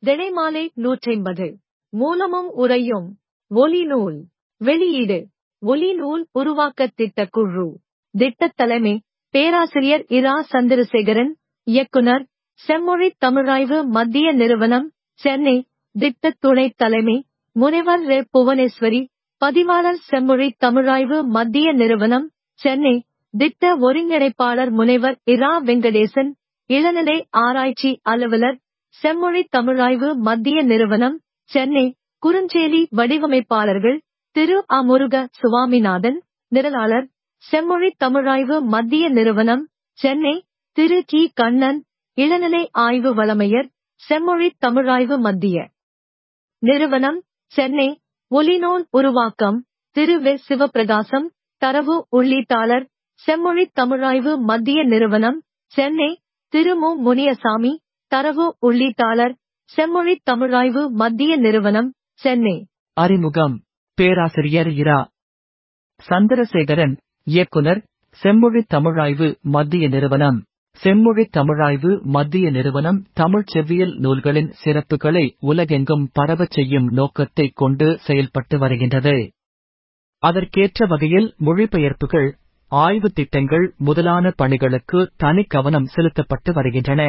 தினைமாலை நூற்றைம்பது மூலமும் உரையும் ஒலி நூல் வெளியீடு ஒலி நூல் உருவாக்கத் திட்டக் குழு திட்டத் தலைமை பேராசிரியர் இரா சந்திரசேகரன் இயக்குனர் செம்மொழி தமிழாய்வு மத்திய நிறுவனம் சென்னை திட்டத் துணைத் தலைமை முனைவர் ரெ புவனேஸ்வரி பதிவாளர் செம்மொழி தமிழாய்வு மத்திய நிறுவனம் சென்னை திட்ட ஒருங்கிணைப்பாளர் முனைவர் இரா வெங்கடேசன் இளநிலை ஆராய்ச்சி அலுவலர் செம்மொழி தமிழாய்வு மத்திய நிறுவனம் சென்னை குறுஞ்செய்தி வடிவமைப்பாளர்கள் திரு அ முருக சுவாமிநாதன் நிரலாளர் செம்மொழி தமிழாய்வு மத்திய நிறுவனம் சென்னை திரு கி கண்ணன் இளநிலை ஆய்வு வழமையர் செம்மொழி தமிழாய்வு மத்திய நிறுவனம் சென்னை ஒலிநூல் உருவாக்கம் திரு வெ சிவபிரகாசம் தரவு உள்ளீட்டாளர் செம்மொழி தமிழாய்வு மத்திய நிறுவனம் சென்னை திரு மு முனியசாமி தரவு உள்ளீட்டாளர் செம்மொழி தமிழாய்வு மத்திய நிறுவனம் சென்னை அறிமுகம் பேராசிரியர் இரா சந்திரசேகரன் இயக்குனர் செம்மொழி தமிழாய்வு மத்திய நிறுவனம் செம்மொழி தமிழாய்வு மத்திய நிறுவனம் தமிழ்ச் செவ்வியல் நூல்களின் சிறப்புகளை உலகெங்கும் பரவச் செய்யும் நோக்கத்தைக் கொண்டு செயல்பட்டு வருகின்றது அதற்கேற்ற வகையில் மொழிபெயர்ப்புகள் ஆய்வுத் திட்டங்கள் முதலான பணிகளுக்கு தனி கவனம் செலுத்தப்பட்டு வருகின்றன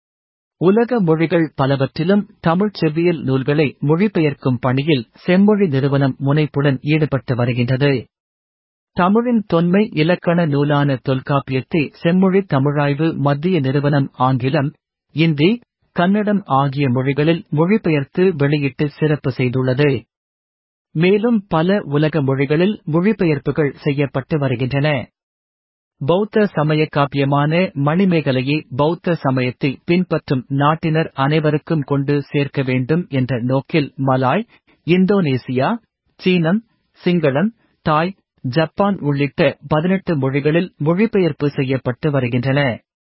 உலக மொழிகள் பலவற்றிலும் தமிழ்ச் செவ்வியல் நூல்களை மொழிபெயர்க்கும் பணியில் செம்மொழி நிறுவனம் முனைப்புடன் ஈடுபட்டு வருகின்றது தமிழின் தொன்மை இலக்கண நூலான தொல்காப்பியத்தை செம்மொழி தமிழாய்வு மத்திய நிறுவனம் ஆங்கிலம் இந்தி கன்னடம் ஆகிய மொழிகளில் மொழிபெயர்த்து வெளியிட்டு சிறப்பு செய்துள்ளது மேலும் பல உலக மொழிகளில் மொழிபெயர்ப்புகள் செய்யப்பட்டு வருகின்றன பௌத்த சமய காப்பியமான மணிமேகலையை பௌத்த சமயத்தை பின்பற்றும் நாட்டினர் அனைவருக்கும் கொண்டு சேர்க்க வேண்டும் என்ற நோக்கில் மலாய் இந்தோனேசியா சீனம் சிங்களம் தாய் ஜப்பான் உள்ளிட்ட பதினெட்டு மொழிகளில் மொழிபெயர்ப்பு செய்யப்பட்டு வருகின்றன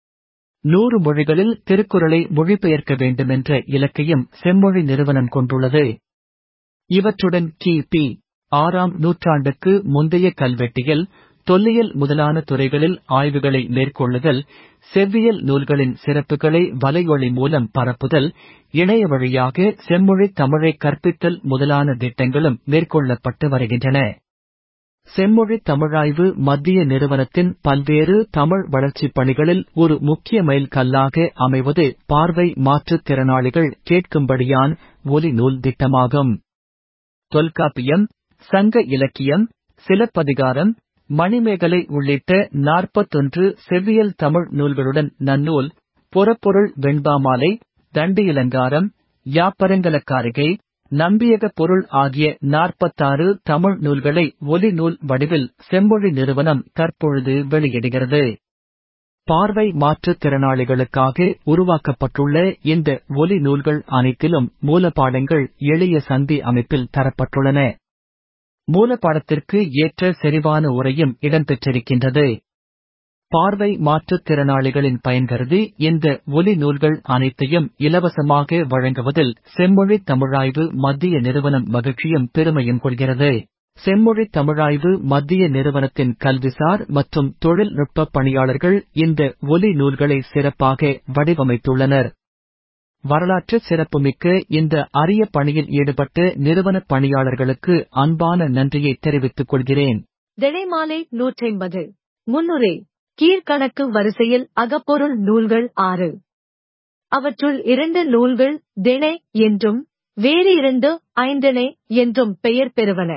நூறு மொழிகளில் திருக்குறளை மொழிபெயர்க்க வேண்டுமென்ற இலக்கையும் செம்மொழி நிறுவனம் கொண்டுள்ளது இவற்றுடன் கி பி ஆறாம் நூற்றாண்டுக்கு முந்தைய கல்வெட்டியல் தொல்லியல் முதலான துறைகளில் ஆய்வுகளை மேற்கொள்ளுதல் செவ்வியல் நூல்களின் சிறப்புகளை வலையொலி மூலம் பரப்புதல் இணைய வழியாக செம்மொழி தமிழை கற்பித்தல் முதலான திட்டங்களும் மேற்கொள்ளப்பட்டு வருகின்றன செம்மொழி தமிழாய்வு மத்திய நிறுவனத்தின் பல்வேறு தமிழ் வளர்ச்சிப் பணிகளில் ஒரு முக்கிய மைல் கல்லாக அமைவது பார்வை மாற்றுத் திறனாளிகள் கேட்கும்படியான் ஒலி நூல் திட்டமாகும் தொல்காப்பியம் சங்க இலக்கியம் சிலப்பதிகாரம் மணிமேகலை உள்ளிட்ட நாற்பத்தொன்று செவ்வியல் தமிழ் நூல்களுடன் நன்னூல் புறப்பொருள் வெண்பாமாலை தண்டி இலங்காரம் யாப்பரங்கலக்காரிகை நம்பியக பொருள் ஆகிய நாற்பத்தாறு தமிழ் நூல்களை ஒலி நூல் வடிவில் செம்மொழி நிறுவனம் தற்பொழுது வெளியிடுகிறது பார்வை மாற்றுத் திறனாளிகளுக்காக உருவாக்கப்பட்டுள்ள இந்த ஒலி நூல்கள் அனைத்திலும் மூலப்பாடங்கள் எளிய சந்தி அமைப்பில் தரப்பட்டுள்ளன மூலப்பாடத்திற்கு ஏற்ற செறிவான உரையும் இடம்பெற்றிருக்கின்றது பார்வை மாற்றுத் திறனாளிகளின் பயன் கருதி இந்த ஒலி நூல்கள் அனைத்தையும் இலவசமாக வழங்குவதில் செம்மொழி தமிழாய்வு மத்திய நிறுவனம் மகிழ்ச்சியும் பெருமையும் கொள்கிறது செம்மொழி தமிழாய்வு மத்திய நிறுவனத்தின் கல்விசார் மற்றும் தொழில்நுட்ப பணியாளர்கள் இந்த ஒலி நூல்களை சிறப்பாக வடிவமைத்துள்ளனர் வரலாற்று சிறப்புமிக்க இந்த அரிய பணியில் ஈடுபட்ட நிறுவன பணியாளர்களுக்கு அன்பான நன்றியை தெரிவித்துக் கொள்கிறேன் தினைமாலை நூற்றைம்பது முன்னுரை கீழ்கணக்கு வரிசையில் அகப்பொருள் நூல்கள் ஆறு அவற்றுள் இரண்டு நூல்கள் தினை என்றும் வேறு இரண்டு ஐந்திணை என்றும் பெயர் பெறுவன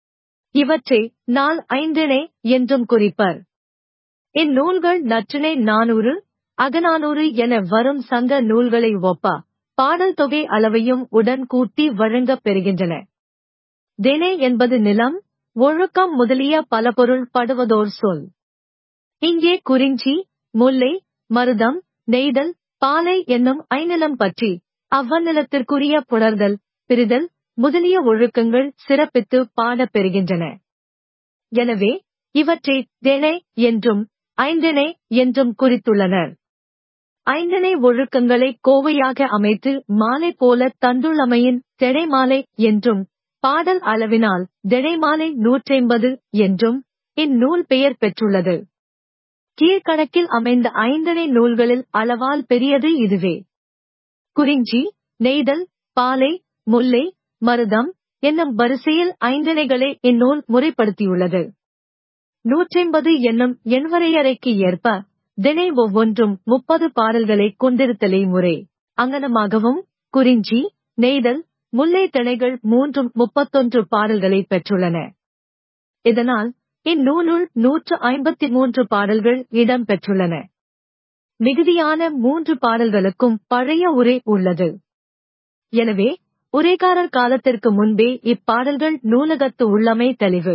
இவற்றை நாள் ஐந்திணை என்றும் குறிப்பர் இந்நூல்கள் நற்றிணை நானூறு அகநானூறு என வரும் சங்க நூல்களை ஒப்ப பாடல் தொகை அளவையும் உடன் கூட்டி வழங்கப் பெறுகின்றன தினை என்பது நிலம் ஒழுக்கம் முதலிய பல பொருள் படுவதோர் சொல் இங்கே குறிஞ்சி முல்லை மருதம் நெய்தல் பாலை என்னும் ஐநிலம் பற்றி அவ்வநிலத்திற்குரிய புணர்தல் பிரிதல் முதலிய ஒழுக்கங்கள் சிறப்பித்து பாடப் பெறுகின்றன எனவே இவற்றை தினை என்றும் ஐந்திணை என்றும் குறித்துள்ளனர் ஐந்திணை ஒழுக்கங்களை கோவையாக அமைத்து மாலை போல தந்துள்ளமையின் திடைமாலை என்றும் பாடல் அளவினால் திடைமாலை நூற்றைம்பது என்றும் இந்நூல் பெயர் பெற்றுள்ளது கீழ்கணக்கில் அமைந்த ஐந்தணை நூல்களில் அளவால் பெரியது இதுவே குறிஞ்சி நெய்தல் பாலை முல்லை மருதம் என்னும் வரிசையில் ஐந்திணைகளை இந்நூல் முறைப்படுத்தியுள்ளது நூற்றெண்பது என்னும் எண்வரையறைக்கு ஏற்ப தினை ஒவ்வொன்றும் முப்பது பாடல்களை கொண்டிருத்தலே முறை அங்கனமாகவும் குறிஞ்சி நெய்தல் முல்லை திணைகள் மூன்றும் முப்பத்தொன்று பாடல்களை பெற்றுள்ளன இதனால் இந்நூலுள் நூற்று ஐம்பத்தி மூன்று பாடல்கள் இடம் பெற்றுள்ளன மிகுதியான மூன்று பாடல்களுக்கும் பழைய உரை உள்ளது எனவே உரைகாரர் காலத்திற்கு முன்பே இப்பாடல்கள் நூலகத்து உள்ளமை தெளிவு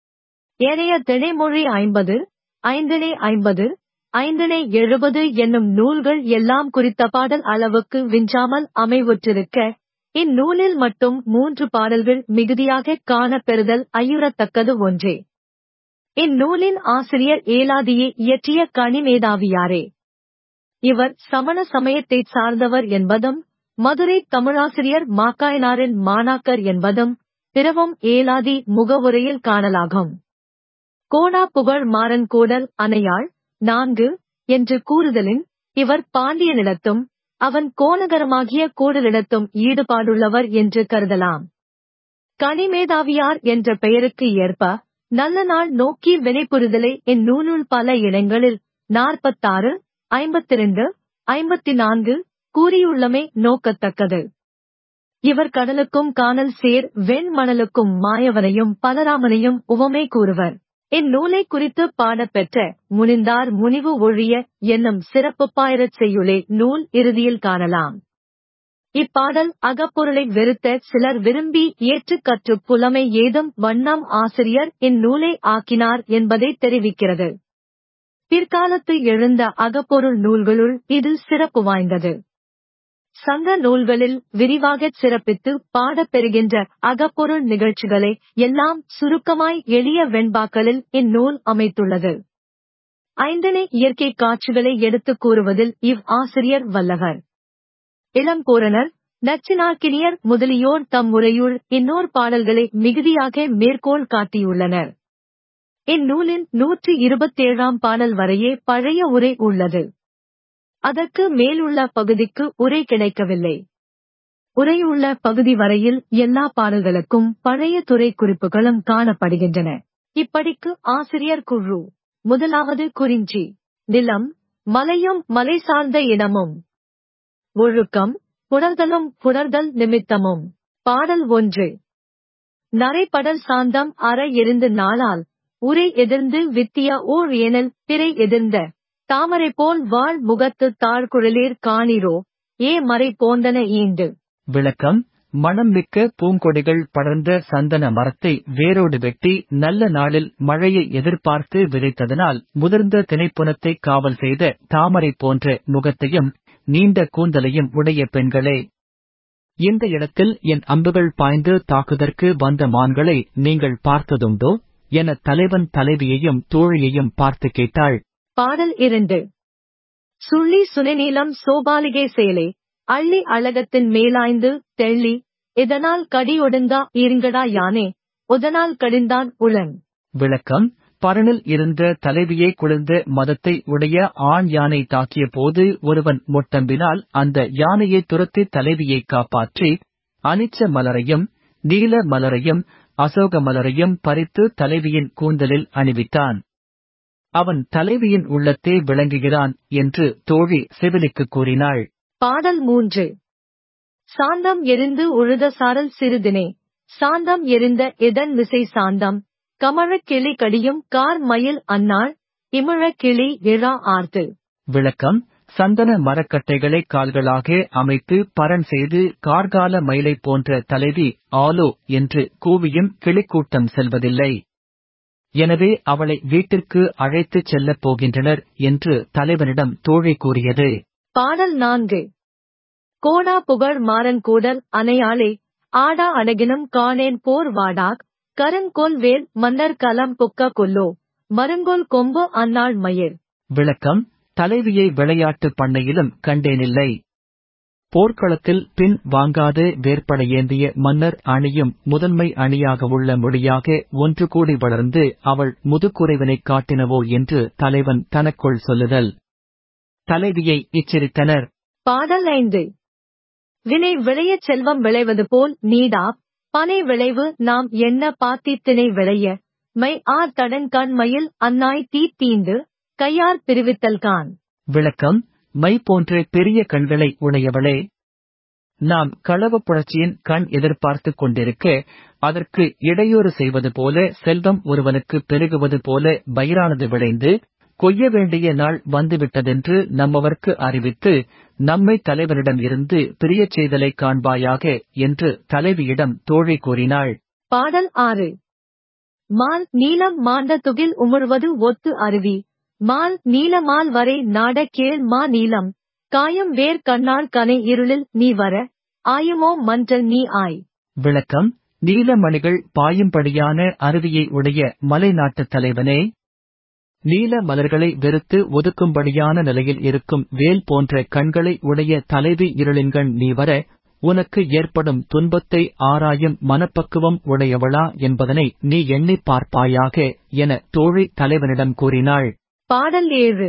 ஏனைய திணைமொழி ஐம்பது ஐந்திணை ஐம்பது ஐந்திணை எழுபது என்னும் நூல்கள் எல்லாம் குறித்த பாடல் அளவுக்கு விஞ்சாமல் அமைவுற்றிருக்க இந்நூலில் மட்டும் மூன்று பாடல்கள் மிகுதியாக காணப்பெறுதல் ஐயுறத்தக்கது ஒன்றே இந்நூலின் ஆசிரியர் ஏலாதியை இயற்றிய கனிமேதாவியாரே இவர் சமண சமயத்தைச் சார்ந்தவர் என்பதும் மதுரை தமிழாசிரியர் மாக்காயனாரின் மாணாக்கர் என்பதும் பிறவும் ஏலாதி முகவுரையில் காணலாகும் கோடா புகழ் மாறன் கோடல் அணையாள் நான்கு என்று கூறுதலின் இவர் பாண்டியனிடத்தும் அவன் கோணகரமாகிய கூடலிடத்தும் ஈடுபாடுள்ளவர் என்று கருதலாம் கனிமேதாவியார் என்ற பெயருக்கு ஏற்ப நல்ல நாள் நோக்கி வினைபுரிதலை இந்நூலுள் பல இடங்களில் நாற்பத்தாறு ஐம்பத்திரண்டு ஐம்பத்தி நான்கு கூறியுள்ளமை நோக்கத்தக்கது இவர் கடலுக்கும் காணல் சேர் வெண்மணலுக்கும் மாயவனையும் பலராமனையும் உவமை கூறுவர் இந்நூலை குறித்து பாடப்பெற்ற முனிந்தார் முனிவு ஒழிய என்னும் சிறப்பு பாயிரச் செய்யுளே நூல் இறுதியில் காணலாம் இப்பாடல் அகப்பொருளை வெறுத்த சிலர் விரும்பி ஏற்று கற்று புலமை ஏதும் வண்ணம் ஆசிரியர் இந்நூலை ஆக்கினார் என்பதை தெரிவிக்கிறது பிற்காலத்து எழுந்த அகப்பொருள் நூல்களுள் இது சிறப்பு வாய்ந்தது சங்க நூல்களில் விரிவாகச் சிறப்பித்து பாடப்பெறுகின்ற அகப்பொருள் நிகழ்ச்சிகளை எல்லாம் சுருக்கமாய் எளிய வெண்பாக்களில் இந்நூல் அமைத்துள்ளது ஐந்தனை இயற்கை காட்சிகளை எடுத்துக் கூறுவதில் இவ் ஆசிரியர் வல்லவர் இளம்பூரணர் நச்சினாக்கினியர் முதலியோர் தம் முறையுள் இன்னோர் பாடல்களை மிகுதியாக மேற்கோள் காட்டியுள்ளனர் இந்நூலின் நூற்றி இருபத்தேழாம் பாடல் வரையே பழைய உரை உள்ளது அதற்கு மேலுள்ள பகுதிக்கு உரை கிடைக்கவில்லை உரையுள்ள பகுதி வரையில் எல்லா பாடல்களுக்கும் பழைய துறை குறிப்புகளும் காணப்படுகின்றன இப்படிக்கு ஆசிரியர் குழு முதலாவது குறிஞ்சி நிலம் மலையும் மலை சார்ந்த இடமும் ஒழுக்கம் புணர்தலும் புணர்தல் நிமித்தமும் பாடல் ஒன்று நரைப்படல் சாந்தம் அற எரிந்து நாளால் உரை எதிர்ந்து வித்திய ஓர் ஏனல் பிறை எதிர்ந்த தாமரை போல் வாழ் முகத்து தாழ்குழலீர் காணிரோ ஏ மறை போந்தன ஈண்டு விளக்கம் மணம் மிக்க பூங்கொடிகள் படர்ந்த சந்தன மரத்தை வேரோடு வெட்டி நல்ல நாளில் மழையை எதிர்பார்த்து விதைத்ததனால் முதிர்ந்த திணைப்புனத்தை காவல் செய்த தாமரை போன்ற முகத்தையும் நீண்ட கூந்தலையும் உடைய பெண்களே இந்த இடத்தில் என் அம்புகள் பாய்ந்து தாக்குதற்கு வந்த மான்களை நீங்கள் பார்த்ததுண்டோ என தலைவன் தலைவியையும் தோழியையும் பார்த்து கேட்டாள் பாடல் இரண்டு சுள்ளி சுனைநீலம் சோபாலிகை சேலை அள்ளி அழகத்தின் மேலாய்ந்து தெள்ளி இதனால் கடியொடுங்கா இருங்கடா யானே உதனால் கடிந்தான் உளன் விளக்கம் பரணில் இருந்த தலைவியை குளிர்ந்த மதத்தை உடைய ஆண் யானை தாக்கிய போது ஒருவன் மொட்டம்பினால் அந்த யானையை துரத்தி தலைவியை காப்பாற்றி அனிச்ச மலரையும் நீல மலரையும் அசோக மலரையும் பறித்து தலைவியின் கூந்தலில் அணிவித்தான் அவன் தலைவியின் உள்ளத்தே விளங்குகிறான் என்று தோழி செவிலிக்கு கூறினாள் பாடல் மூன்று சாந்தம் எரிந்து உழுத சாரல் சிறிதினே சாந்தம் எரிந்த இதன் விசை சாந்தம் கமழக் கிளி கடியும் கார் மயில் அன்னாள் இமிழக் கிளி இழா ஆர்த்து விளக்கம் சந்தன மரக்கட்டைகளை கால்களாக அமைத்து பரன் செய்து கார்கால மயிலை போன்ற தலைவி ஆலோ என்று கூவியும் கிளிக்கூட்டம் செல்வதில்லை எனவே அவளை வீட்டிற்கு அழைத்துச் செல்லப் போகின்றனர் என்று தலைவனிடம் தோழி கூறியது பாடல் நான்கு கோடா புகழ் மாறன் கூடல் அணையாளே ஆடா அடகினும் காணேன் போர் வாடாக் கருங்கோல் வேல் மன்னர் கலம் புக்க கொல்லோ மருங்கோல் கொம்பு அன்னாள் மயிர் விளக்கம் தலைவியை விளையாட்டு பண்ணையிலும் கண்டேனில்லை போர்க்களத்தில் பின் வாங்காது வேற்பட ஏந்திய மன்னர் அணியும் முதன்மை அணியாக உள்ள மொழியாக ஒன்று கூடி வளர்ந்து அவள் முதுக்குறைவனைக் காட்டினவோ என்று தலைவன் தனக்குள் சொல்லுதல் தலைவியை எச்சரித்தனர் பாடல் ஐந்து வினை விளையச் செல்வம் விளைவது போல் நீடா பனை விளைவு நாம் என்ன பாத்தித்தினை விளைய மை ஆர் தடன் கண் மயில் அன்னாய் தீ தீந்து கையார் பிரிவித்தல்கான் விளக்கம் மை போன்ற பெரிய கண்களை உடையவளே நாம் களவ புரட்சியின் கண் எதிர்பார்த்துக் கொண்டிருக்க அதற்கு இடையூறு செய்வது போல செல்வம் ஒருவனுக்கு பெருகுவது போல பயிரானது விளைந்து கொய்ய வேண்டிய நாள் வந்துவிட்டதென்று நம்மவர்க்கு அறிவித்து நம்மை தலைவரிடம் இருந்து பிரியச் செய்தலை காண்பாயாக என்று தலைவியிடம் தோழி கூறினாள் பாடல் ஆறு மால் நீலம் மாண்ட துகில் உமிழ்வது ஒத்து அருவி மால் நீலமால் வரை நாட கேள் மா நீலம் காயம் வேர் கண்ணால் கனை இருளில் நீ வர ஆயுமோ மன்றல் நீ ஆய் விளக்கம் நீலமணிகள் பாயும்படியான அருவியை உடைய மலை நாட்டுத் தலைவனே நீல மலர்களை வெறுத்து ஒதுக்கும்படியான நிலையில் இருக்கும் வேல் போன்ற கண்களை உடைய தலைவி இருளின்கண் நீ வர உனக்கு ஏற்படும் துன்பத்தை ஆராயும் மனப்பக்குவம் உடையவளா என்பதனை நீ எண்ணிப் பார்ப்பாயாக என தோழி தலைவனிடம் கூறினாள் பாடல் ஏழு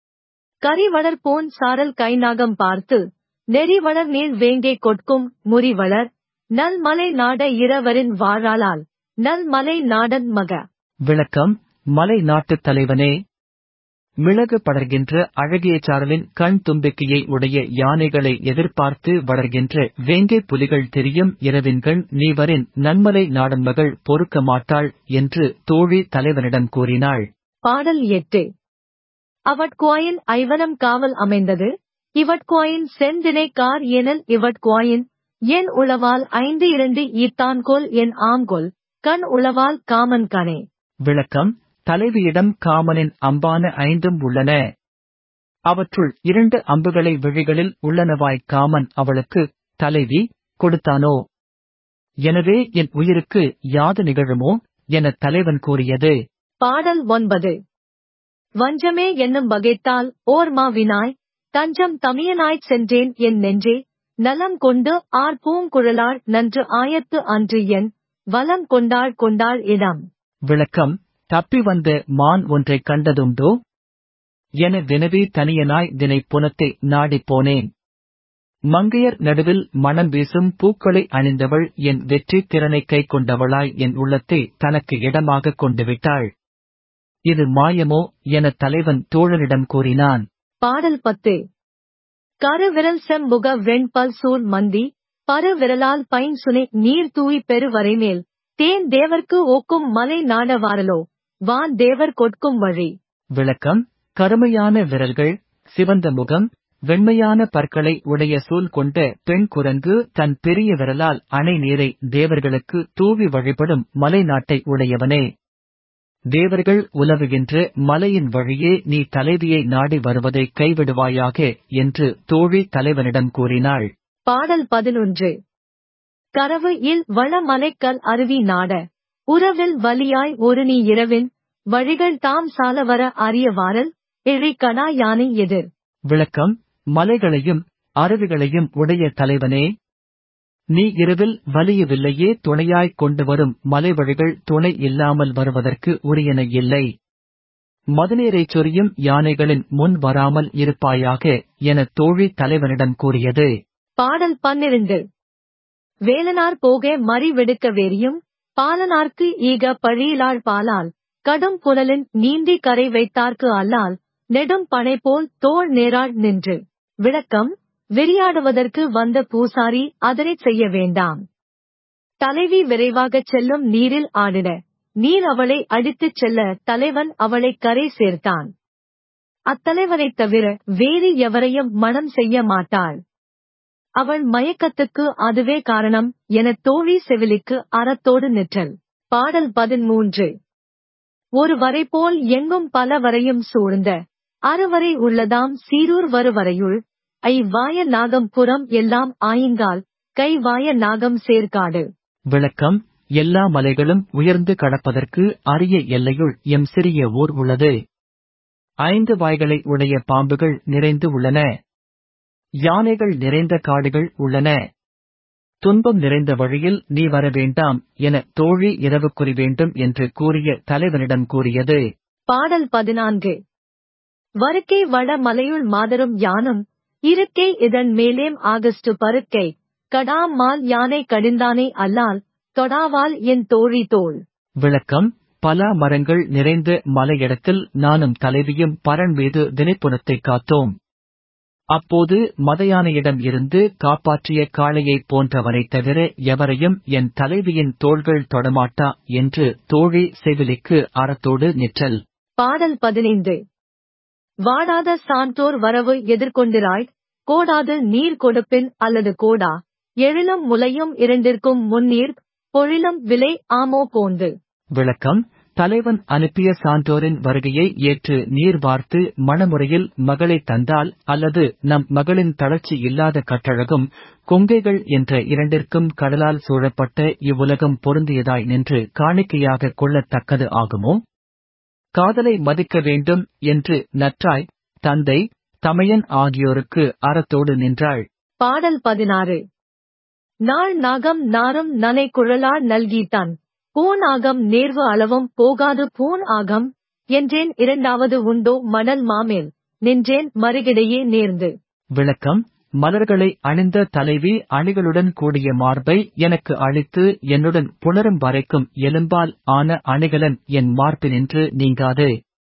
கரிவளர் போன் சாரல் கைநாகம் பார்த்து நெறிவளர் நீள் வேங்கே கொட்கும் முறிவளர் நல் மலை நாட இரவரின் வாழாளால் நல் மலை நாடன் மக விளக்கம் மலை நாட்டுத் தலைவனே மிளகு படர்கின்ற அழகிய சாரலின் கண் தும்பிக்கையை உடைய யானைகளை எதிர்பார்த்து வளர்கின்ற வேங்கை புலிகள் தெரியும் இரவின்கண் நீவரின் நன்மலை நாடன் மகள் பொறுக்க மாட்டாள் என்று தோழி தலைவனிடம் கூறினாள் பாடல் எட்டு அவட்குவாயின் ஐவனம் காவல் அமைந்தது இவட்குவாயின் செந்தினை கார் எனல் இவட்குவாயின் என் உளவால் ஐந்து இரண்டு ஈத்தான்கோல் என் ஆம்கொல் கண் உளவால் காமன் கனே விளக்கம் தலைவியிடம் காமனின் அம்பான ஐந்தும் உள்ளன அவற்றுள் இரண்டு அம்புகளை விழிகளில் உள்ளனவாய் காமன் அவளுக்கு தலைவி கொடுத்தானோ எனவே என் உயிருக்கு யாது நிகழுமோ என தலைவன் கூறியது பாடல் ஒன்பது வஞ்சமே என்னும் வகைத்தால் ஓர் மாவினாய் தஞ்சம் தமியனாய்ச் சென்றேன் என் நெஞ்சே நலம் கொண்டு ஆர் பூங்குழலாள் நன்று ஆயத்து அன்று என் வலம் கொண்டாள் கொண்டாள் இடம் விளக்கம் தப்பி வந்த மான் ஒன்றைக் கண்டதுண்டோ என வினவி தனியனாய் தினை புனத்தை நாடிப் போனேன் மங்கையர் நடுவில் மணம் வீசும் பூக்களை அணிந்தவள் என் வெற்றி திறனைக் கை கொண்டவளாய் என் உள்ளத்தை தனக்கு இடமாகக் கொண்டு விட்டாள் இது மாயமோ என தலைவன் தோழனிடம் கூறினான் பாடல் பத்து கருவிரல் செம்புக வெண்பல் சூழ் மந்தி பரு விரலால் பைன் சுனை நீர் தூய் பெருவரைமேல் தேன் தேவர்க்கு ஓக்கும் மலை நாடவாரலோ வான் தேவர் கொட்கும் வழி விளக்கம் கருமையான விரல்கள் சிவந்த முகம் வெண்மையான பற்களை உடைய சூல் கொண்ட பெண் குரங்கு தன் பெரிய விரலால் அணை நீரை தேவர்களுக்கு தூவி வழிபடும் மலை நாட்டை உடையவனே தேவர்கள் உலவுகின்ற மலையின் வழியே நீ தலைவியை நாடி வருவதை கைவிடுவாயாக என்று தோழி தலைவனிடம் கூறினாள் பாடல் பதினொன்று கரவு இல் வளமலைக்கல் அருவி நாட உறவில் வலியாய் ஒரு நீ இரவின் வழிகள் தாம் சாலவர அறியவாரல் இழிக்கடா யானை எதிர் விளக்கம் மலைகளையும் அருவிகளையும் உடைய தலைவனே நீ இரவில் வலியவில்லையே துணையாய்க் கொண்டு வரும் மலை வழிகள் துணை இல்லாமல் வருவதற்கு உரியன இல்லை மதுநீரைச் சொரியும் யானைகளின் முன் வராமல் இருப்பாயாக என தோழி தலைவனிடம் கூறியது பாடல் பன்னிரண்டு வேலனார் போக மறி விடுக்க வேரியும் பாலனார்க்கு ஈக பழியிலாள் பாலால் கடும் புனலின் நீந்தி கரை வைத்தார்க்கு அல்லால் நெடும் பனை போல் தோள் நேராள் நின்று விளக்கம் விரியாடுவதற்கு வந்த பூசாரி அதனைச் செய்ய வேண்டாம் தலைவி விரைவாகச் செல்லும் நீரில் ஆடிட நீர் அவளை அடித்துச் செல்ல தலைவன் அவளை கரை சேர்த்தான் அத்தலைவனைத் தவிர வேறு எவரையும் மனம் செய்ய மாட்டாள் அவள் மயக்கத்துக்கு அதுவே காரணம் என தோழி செவிலிக்கு அறத்தோடு நிற்றல் பாடல் பதிமூன்று ஒரு வரை போல் எங்கும் பல வரையும் சூழ்ந்த அறுவரை உள்ளதாம் சீரூர் வருவரையுள் ஐ வாய நாகம் புறம் எல்லாம் ஆயுங்கால் கை வாய நாகம் சேர்க்காடு விளக்கம் எல்லா மலைகளும் உயர்ந்து கடப்பதற்கு அரிய எல்லையுள் எம் சிறிய ஊர் உள்ளது ஐந்து வாய்களை உடைய பாம்புகள் நிறைந்து உள்ளன யானைகள் நிறைந்த காடுகள் உள்ளன துன்பம் நிறைந்த வழியில் நீ வர வேண்டாம் என தோழி இரவு குறி வேண்டும் என்று கூறிய தலைவனிடம் கூறியது பாடல் பதினான்கு வருக்கை வட மலையுள் மாதரும் யானும் இருக்கை இதன் மேலேம் ஆகஸ்டு பருக்கை கடாம் மால் யானை கடிந்தானே அல்லால் தொடாவால் என் தோழி தோள் விளக்கம் பலா மரங்கள் நிறைந்த மலையிடத்தில் நானும் தலைவியும் பரண் மீது தினைப்புனத்தை காத்தோம் அப்போது மதயானையிடம் இருந்து காப்பாற்றிய காளையைப் போன்றவனைத் தவிர எவரையும் என் தலைவியின் தோள்கள் தொடமாட்டா என்று தோழி செவிலிக்கு அறத்தோடு நிற்றல் பாடல் பதினைந்து வாடாத சான்றோர் வரவு எதிர்கொண்டிராய் கோடாது நீர் கொடுப்பின் அல்லது கோடா எழிலும் முலையும் இரண்டிற்கும் முன்னீர் பொழிலும் விலை ஆமோ போந்து விளக்கம் தலைவன் அனுப்பிய சான்றோரின் வருகையை ஏற்று நீர் வார்த்து மணமுறையில் மகளை தந்தால் அல்லது நம் மகளின் தளர்ச்சி இல்லாத கட்டழகும் கொங்கைகள் என்ற இரண்டிற்கும் கடலால் சூழப்பட்ட இவ்வுலகம் பொருந்தியதாய் நின்று காணிக்கையாக கொள்ளத்தக்கது ஆகுமோ காதலை மதிக்க வேண்டும் என்று நற்றாய் தந்தை தமையன் ஆகியோருக்கு அறத்தோடு நின்றாள் பாடல் பதினாறு நாள் நாகம் நாரும் நனை குழலார் நல்கித்தான் பூன் ஆகம் நேர்வு அளவும் போகாது பூன் ஆகம் என்றேன் இரண்டாவது உண்டோ மணல் மாமேல் நின்றேன் மறுகிடையே நேர்ந்து விளக்கம் மலர்களை அணிந்த தலைவி அணிகளுடன் கூடிய மார்பை எனக்கு அளித்து என்னுடன் புணரும் வரைக்கும் எலும்பால் ஆன அணிகலன் என் மார்பினின்று நீங்காது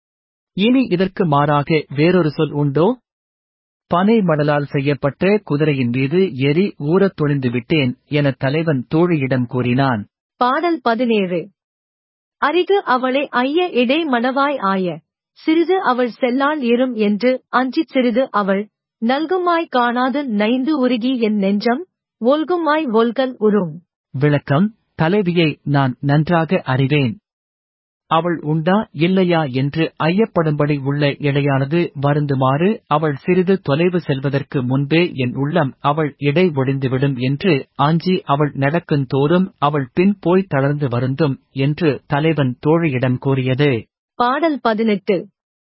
இனி இதற்கு மாறாக வேறொரு சொல் உண்டோ பனை மணலால் செய்யப்பட்ட குதிரையின் மீது எரி ஊறத் துணிந்து விட்டேன் என தலைவன் தோழியிடம் கூறினான் பாடல் பதினேழு அரிது அவளை ஐய இடை மணவாய் ஆய சிறிது அவள் செல்லாள் இரும் என்று அஞ்சிச் சிறிது அவள் நல்குமாய் காணாது நைந்து உருகி என் நெஞ்சம் ஒல்குமாய் ஒல்கல் உறும் விளக்கம் தலைவியை நான் நன்றாக அறிவேன் அவள் உண்டா இல்லையா என்று ஐயப்படும்படி உள்ள இடையானது வருந்துமாறு அவள் சிறிது தொலைவு செல்வதற்கு முன்பே என் உள்ளம் அவள் இடை ஒடிந்துவிடும் என்று ஆஞ்சி அவள் நடக்கும் தோறும் அவள் பின் போய் தளர்ந்து வருந்தும் என்று தலைவன் தோழியிடம் கூறியது பாடல் பதினெட்டு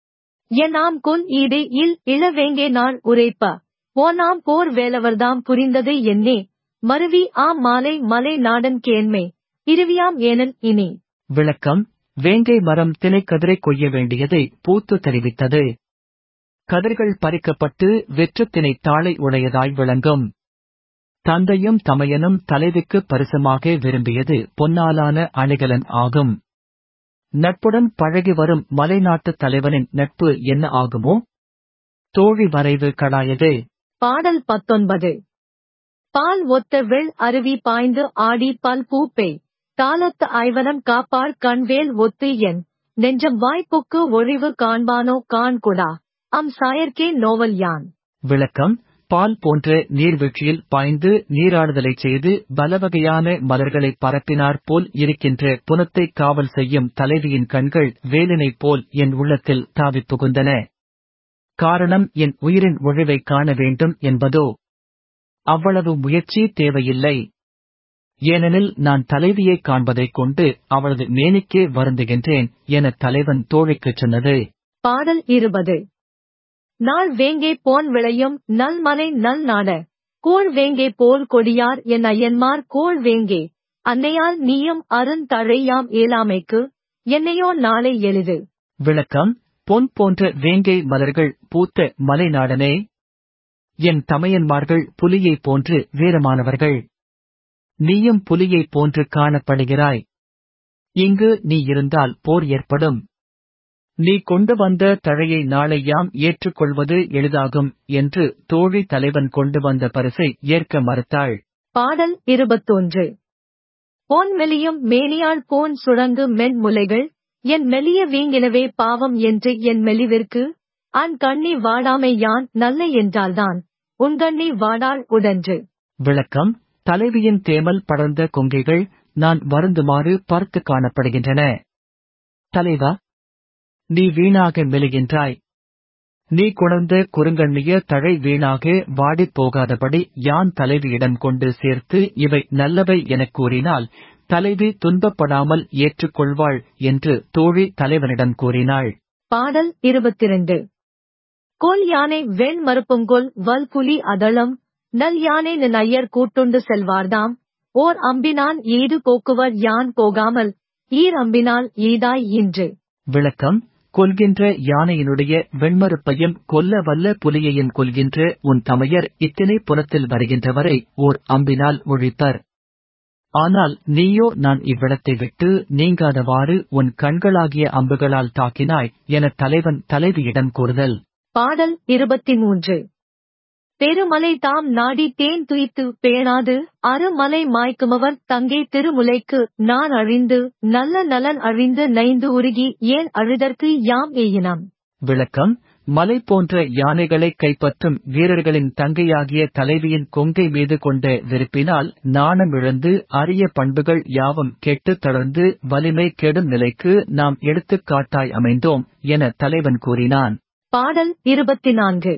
எனாம் கொல் ஈடு இல் இளவேங்கே நான் உரைப்ப போனாம் போர் வேலவர்தாம் புரிந்தது என்னே மருவி ஆ மாலை மலை நாடன் கேண்மை இருவியாம் ஏனல் இனி விளக்கம் வேங்கை மரம் திணைக்கதிரை கொய்ய வேண்டியதை பூத்து தெரிவித்தது கதிர்கள் பறிக்கப்பட்டு வெற்று திணை தாளை உடையதாய் விளங்கும் தந்தையும் தமையனும் தலைவிக்கு பரிசமாக விரும்பியது பொன்னாலான அணிகலன் ஆகும் நட்புடன் பழகி வரும் மலைநாட்டுத் தலைவனின் நட்பு என்ன ஆகுமோ தோழி வரைவு கடாயது பாடல் பத்தொன்பது பால் ஒத்த வெள் அருவி பாய்ந்து ஆடி பல் பூப்பை தாளத்து ஐவனம் காப்பார் கண்வேல் ஒத்து என் நெஞ்சம் வாய்ப்புக்கு ஒழிவு காண்பானோ காண்குடா அம் சாயர்க்கே நோவல் யான் விளக்கம் பால் போன்ற நீர்வீழ்ச்சியில் பாய்ந்து நீராடுதலைச் செய்து பலவகையான மலர்களை பரப்பினார் போல் இருக்கின்ற புனத்தை காவல் செய்யும் தலைவியின் கண்கள் வேலினைப் போல் என் உள்ளத்தில் தாவிப் புகுந்தன காரணம் என் உயிரின் ஒழிவைக் காண வேண்டும் என்பதோ அவ்வளவு முயற்சி தேவையில்லை ஏனெனில் நான் தலைவியைக் காண்பதைக் கொண்டு அவளது மேனிக்கே வருந்துகின்றேன் என தலைவன் தோழிக்குச் சொன்னது பாடல் இருபது நாள் வேங்கே போன் விளையும் நல் மனை நல் நாட கோள் வேங்கே போல் கொடியார் என் ஐயன்மார் கோள் வேங்கே அன்னையால் நீயும் அருந்தழையாம் ஏலாமைக்கு என்னையோ நாளை எளிது விளக்கம் பொன் போன்ற வேங்கை மலர்கள் பூத்த மலைநாடனே என் தமையன்மார்கள் புலியைப் போன்று வீரமானவர்கள் நீயும் புலியைப் போன்று காணப்படுகிறாய் இங்கு நீ இருந்தால் போர் ஏற்படும் நீ கொண்டு வந்த தழையை நாளை யாம் ஏற்றுக்கொள்வது எளிதாகும் என்று தோழி தலைவன் கொண்டு வந்த பரிசை ஏற்க மறுத்தாள் பாடல் இருபத்தொன்று போன் மெலியும் மேனியாள் போன் சுழங்கு மென் முலைகள் என் மெலிய வீங்கினவே பாவம் என்று என் மெலிவிற்கு அன் கண்ணி வாடாமை யான் நல்ல என்றால்தான் உன் கண்ணி வாடாள் உடன்று விளக்கம் தலைவியின் தேமல் படர்ந்த கொங்கைகள் நான் வருந்துமாறு பார்த்து காணப்படுகின்றன தலைவா நீ வீணாக மெலிகின்றாய் நீ குணர்ந்த குறுங்கண்ணிய தழை வீணாக வாடிப் போகாதபடி யான் தலைவியிடம் கொண்டு சேர்த்து இவை நல்லவை எனக் கூறினால் தலைவி துன்பப்படாமல் ஏற்றுக்கொள்வாள் என்று தோழி தலைவனிடம் கூறினாள் பாடல் இருபத்திரண்டு கோல் யானை வெண் மறுப்புங்கொல் வல் புலி அதளம் நல் யானை நின் ஐயர் கூட்டுண்டு செல்வார்தாம் ஓர் அம்பினான் ஈடு போக்குவர் யான் போகாமல் ஈர் அம்பினால் ஈதாய் இன்று விளக்கம் கொல்கின்ற யானையினுடைய வெண்மருப்பையும் கொல்ல வல்ல புலியையும் கொல்கின்ற உன் தமையர் இத்தினை புலத்தில் வருகின்றவரை ஓர் அம்பினால் ஒழிப்பர் ஆனால் நீயோ நான் இவ்விடத்தை விட்டு நீங்காதவாறு உன் கண்களாகிய அம்புகளால் தாக்கினாய் என தலைவன் தலைவியிடம் கூறுதல் பாடல் இருபத்தி மூன்று பெருமலை தாம் நாடி தேன் துய்த்து பேணாது அருமலை மாய்க்குமவர் தங்கை திருமுலைக்கு நான் அழிந்து நல்ல நலன் அழிந்து நைந்து உருகி ஏன் அழுதற்கு யாம் எய்யினம் விளக்கம் மலை போன்ற யானைகளை கைப்பற்றும் வீரர்களின் தங்கையாகிய தலைவியின் கொங்கை மீது கொண்ட வெறுப்பினால் நாணம் இழந்து அரிய பண்புகள் யாவும் கெட்டு தொடர்ந்து வலிமை கெடும் நிலைக்கு நாம் எடுத்துக்காட்டாய் அமைந்தோம் என தலைவன் கூறினான் பாடல் இருபத்தி நான்கு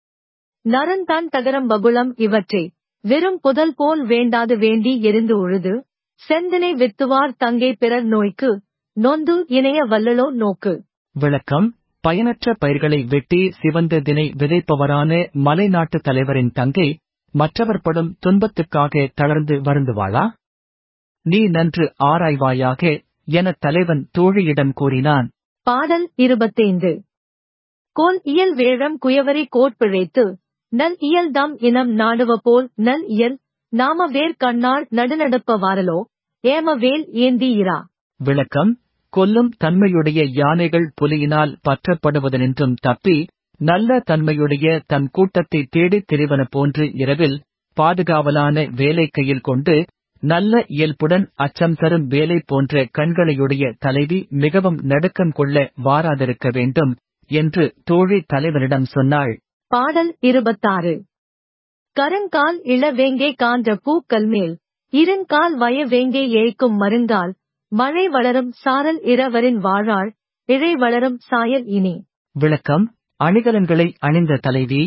நரந்தான் தகரம் பகுளம் இவற்றை வெறும் புதல் போல் வேண்டாது வேண்டி எரிந்து உழுது செந்தனை வித்துவார் தங்கை பிறர் நோய்க்கு நொந்து இணைய வல்லலோ நோக்கு விளக்கம் பயனற்ற பயிர்களை வெட்டி சிவந்த தினை விதைப்பவரான மலைநாட்டு தலைவரின் தங்கை மற்றவர் படும் துன்பத்துக்காக தளர்ந்து வருந்துவாளா நீ நன்று ஆராய்வாயாக என தலைவன் தோழியிடம் கூறினான் பாடல் இருபத்தைந்து கோல் இயல் வேழம் குயவரை கோட்பிழைத்து நல் இயல் தம் இனம் நாடுவ போல் நல் இயல் நாம வேர் கண்ணாள் நடுநடுப்ப வாரலோ ஏம வேல் ஏந்தி இரா விளக்கம் கொல்லும் தன்மையுடைய யானைகள் புலியினால் பற்றப்படுவதனின்றும் தப்பி நல்ல தன்மையுடைய தன் கூட்டத்தை தேடித் திரிவன போன்று இரவில் பாதுகாவலான வேலை கையில் கொண்டு நல்ல இயல்புடன் அச்சம் தரும் வேலை போன்ற கண்களையுடைய தலைவி மிகவும் நடுக்கம் கொள்ள வாராதிருக்க வேண்டும் என்று தோழி தலைவரிடம் சொன்னாள் பாடல் இருபத்தாறு கருங்கால் இளவேங்கை கான்ற பூக்கள் மேல் இருங்கால் வய வேங்கை ஏய்க்கும் மருங்கால் மழை வளரும் சாரல் இரவரின் வாழாள் இழை வளரும் சாயல் இனி விளக்கம் அணிகலன்களை அணிந்த தலைவி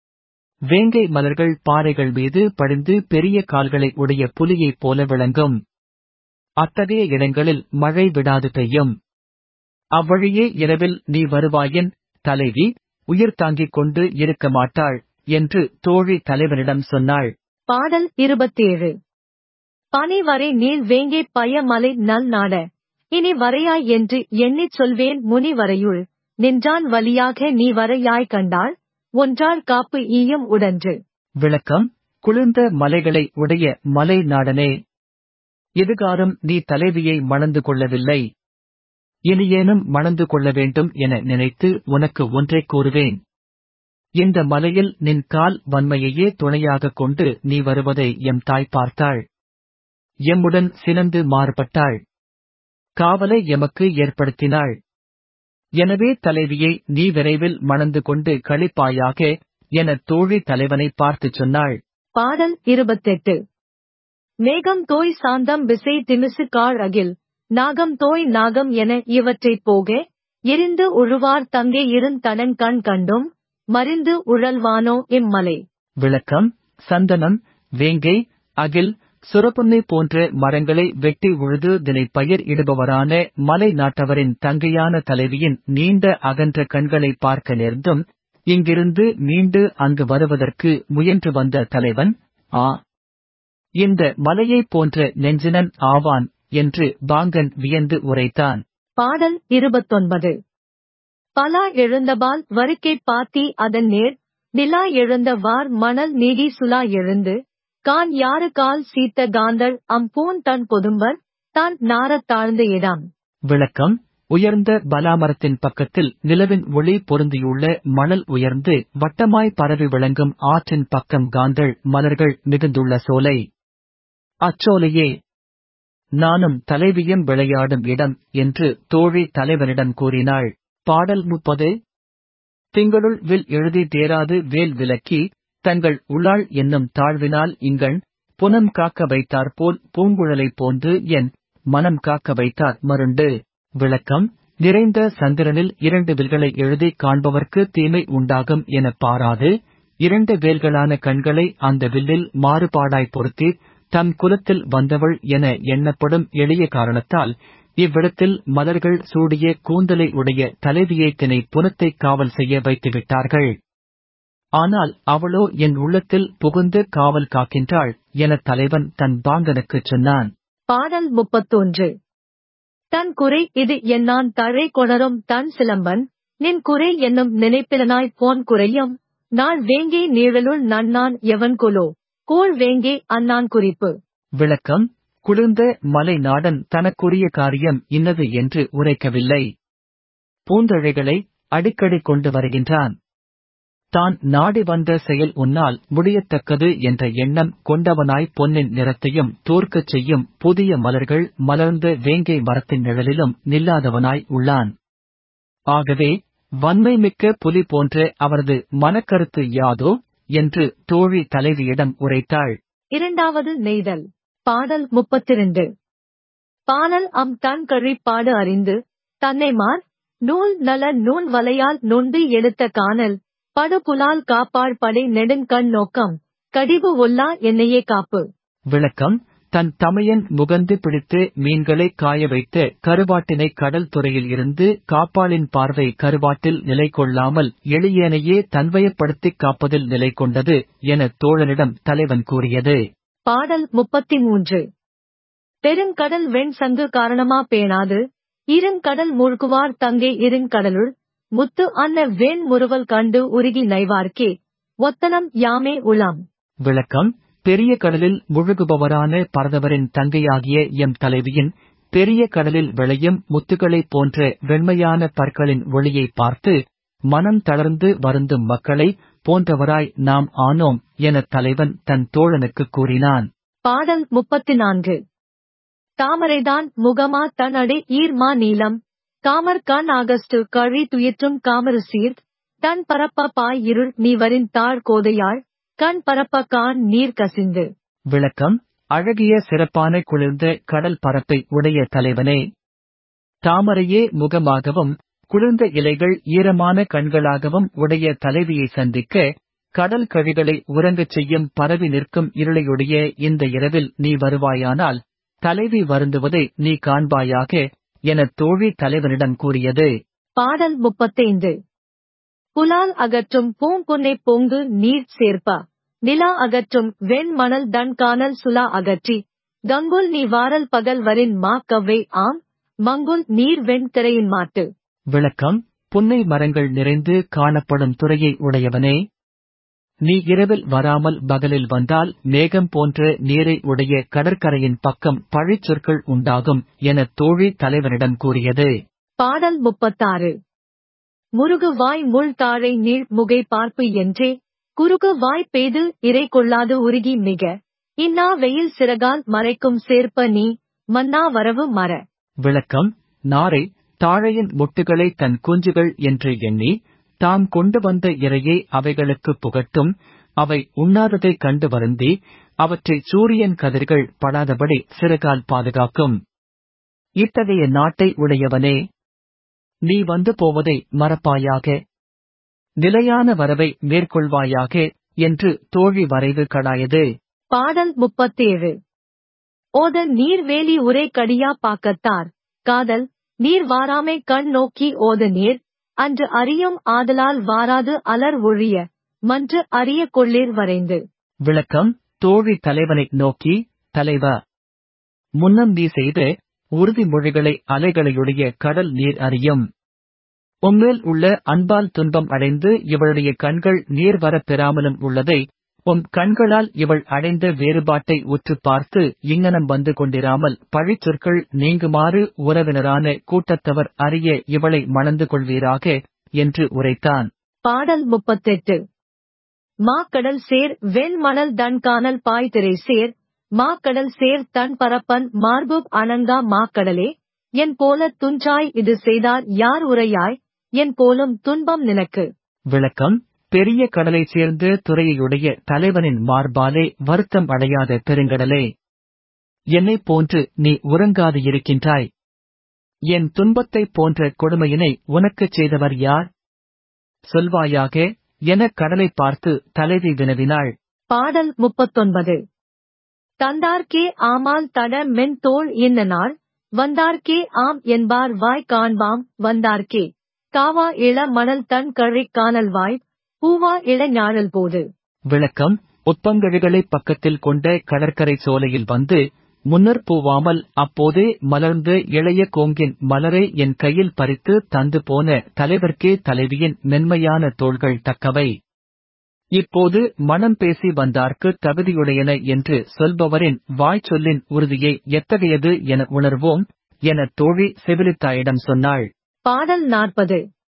வேங்கை மலர்கள் பாறைகள் மீது படிந்து பெரிய கால்களை உடைய புலியைப் போல விளங்கும் அத்தகைய இடங்களில் மழை விடாது பெய்யும் அவ்வழியே இரவில் நீ வருவாயின் தலைவி உயிர் தாங்கிக் கொண்டு இருக்க மாட்டாள் என்று தோழி தலைவனிடம் சொன்னாள் பாடல் இருபத்தேழு பனி வரை நீள் வேங்கை பய மலை நல் நாட இனி வரையாய் என்று எண்ணிச் சொல்வேன் முனி வரையுள் நின்றான் வழியாக நீ வரையாய் கண்டாள் ஒன்றாள் காப்பு ஈயம் உடன்று விளக்கம் குளிர்ந்த மலைகளை உடைய மலை நாடனே இதுகாரும் நீ தலைவியை மணந்து கொள்ளவில்லை இனியேனும் மணந்து கொள்ள வேண்டும் என நினைத்து உனக்கு ஒன்றைக் கூறுவேன் இந்த மலையில் நின் கால் வன்மையையே துணையாகக் கொண்டு நீ வருவதை எம் தாய் பார்த்தாள் எம்முடன் சினந்து மாறுபட்டாள் காவலை எமக்கு ஏற்படுத்தினாள் எனவே தலைவியை நீ விரைவில் மணந்து கொண்டு களிப்பாயாக என தோழி தலைவனை பார்த்துச் சொன்னாள் பாடல் இருபத்தெட்டு மேகம் தோய் சாந்தம் விசை திமிசு காழ் அகில் நாகம் தோய் நாகம் என இவற்றைப் போக எரிந்து உழுவார் தங்கே இருந்தனன் கண் கண்டும் மறிந்து உழல்வானோ இம்மலை விளக்கம் சந்தனம் வேங்கை அகில் சுரப்புன்னை போன்ற மரங்களை வெட்டி உழுது தினை பயிர் இடுபவரான மலை நாட்டவரின் தங்கையான தலைவியின் நீண்ட அகன்ற கண்களை பார்க்க நேர்ந்தும் இங்கிருந்து மீண்டு அங்கு வருவதற்கு முயன்று வந்த தலைவன் ஆ இந்த மலையைப் போன்ற நெஞ்சினன் ஆவான் என்று பாங்கன் வியந்து உரைத்தான் பாடல் இருபத்தொன்பது பலா எழுந்தபால் வருக்கைப் பாத்தி அதன் நேர் நிலா எழுந்த வார் மணல் நீடி சுலா எழுந்து கான் யாரு கால் சீத்த காந்தள் அம்பூன் தன் பொதும்பர் தான் நாரத் தாழ்ந்த இடம் விளக்கம் உயர்ந்த பலாமரத்தின் பக்கத்தில் நிலவின் ஒளி பொருந்தியுள்ள மணல் உயர்ந்து வட்டமாய் பரவி விளங்கும் ஆற்றின் பக்கம் காந்தள் மலர்கள் மிகுந்துள்ள சோலை அச்சோலையே நானும் தலைவியும் விளையாடும் இடம் என்று தோழி தலைவனிடம் கூறினாள் பாடல் முப்பது திங்களுள் வில் எழுதி தேராது வேல் விலக்கி தங்கள் உளாள் என்னும் தாழ்வினால் இங்கண் புனம் காக்க வைத்தார் போல் பூங்குழலைப் போன்று என் மனம் காக்க வைத்தார் மருண்டு விளக்கம் நிறைந்த சந்திரனில் இரண்டு வில்களை எழுதி காண்பவர்க்கு தீமை உண்டாகும் என பாராது இரண்டு வேல்களான கண்களை அந்த வில்லில் மாறுபாடாய் பொருத்தி தம் குலத்தில் வந்தவள் என எண்ணப்படும் எளிய காரணத்தால் இவ்விடத்தில் மலர்கள் சூடிய கூந்தலை உடைய தலைவியை தினை புனத்தை காவல் செய்ய வைத்துவிட்டார்கள் ஆனால் அவளோ என் உள்ளத்தில் புகுந்து காவல் காக்கின்றாள் என தலைவன் தன் பாங்கனுக்குச் சொன்னான் பாடல் முப்பத்தொன்று தன் குறை இது என்னான் தழை கொணரும் தன் சிலம்பன் நின் குறை என்னும் நினைப்பிலனாய் போன் குறையும் நாள் வேங்கே நீழலுள் நன்னான் எவன் கொலோ கோள் வேங்கே அன்னான் குறிப்பு விளக்கம் குளிர்ந்த மலை நாடன் தனக்குரிய காரியம் இன்னது என்று உரைக்கவில்லை பூந்தழைகளை அடிக்கடி கொண்டு வருகின்றான் தான் நாடி வந்த செயல் உன்னால் முடியத்தக்கது என்ற எண்ணம் கொண்டவனாய் பொன்னின் நிறத்தையும் தோற்கச் செய்யும் புதிய மலர்கள் மலர்ந்த வேங்கை மரத்தின் நிழலிலும் நில்லாதவனாய் உள்ளான் ஆகவே வன்மை மிக்க புலி போன்ற அவரது மனக்கருத்து யாதோ என்று தோழி தலைவியிடம் உரைத்தாள் இரண்டாவது நெய்தல் பாடல் முப்பத்திரண்டு பாடல் அம் தன் கழி பாடு அறிந்து தன்னைமார் நூல் நல நூல் வலையால் நொந்து எடுத்த காணல் படுபுலால் காப்பாள் படை நெடுங்கண் நோக்கம் கடிவு ஒல்லா என்னையே காப்பு விளக்கம் தன் தமையன் முகந்து பிடித்து மீன்களை காய வைத்த கருவாட்டினை கடல் துறையில் இருந்து காப்பாளின் பார்வை கருவாட்டில் நிலை கொள்ளாமல் எளியனையே தன்வயப்படுத்திக் காப்பதில் நிலை கொண்டது என தோழனிடம் தலைவன் கூறியது பாடல் முப்பத்தி மூன்று பெருங்கடல் வெண் சங்கு காரணமா பேணாது இருங்கடல் மூழ்குவார் தங்கே இருங்கடலுள் முத்து அன்ன வேண் முறுவல் கண்டு உருகி நைவார்க்கே ஒத்தனம் யாமே உளம் விளக்கம் பெரிய கடலில் முழுகுபவரான பரதவரின் தங்கையாகிய எம் தலைவியின் பெரிய கடலில் விளையும் முத்துகளைப் போன்ற வெண்மையான பற்களின் ஒளியை பார்த்து மனம் தளர்ந்து வருந்தும் மக்களை போன்றவராய் நாம் ஆனோம் என தலைவன் தன் தோழனுக்கு கூறினான் பாடல் முப்பத்தி நான்கு தாமரைதான் முகமா தனடை ஈர்மா நீலம் காமர் கண் ஆகஸ்டு கழி துயிற்றும் காமரு சீர்த் தன் பரப்ப பாய் இருள் நீவரின் தாழ் கோதையாள் கண் பரப்ப கான் நீர் கசிந்து விளக்கம் அழகிய சிறப்பான குளிர்ந்த கடல் பரப்பை உடைய தலைவனே தாமரையே முகமாகவும் குளிர்ந்த இலைகள் ஈரமான கண்களாகவும் உடைய தலைவியை சந்திக்க கடல் கழிகளை உறங்கச் செய்யும் பரவி நிற்கும் இருளையுடைய இந்த இரவில் நீ வருவாயானால் தலைவி வருந்துவதை நீ காண்பாயாக என தோழி தலைவனிடம் கூறியது பாடல் முப்பத்தைந்து புலால் அகற்றும் பூங்குன்னை பொங்கு நீர் சேர்ப்ப நிலா அகற்றும் வெண்மணல் தன் காணல் சுலா அகற்றி கங்குல் நீ வாரல் பகல் வரின் மா கவ்வை ஆம் மங்குல் நீர் வெண் திரையின் மாட்டு விளக்கம் புன்னை மரங்கள் நிறைந்து காணப்படும் துறையை உடையவனே நீ இரவில் வராமல் பகலில் வந்தால் மேகம் போன்ற நீரை உடைய கடற்கரையின் பக்கம் பழிச்சொற்கள் உண்டாகும் என தோழி தலைவனிடம் கூறியது பாடல் முப்பத்தாறு முருகு வாய் முள் தாழை நீள் முகை பார்ப்பு என்றே குறுகு வாய் பெய்து இறை கொள்ளாது உருகி மிக இன்னா வெயில் சிறகால் மறைக்கும் சேர்ப்ப நீ மன்னா வரவு மர விளக்கம் நாரை தாழையின் மொட்டுகளை தன் குஞ்சுகள் என்று எண்ணி தாம் கொண்டு வந்த இரையை அவைகளுக்கு புகட்டும் அவை உண்ணாததைக் கண்டு வருந்தி அவற்றை சூரியன் கதிர்கள் படாதபடி சிறகால் பாதுகாக்கும் இத்தகைய நாட்டை உடையவனே நீ வந்து போவதை மறப்பாயாக நிலையான வரவை மேற்கொள்வாயாக என்று தோழி வரைவு கடாயது பாடல் முப்பத்தேழு ஓத நீர்வேலி உரை கடியா பாக்கத்தார் காதல் நீர் வாராமை கண் நோக்கி ஓத நீர் அன்று அறியும் ஆதலால் வாராது அலர் ஒழிய மன்று அறிய கொள்ளீர் வரைந்து விளக்கம் தோழி தலைவனை நோக்கி தலைவா முன்னம் நீ செய்த உறுதிமொழிகளை அலைகளையுடைய கடல் நீர் அறியும் உம்மேல் உள்ள அன்பால் துன்பம் அடைந்து இவளுடைய கண்கள் நீர் வரப் பெறாமலும் உள்ளதை உம் கண்களால் இவள் அடைந்த வேறுபாட்டை உற்று பார்த்து இங்ஙனம் வந்து கொண்டிராமல் பழிச்சொற்கள் நீங்குமாறு உறவினரான கூட்டத்தவர் அறிய இவளை மணந்து கொள்வீராக என்று உரைத்தான் பாடல் முப்பத்தெட்டு மாக்கடல் சேர் வெண்மணல் தன் காணல் பாய் திரை சேர் மாக்கடல் சேர் தன் பரப்பன் மார்புப் அணங்கா மாக்கடலே என் போல துஞ்சாய் இது செய்தார் யார் உரையாய் என் போலும் துன்பம் நினக்கு விளக்கம் பெரிய கடலைச் சேர்ந்து துறையுடைய தலைவனின் மார்பாலே வருத்தம் அடையாத பெருங்கடலே என்னைப் போன்று நீ உறங்காது இருக்கின்றாய் என் துன்பத்தைப் போன்ற கொடுமையினை உனக்குச் செய்தவர் யார் சொல்வாயாக என கடலைப் பார்த்து தலைவி வினவினாள் பாடல் முப்பத்தொன்பது தந்தார்க்கே ஆமால் தட மென் தோள் இன்ன நாள் வந்தார்க்கே ஆம் என்பார் வாய் காண்பாம் வந்தார்க்கே காவா இள மணல் தன் கழிக் காணல் வாய் பூவா இள ஞாழல் போது விளக்கம் ஒப்பங்கழிகளை பக்கத்தில் கொண்ட கடற்கரை சோலையில் வந்து முன்னர் பூவாமல் அப்போதே மலர்ந்த இளைய கோங்கின் மலரை என் கையில் பறித்து தந்து போன தலைவர்க்கே தலைவியின் மென்மையான தோள்கள் தக்கவை இப்போது மனம் பேசி வந்தார்க்கு தகுதியுடையன என்று சொல்பவரின் வாய்ச்சொல்லின் உறுதியை எத்தகையது என உணர்வோம் என தோழி செவிலித்தாயிடம் சொன்னாள் பாடல் நாற்பது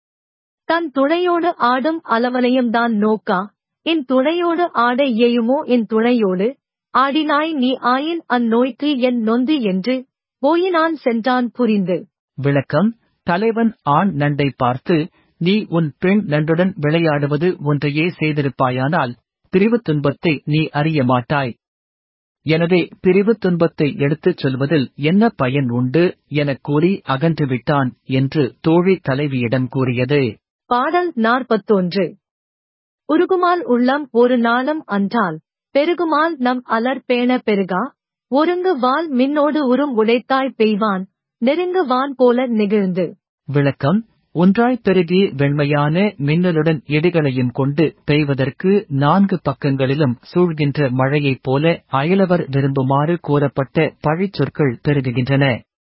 தன் துணையோடு ஆடும் அளவனையும் தான் நோக்கா என் துணையோடு ஆட இயையுமோ என் துணையோடு ஆடினாய் நீ ஆயின் அந்நோய்க்கு என் நொந்து என்று போயினான் சென்றான் புரிந்து விளக்கம் தலைவன் ஆண் நண்டை பார்த்து நீ உன் பெண் நண்டுடன் விளையாடுவது ஒன்றையே செய்திருப்பாயானால் பிரிவு துன்பத்தை நீ அறிய மாட்டாய் எனவே பிரிவு துன்பத்தை எடுத்துச் சொல்வதில் என்ன பயன் உண்டு எனக் கூறி அகன்று விட்டான் என்று தோழி தலைவியிடம் கூறியது பாடல் நாற்பத்தொன்று உருகுமால் உள்ளம் ஒரு நாளும் அன்றால் பெருகுமால் நம் அலர் பேண பெருகா ஒருங்கு வால் மின்னோடு உரும் உடைத்தாய் பெய்வான் நெருங்கு வான் போல நெகிழ்ந்து விளக்கம் ஒன்றாய்ப் பெருகி வெண்மையான மின்னலுடன் இடிகளையும் கொண்டு பெய்வதற்கு நான்கு பக்கங்களிலும் சூழ்கின்ற மழையைப் போல அயலவர் விரும்புமாறு கூறப்பட்ட பழிச்சொற்கள் பெருகுகின்றன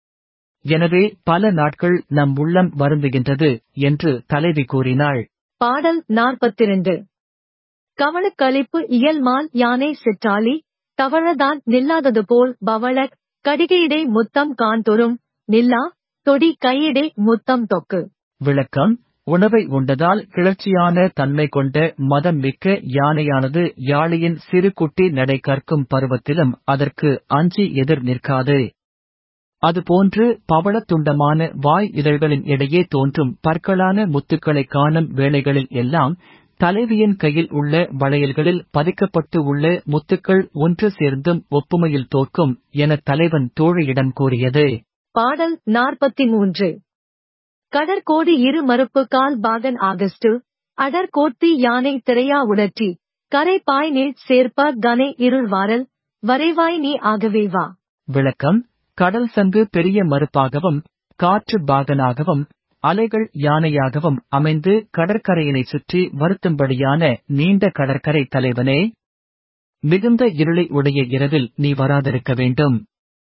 எனவே பல நாட்கள் நம் உள்ளம் வருந்துகின்றது என்று தலைவி கூறினாள் பாடல் நாற்பத்திரண்டு கவனக்களிப்பு இயல்மால் யானை சிற்றாளி தவழதான் நில்லாதது போல் பவளக் கடிகையிடை முத்தம் காந்தொரும் நில்லா தொடி கையிடை முத்தம் தொக்கு விளக்கம் உணவை உண்டதால் கிளர்ச்சியான தன்மை கொண்ட மதம் மிக்க யானையானது யாழியின் சிறு குட்டி நடை கற்கும் பருவத்திலும் அதற்கு அஞ்சி எதிர் நிற்காது அதுபோன்று பவளத் துண்டமான வாய் இதழ்களின் இடையே தோன்றும் பற்களான முத்துக்களைக் காணும் வேளைகளில் எல்லாம் தலைவியின் கையில் உள்ள வளையல்களில் பதிக்கப்பட்டு உள்ள முத்துக்கள் ஒன்று சேர்ந்தும் ஒப்புமையில் தோற்கும் என தலைவன் தோழியிடம் கூறியது பாடல் நாற்பத்தி மூன்று கடற்கோடி இரு மறுப்பு கால் பாகன் ஆகஸ்டு அடர்கோட்டி யானை திரையா உடற்றி கரை பாய் நீள் சேர்ப்ப கனை இருள் வாரல் வரைவாய் நீ ஆகவே வா விளக்கம் கடல் சங்கு பெரிய மறுப்பாகவும் காற்று பாகனாகவும் அலைகள் யானையாகவும் அமைந்து கடற்கரையினை சுற்றி வருத்தும்படியான நீண்ட கடற்கரை தலைவனே மிகுந்த இருளை உடைய இரவில் நீ வராதிருக்க வேண்டும்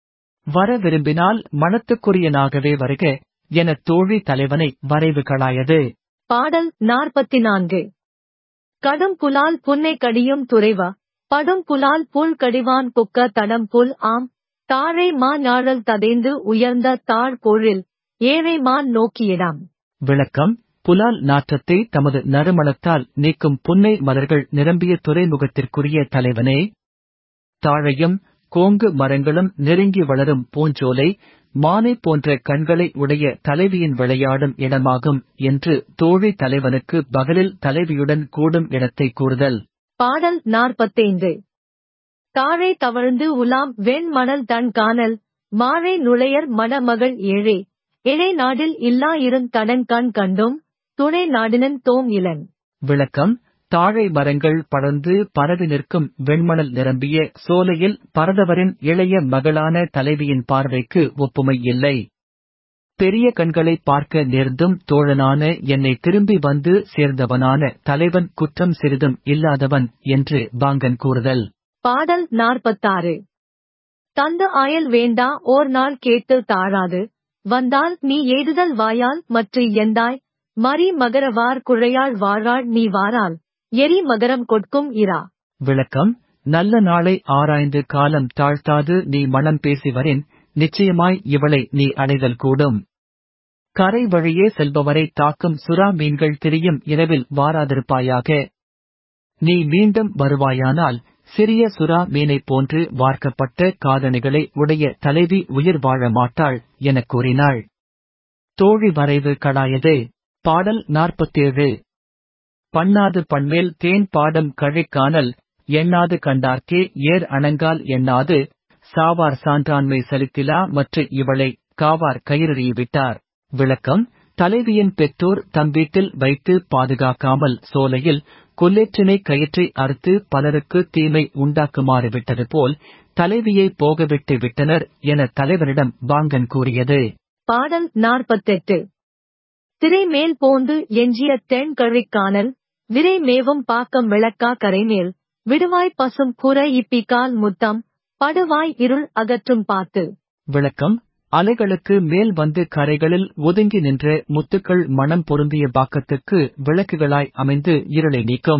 வர விரும்பினால் மனத்துக்குரியனாகவே வருக என தோழி தலைவனை வரைவு களாயது பாடல் நாற்பத்தி நான்கு கடும் புலால் புன்னை கடியும் துறைவா படும் புலால் புல் கடிவான் புக்க தடம் புல் ஆம் தாழை மா ஞாழல் ததைந்து உயர்ந்த தாழ் பொழில் ஏழை மான் நோக்கியிடாம் விளக்கம் புலால் நாற்றத்தை தமது நறுமணத்தால் நீக்கும் புன்னை மலர்கள் நிரம்பிய துறைமுகத்திற்குரிய தலைவனே தாழையும் கோங்கு மரங்களும் நெருங்கி வளரும் பூஞ்சோலை மானை போன்ற கண்களை உடைய தலைவியின் விளையாடும் இடமாகும் என்று தோழி தலைவனுக்கு பகலில் தலைவியுடன் கூடும் இடத்தை கூறுதல் பாடல் நாற்பத்தைந்து தாழை தவழ்ந்து உலாம் வெண் மணல் தன் காணல் மாழை நுழையர் மணமகள் ஏழே இழை நாடில் இல்லா இருந் தடன் கண் கண்டும் துணை நாடினன் தோம் இளன் விளக்கம் தாழை மரங்கள் படர்ந்து பரவி நிற்கும் வெண்மணல் நிரம்பிய சோலையில் பரதவரின் இளைய மகளான தலைவியின் பார்வைக்கு ஒப்புமை இல்லை பெரிய கண்களை பார்க்க நேர்ந்தும் தோழனான என்னை திரும்பி வந்து சேர்ந்தவனான தலைவன் குற்றம் சிறிதும் இல்லாதவன் என்று பாங்கன் கூறுதல் பாடல் நாற்பத்தாறு தந்து ஆயல் வேண்டா ஓர் நாள் கேட்டு தாழாது வந்தால் நீ ஏதுதல் வாயால் மற்ற எந்தாய் மரி மகரவார் குழையாள் வாழாள் நீ வாரால் எரி மகரம் கொட்கும் இரா விளக்கம் நல்ல நாளை ஆராய்ந்து காலம் தாழ்த்தாது நீ மனம் பேசி வரின் நிச்சயமாய் இவளை நீ அடைதல் கூடும் கரை வழியே செல்பவரை தாக்கும் சுறா மீன்கள் திரியும் இரவில் வாராதிருப்பாயாக நீ மீண்டும் வருவாயானால் சிறிய சுறா மீனைப் போன்று வார்க்கப்பட்ட காதணிகளை உடைய தலைவி உயிர் வாழ மாட்டாள் எனக் கூறினாள் தோழி வரைவு கடாயது பாடல் நாற்பத்தேழு பண்ணாது பண்மேல் தேன் பாடம் கழிக்கானல் எண்ணாது கண்டார்க்கே ஏர் அணங்கால் எண்ணாது சாவார் சான்றாண்மை செலுத்திலா மற்ற இவளை காவார் கயிறறிவிட்டார் விளக்கம் தலைவியின் பெற்றோர் தம் வீட்டில் வைத்து பாதுகாக்காமல் சோலையில் கொல்லேற்றினை கயிற்றை அறுத்து பலருக்கு தீமை உண்டாக்குமாறு விட்டது போல் தலைவியை போகவிட்டு விட்டனர் என தலைவரிடம் பாங்கன் கூறியது பாடல் நாற்பத்தெட்டு திரை மேல் போந்து எஞ்சிய தென் கழிக்கானல் விரை மேவும் பாக்கம் விளக்கா கரைமேல் விடுவாய் பசும் புற இப்பிக்கால் முத்தம் படுவாய் இருள் அகற்றும் பாத்து விளக்கம் அலைகளுக்கு மேல் வந்து கரைகளில் ஒதுங்கி நின்ற முத்துக்கள் மனம் பொருந்திய பாக்கத்துக்கு விளக்குகளாய் அமைந்து இருளை நீக்கும்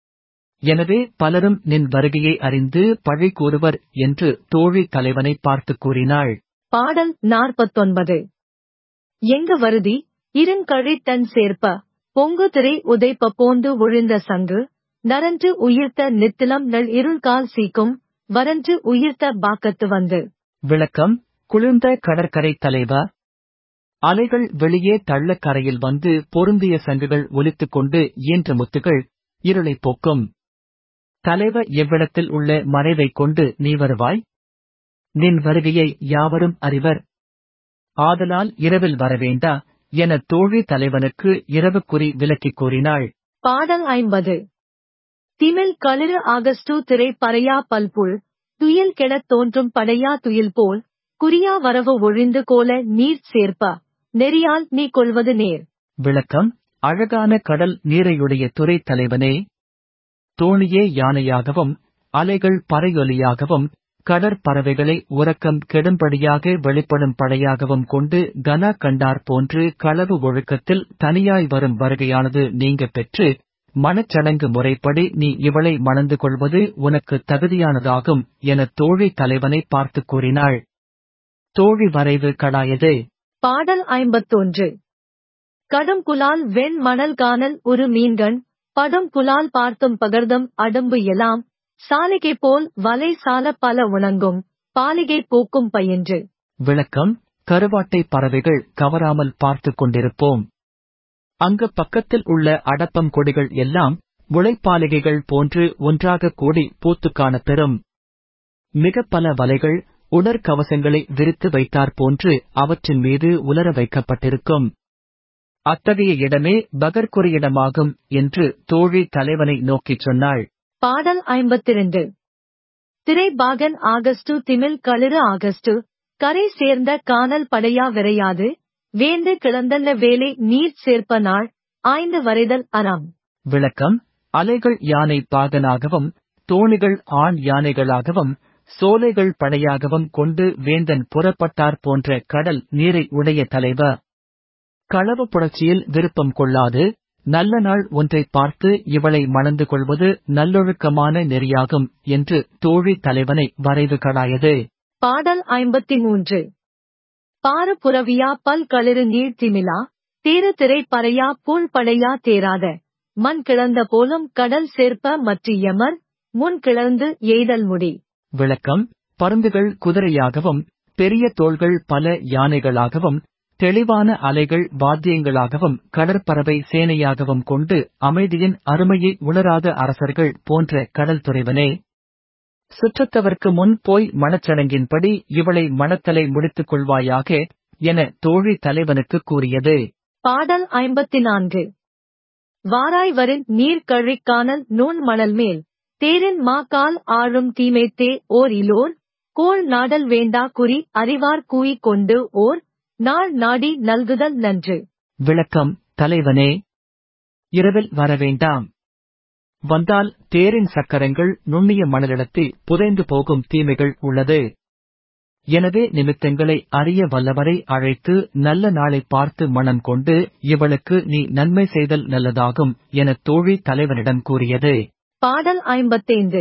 எனவே பலரும் நின் வருகையை அறிந்து பழி கூறுவர் என்று தோழி தலைவனை பார்த்து கூறினாள் பாடல் நாற்பத்தொன்பது எங்க வருதி இருங்கழி தன் சேர்ப்ப பொங்கு திரை உதைப்ப போந்து ஒழிந்த சங்கு நரன்று உயிர்த்த நித்திலம் நள் இருள்கால் சீக்கும் வரன்று உயிர்த்த பாக்கத்து வந்து விளக்கம் குளிர்ந்த கடற்கரை தலைவா அலைகள் வெளியே தள்ள கரையில் வந்து பொருந்திய சங்குகள் ஒலித்துக் கொண்டு இயன்ற முத்துகள் இருளைப் போக்கும் தலைவ எவ்விடத்தில் உள்ள மறைவைக் கொண்டு நீ வருவாய் நின் வருகையை யாவரும் அறிவர் ஆதலால் இரவில் வரவேண்டா என தோழி தலைவனுக்கு இரவுக்குறி விலக்கிக் கூறினாள் பாடல் ஐம்பது திமில் களிறு ஆகஸ்டு திரை பறையா பல்புள் துயில் கெடத் தோன்றும் படையா துயில் போல் குறியா வரவு ஒழிந்து கோல நீர் சேர்ப்ப நெறியால் நீ கொள்வது நேர் விளக்கம் அழகான கடல் நீரையுடைய துறை தலைவனே தோணியே யானையாகவும் அலைகள் பறையொலியாகவும் கடற்பறவைகளை உறக்கம் கெடும்படியாக வெளிப்படும் படையாகவும் கொண்டு கன கண்டார் போன்று களவு ஒழுக்கத்தில் தனியாய் வரும் வருகையானது நீங்க பெற்று மனச்சடங்கு முறைப்படி நீ இவளை மணந்து கொள்வது உனக்கு தகுதியானதாகும் என தோழி தலைவனை பார்த்து கூறினாள் தோழி வரைவு கடாயது பாடல் ஐம்பத்தொன்று கடும் குலால் வெண் மணல் காணல் ஒரு மீன்கண் படும் குலால் பார்த்தும் பகர்தம் அடம்பு எல்லாம் சாலிகை போல் வலை சால பல உணங்கும் பாலிகை போக்கும் பயின்று விளக்கம் கருவாட்டை பறவைகள் கவராமல் பார்த்துக் கொண்டிருப்போம் அங்கு பக்கத்தில் உள்ள அடப்பம் கொடிகள் எல்லாம் முளைப்பாலிகைகள் போன்று ஒன்றாக கூடி பூத்து காணப்பெறும் மிக பல வலைகள் உடற்கவசங்களை விரித்து வைத்தாற் போன்று அவற்றின் மீது உலர வைக்கப்பட்டிருக்கும் அத்தகைய இடமே பகற்குறியிடமாகும் என்று தோழி தலைவனை நோக்கிச் சொன்னாள் பாடல் ஐம்பத்திரண்டு திரைபாகன் ஆகஸ்டு திமில் களிறு ஆகஸ்டு கரை சேர்ந்த காணல் படையா விரையாது வேந்து கிளந்தல்ல வேலை நீர் சேர்ப்ப நாள் ஆய்ந்து வரைதல் அறம் விளக்கம் அலைகள் யானை பாகனாகவும் தோணிகள் ஆண் யானைகளாகவும் சோலைகள் படையாகவும் கொண்டு வேந்தன் புறப்பட்டார் போன்ற கடல் நீரை உடைய தலைவர் களவு புரட்சியில் விருப்பம் கொள்ளாது நல்ல நாள் ஒன்றை பார்த்து இவளை மணந்து கொள்வது நல்லொழுக்கமான நெறியாகும் என்று தோழி தலைவனை வரைவு கடாயது பாடல் ஐம்பத்தி மூன்று பாரு புறவியா பல் களிறு நீர் திமிலா தேரு திரை பறையா பூள் படையா தேராத மண் கிளந்த போலும் கடல் சேர்ப்ப மற்ற யமர் முன் கிளர்ந்து எய்தல் முடி விளக்கம் பருந்துகள் குதிரையாகவும் பெரிய தோள்கள் பல யானைகளாகவும் தெளிவான அலைகள் வாத்தியங்களாகவும் கடற்பறவை சேனையாகவும் கொண்டு அமைதியின் அருமையை உணராத அரசர்கள் போன்ற கடல் துறைவனே சுற்றத்தவர்க்கு முன் போய் மணச்சடங்கின்படி இவளை மணத்தலை முடித்துக் கொள்வாயாக என தோழி தலைவனுக்கு கூறியது பாடல் ஐம்பத்தி நான்கு வாராய் வரின் நீர் கழிக்கானல் நூன் மணல் மேல் தேரின் மா கால் ஆழும் தீமைத்தே ஓர் இலோர் கோள் நாடல் வேண்டா குறி அறிவார் கூய் கொண்டு ஓர் நாள் நாடி நல்குதல் நன்று விளக்கம் தலைவனே இரவில் வரவேண்டாம் வந்தால் தேரின் சக்கரங்கள் நுண்ணிய மணலிடத்தில் புதைந்து போகும் தீமைகள் உள்ளது எனவே நிமித்தங்களை அறிய வல்லவரை அழைத்து நல்ல நாளை பார்த்து மனம் கொண்டு இவளுக்கு நீ நன்மை செய்தல் நல்லதாகும் என தோழி தலைவனிடம் கூறியது பாடல் ஐம்பத்தைந்து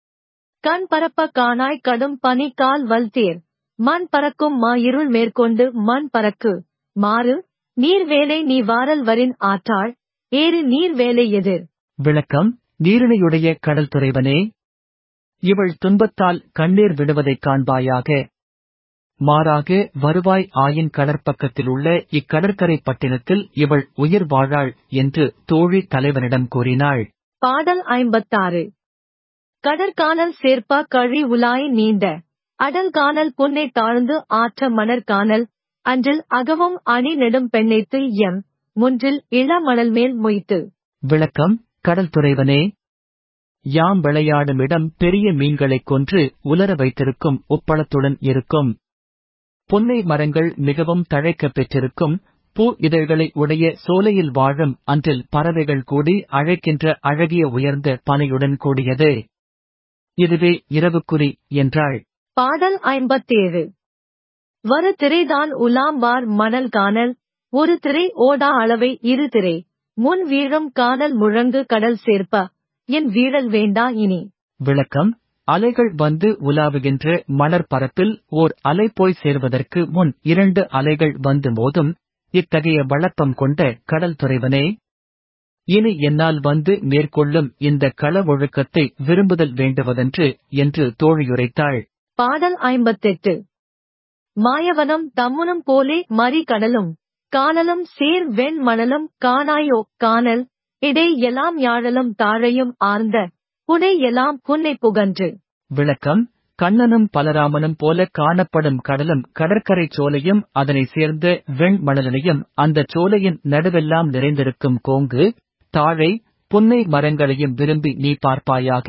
கண் பரப்ப காணாய் கடும் பனி கால் வல்தேர் மண் பறக்கும் மா இருள் மேற்கொண்டு மண் பறக்கு மாறு நீர் வேலை நீ வாரல் வரின் ஆற்றாள் ஏறு நீர் வேலை எதிர் விளக்கம் நீரினையுடைய கடல் துறைவனே இவள் துன்பத்தால் கண்ணீர் விடுவதைக் காண்பாயாக மாறாக வருவாய் ஆயின் கடற்பக்கத்தில் உள்ள இக்கடற்கரை பட்டினத்தில் இவள் உயிர் வாழாள் என்று தோழி தலைவனிடம் கூறினாள் பாடல் ஐம்பத்தாறு கடற்கானல் சேர்ப்ப கழி உலாய் நீண்ட அடல் கானல் புன்னை தாழ்ந்து ஆற்ற மணற்கானல் அன்றில் அகவும் அணி நெடும் பெண்ணைத்து எம் முன்றில் இளமணல் மேல் மொய்த்து விளக்கம் கடல் துறைவனே யாம் விளையாடும் இடம் பெரிய மீன்களைக் கொன்று உலர வைத்திருக்கும் உப்பளத்துடன் இருக்கும் பொன்னை மரங்கள் மிகவும் தழைக்கப் பெற்றிருக்கும் பூ இதழ்களை உடைய சோலையில் வாழும் அன்றில் பறவைகள் கூடி அழைக்கின்ற அழகிய உயர்ந்த பனையுடன் கூடியது இதுவே இரவுக்குறி என்றாள் பாடல் ஐம்பத்தேழு வரு திரைதான் உலாம்பார் மணல் காணல் ஒரு திரை ஓடா அளவை இரு திரை முன் வீழும் காணல் முழங்கு கடல் சேர்ப்ப என் வீழல் வேண்டா இனி விளக்கம் அலைகள் வந்து உலாவுகின்ற மணற்பரப்பில் ஓர் அலை போய் சேர்வதற்கு முன் இரண்டு அலைகள் வந்து மோதும் இத்தகைய வழப்பம் கொண்ட கடல் துறைவனே இனி என்னால் வந்து மேற்கொள்ளும் இந்த கள ஒழுக்கத்தை விரும்புதல் வேண்டுவதென்று என்று தோழியுரைத்தாள் பாடல் ஐம்பத்தெட்டு மாயவனம் தம்முனம் போலே மறி கடலும் காணலும் சேர் வெண் மணலும் காணாயோ காணல் இடை எல்லாம் யாழலும் தாழையும் ஆர்ந்த புனை எல்லாம் புன்னை புகன்று விளக்கம் கண்ணனும் பலராமனும் போல காணப்படும் கடலும் கடற்கரை சோலையும் அதனை சேர்ந்த வெண்மணலையும் அந்த சோலையின் நடுவெல்லாம் நிறைந்திருக்கும் கோங்கு தாழை புன்னை மரங்களையும் விரும்பி நீ பார்ப்பாயாக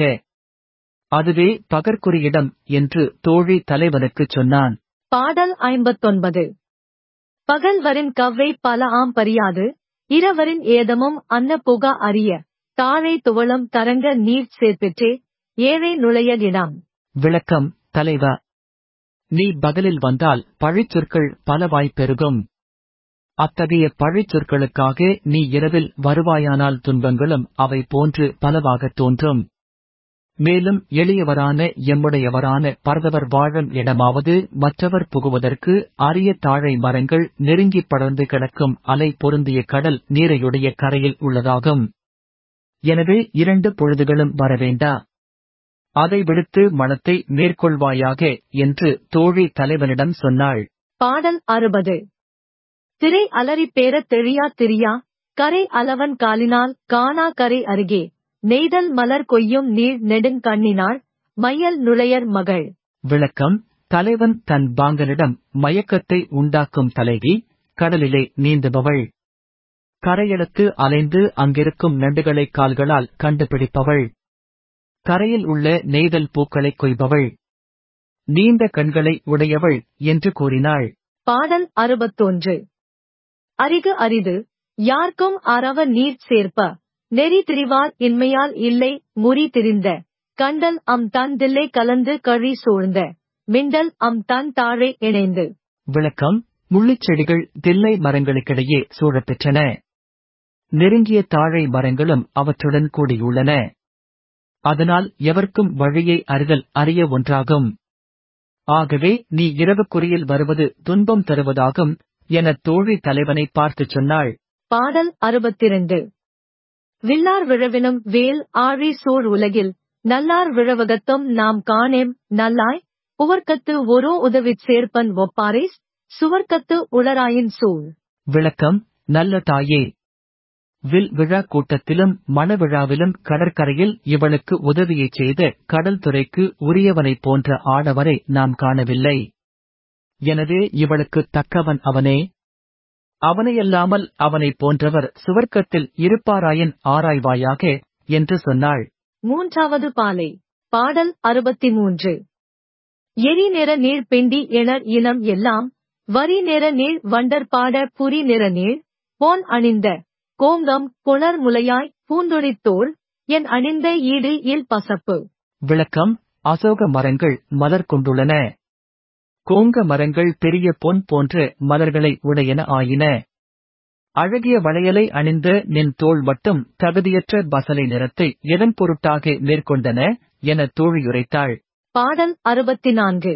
அதுவே பகற்குறியிடம் என்று தோழி தலைவனுக்குச் சொன்னான் பாடல் ஐம்பத்தொன்பது பகல்வரின் கவ்வை பல ஆம் பறியாது இரவரின் ஏதமும் அன்ன புகா அறிய தாழை துவளம் தரங்க நீர் சேர்ப்பிற்றே ஏழை நுழையல் இடம் விளக்கம் தலைவா நீ பகலில் வந்தால் பழிச்சொற்கள் பலவாய்ப் பெருகும் அத்தகைய பழிச்சொற்களுக்காக நீ இரவில் வருவாயானால் துன்பங்களும் அவை போன்று பலவாகத் தோன்றும் மேலும் எளியவரான எம்முடையவரான பரதவர் வாழும் இடமாவது மற்றவர் புகுவதற்கு அரிய தாழை மரங்கள் நெருங்கிப் படர்ந்து கிடக்கும் அலை பொருந்திய கடல் நீரையுடைய கரையில் உள்ளதாகும் எனவே இரண்டு பொழுதுகளும் வரவேண்டா அதை விடுத்து மனத்தை மேற்கொள்வாயாக என்று தோழி தலைவனிடம் சொன்னாள் பாடல் அறுபது திரை அலறி பேரத் தெழியா திரியா கரை அலவன் காலினால் காணா கரை அருகே நெய்தல் மலர் கொய்யும் நீர் நெடுங்கண்ணினாள் மையல் நுழையர் மகள் விளக்கம் தலைவன் தன் பாங்கனிடம் மயக்கத்தை உண்டாக்கும் தலைவி கடலிலே நீந்துபவள் கரையெடுத்து அலைந்து அங்கிருக்கும் நண்டுகளை கால்களால் கண்டுபிடிப்பவள் கரையில் உள்ள நெய்தல் பூக்களைக் கொய்பவள் நீண்ட கண்களை உடையவள் என்று கூறினாள் பாடல் அறுபத்தொன்று அரிகு அரிது யார்க்கும் அறவ நீர் சேர்ப்ப நெறி திரிவார் இன்மையால் இல்லை முறி திரிந்த கண்டல் அம் தன் தில்லை கலந்து கழி சூழ்ந்த மிண்டல் அம் தன் தாழை இணைந்து விளக்கம் முள்ளிச் செடிகள் தில்லை மரங்களுக்கிடையே சூழப்பெற்றன நெருங்கிய தாழை மரங்களும் அவற்றுடன் கூடியுள்ளன அதனால் எவர்க்கும் வழியை அறிதல் அரிய ஒன்றாகும் ஆகவே நீ இரவுக்குறியில் வருவது துன்பம் தருவதாகும் என தோழி தலைவனை பார்த்துச் சொன்னாள் பாடல் அறுபத்திரண்டு வில்லார் விழவினும் வேல் ஆழி சூழ் உலகில் நல்லார் விழவகத்தும் நாம் காணேம் நல்லாய் உவர்க்கத்து ஒரோ உதவிச் சேர்ப்பன் ஒப்பாரிஸ் சுவர்க்கத்து உளராயின் சூழ் விளக்கம் நல்ல தாயே வில் விழா கூட்டத்திலும் மணவிழாவிலும் கடற்கரையில் இவளுக்கு உதவியைச் செய்த கடல் துறைக்கு உரியவனைப் போன்ற ஆடவரை நாம் காணவில்லை எனவே இவளுக்கு தக்கவன் அவனே அவனையல்லாமல் அவனைப் போன்றவர் சுவர்க்கத்தில் இருப்பாராயின் ஆராய்வாயாக என்று சொன்னாள் மூன்றாவது பாலை பாடல் அறுபத்தி மூன்று எரி நிற நீர் பெண்டி எணர் இனம் எல்லாம் வரி நிற நீர் வண்டர் பாட புரி நிற நீர் போன் அணிந்த கோங்கம் புணர் முலையாய் பூந்தொழித்தோள் என் அணிந்த ஈடு இல் பசப்பு விளக்கம் அசோக மரங்கள் மலர் கொண்டுள்ளன கோங்க மரங்கள் பெரிய பொன் போன்ற மலர்களை உடையன ஆயின அழகிய வளையலை அணிந்த நின் தோள் மட்டும் தகுதியற்ற பசலை நிறத்தை எதன் பொருட்டாக மேற்கொண்டன என தோழியுரைத்தாள் பாடல் அறுபத்தி நான்கு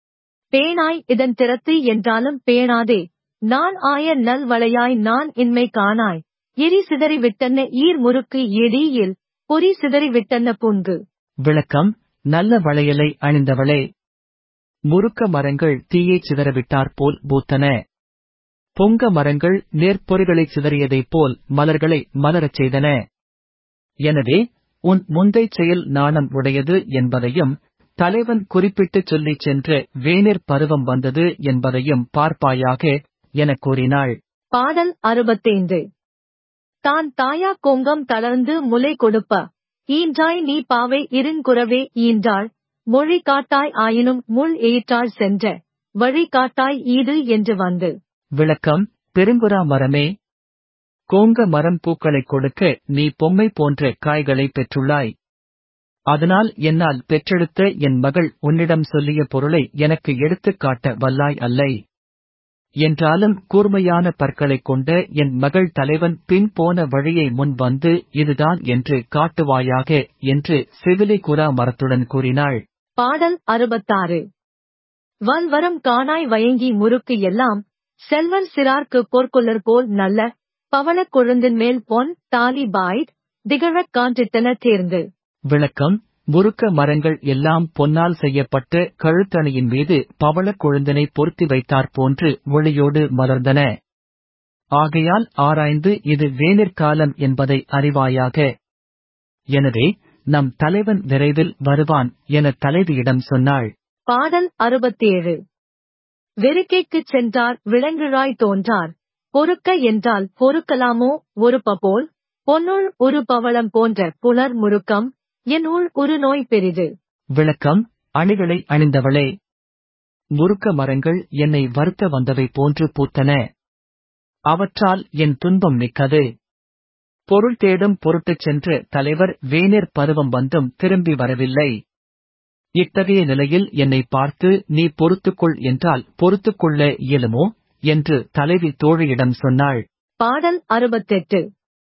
பேணாய் இதன் திறத்து என்றாலும் பேணாதே நான் ஆய நல் வளையாய் நான் இன்மை காணாய் எரி சிதறி விட்டன ஈர் முறுக்கு எடியில் பொறி சிதறி விட்டன புன்கு விளக்கம் நல்ல வளையலை அணிந்தவளே முறுக்க மரங்கள் தீயைச் சிதறவிட்டாற்போல் பூத்தன பொங்க மரங்கள் நேர்ப்பொறிகளைச் சிதறியதைப் போல் மலர்களை மலரச் செய்தன எனவே உன் முந்தைச் செயல் நாணம் உடையது என்பதையும் தலைவன் குறிப்பிட்டுச் சொல்லிச் சென்ற வேனிற் பருவம் வந்தது என்பதையும் பார்ப்பாயாக எனக் கூறினாள் பாடல் அறுபத்தைந்து தான் தாயா கொங்கம் தளர்ந்து முலை கொடுப்ப ஈன்றாய் நீ பாவை இருங்குறவே ஈன்றாள் மொழி காட்டாய் ஆயினும் முள் எயிற்றாள் சென்ற வழி காட்டாய் ஈது என்று வந்து விளக்கம் பெருங்குறா மரமே கோங்க மரம் பூக்களைக் கொடுக்க நீ பொம்மை போன்ற காய்களைப் பெற்றுள்ளாய் அதனால் என்னால் பெற்றெடுத்த என் மகள் உன்னிடம் சொல்லிய பொருளை எனக்கு எடுத்துக் காட்ட வல்லாய் அல்லை என்றாலும் கூர்மையான பற்களைக் கொண்ட என் மகள் தலைவன் பின் போன வழியை முன் வந்து இதுதான் என்று காட்டுவாயாக என்று செவிலி குரா மரத்துடன் கூறினாள் பாடல் அறுபத்தாறு வல்வரம் காணாய் வயங்கி முறுக்கு எல்லாம் செல்வர் சிறார்க்கு பொற்கொள்ளர் போல் நல்ல பவளக் கொழுந்தின் மேல் பொன் தாலி பாய்ட் திகழக் காண்டிட்டன தேர்ந்து விளக்கம் முறுக்க மரங்கள் எல்லாம் பொன்னால் செய்யப்பட்ட கழுத்தணியின் மீது பவளக் கொழுந்தினை பொருத்தி வைத்தாற் போன்று ஒளியோடு மலர்ந்தன ஆகையால் ஆராய்ந்து இது வேனிற்காலம் என்பதை அறிவாயாக எனவே நம் தலைவன் விரைவில் வருவான் என தலைவியிடம் சொன்னாள் பாடல் அறுபத்தேழு வெறுக்கைக்குச் சென்றார் விலங்குழாய் தோன்றார் பொறுக்க என்றால் பொறுக்கலாமோ ஒரு பபோல் பொன்னுள் ஒரு பவளம் போன்ற புலர் முறுக்கம் என் உள் ஒரு நோய் பெரிது விளக்கம் அணிகளை அணிந்தவளே முறுக்க மரங்கள் என்னை வருத்த வந்தவை போன்று பூத்தன அவற்றால் என் துன்பம் மிக்கது பொருள் தேடும் பொருட்டுச் சென்ற தலைவர் வேனிற் பருவம் வந்தும் திரும்பி வரவில்லை இத்தகைய நிலையில் என்னை பார்த்து நீ பொறுத்துக்கொள் என்றால் பொறுத்துக்கொள்ள இயலுமோ என்று தலைவி தோழியிடம் சொன்னாள் பாடல் அறுபத்தெட்டு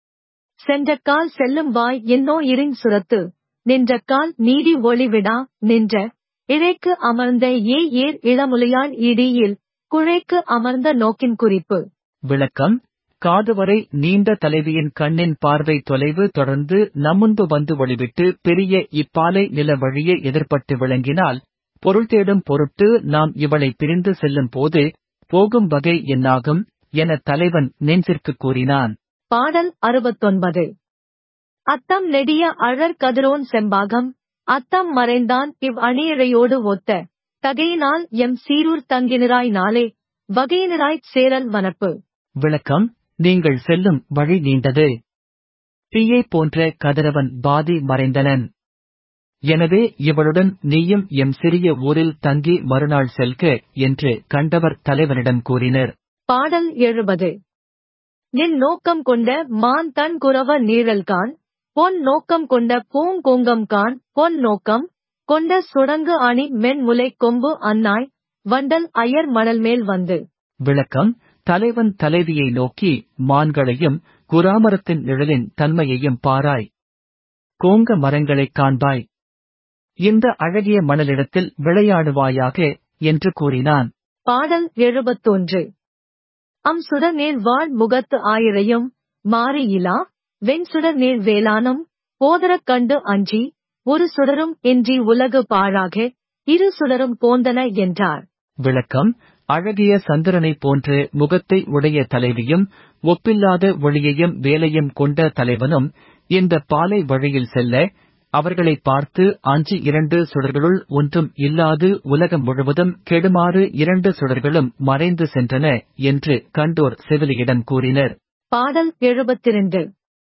சென்ற கால் செல்லும் வாய் என்னோ இரின் சுரத்து நின்ற கால் நீடி ஒளிவிடா நின்ற இழைக்கு அமர்ந்த ஏ ஏர் இளமுலையாள் இடியில் குழைக்கு அமர்ந்த நோக்கின் குறிப்பு விளக்கம் காதுவரை நீண்ட தலைவியின் கண்ணின் பார்வை தொலைவு தொடர்ந்து நம்முன்பு வந்து ஒளிவிட்டு பெரிய இப்பாலை நில வழியே எதிர்பட்டு விளங்கினால் பொருள் தேடும் பொருட்டு நாம் இவளை பிரிந்து செல்லும் போது போகும் வகை என்னாகும் என தலைவன் நெஞ்சிற்கு கூறினான் பாடல் அறுபத்தொன்பது அத்தம் நெடிய அழற் கதிரோன் செம்பாகம் அத்தம் மறைந்தான் இவ் அணியிழையோடு ஒத்த தகையினால் எம் சீரூர் தங்கினராய் நாளே வகையினராய்ச் சேரல் வனப்பு விளக்கம் நீங்கள் செல்லும் வழி நீண்டது தீயை போன்ற கதிரவன் பாதி மறைந்தனன் எனவே இவளுடன் நீயும் எம் சிறிய ஊரில் தங்கி மறுநாள் செல்க என்று கண்டவர் தலைவனிடம் கூறினர் பாடல் எழுபது நின் நோக்கம் கொண்ட மான் தன் குரவ நீழல்கான் பொன் நோக்கம் கொண்ட பூங்கோங்கம் கான் பொன் நோக்கம் கொண்ட சுடங்கு அணி மென்முலை கொம்பு அன்னாய் வண்டல் அயர் மணல் மேல் வந்து விளக்கம் தலைவன் தலைவியை நோக்கி மான்களையும் குராமரத்தின் நிழலின் தன்மையையும் பாராய் கோங்க மரங்களைக் காண்பாய் இந்த அழகிய மணலிடத்தில் விளையாடுவாயாக என்று கூறினான் பாடல் எழுபத்தொன்று அம் சுடர் நீர் வாழ் முகத்து ஆயிரையும் மாறியிலா வெண் சுடர் நீர் வேளானும் போதரக் கண்டு அஞ்சி ஒரு சுடரும் இன்றி உலகு பாழாக இரு சுடரும் போந்தன என்றார் விளக்கம் அழகிய சந்திரனைப் போன்ற முகத்தை உடைய தலைவியும் ஒப்பில்லாத ஒளியையும் வேலையும் கொண்ட தலைவனும் இந்த பாலை வழியில் செல்ல அவர்களைப் பார்த்து அஞ்சு இரண்டு சுடர்களுள் ஒன்றும் இல்லாது உலகம் முழுவதும் கெடுமாறு இரண்டு சுடர்களும் மறைந்து சென்றன என்று கண்டோர் செவிலியிடம் கூறினர் பாடல் எழுபத்திரண்டு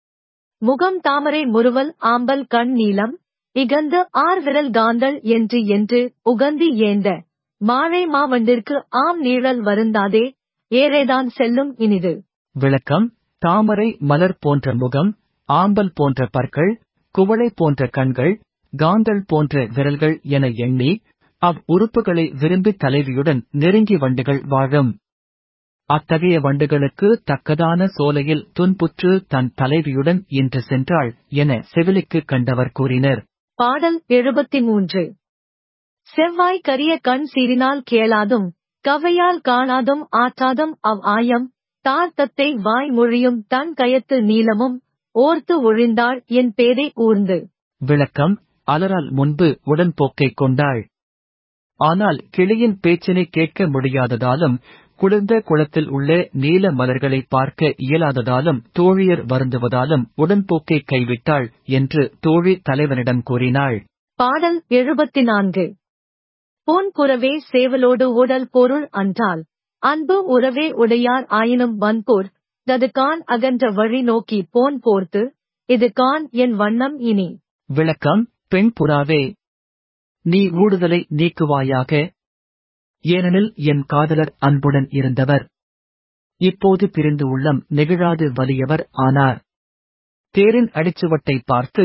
முகம் தாமரை முறுவல் ஆம்பல் கண் நீலம் இகந்து ஆர் விரல் காந்தள் என்று என்று உகந்தி ஏந்த மாழை மாவண்டிற்கு ஆம் நீழல் வருந்தாதே ஏறேதான் செல்லும் இனிது விளக்கம் தாமரை மலர் போன்ற முகம் ஆம்பல் போன்ற பற்கள் குவளை போன்ற கண்கள் காந்தள் போன்ற விரல்கள் என எண்ணி அவ் உறுப்புகளை விரும்பி தலைவியுடன் நெருங்கி வண்டுகள் வாழும் அத்தகைய வண்டுகளுக்கு தக்கதான சோலையில் துன்புற்று தன் தலைவியுடன் இன்று சென்றாள் என செவிலிக்கு கண்டவர் கூறினர் பாடல் எழுபத்தி மூன்று செவ்வாய் கரிய கண் சீரினால் கேளாதும் கவையால் காணாதும் ஆற்றாதும் அவ் ஆயம் தார்த்தத்தை வாய் மொழியும் தன் கயத்து நீளமும் ஓர்த்து ஒழிந்தாள் என் பேரை ஊர்ந்து விளக்கம் அலரால் முன்பு உடன்போக்கைக் கொண்டாள் ஆனால் கிளியின் பேச்சினை கேட்க முடியாததாலும் குளிர்ந்த குளத்தில் உள்ள நீல மலர்களை பார்க்க இயலாததாலும் தோழியர் வருந்துவதாலும் உடன்போக்கை கைவிட்டாள் என்று தோழி தலைவனிடம் கூறினாள் பாடல் எழுபத்தி நான்கு போன் புறவே சேவலோடு உடல் பொருள் அன்றால் அன்பு உறவே உடையார் ஆயினும் வன்போர் தது கான் அகன்ற வழி நோக்கி போன் போர்த்து இது கான் என் வண்ணம் இனி விளக்கம் பெண் புறாவே நீ ஊடுதலை நீக்குவாயாக ஏனெனில் என் காதலர் அன்புடன் இருந்தவர் இப்போது பிரிந்து உள்ளம் நெகிழாது வலியவர் ஆனார் தேரின் அடிச்சுவட்டை பார்த்து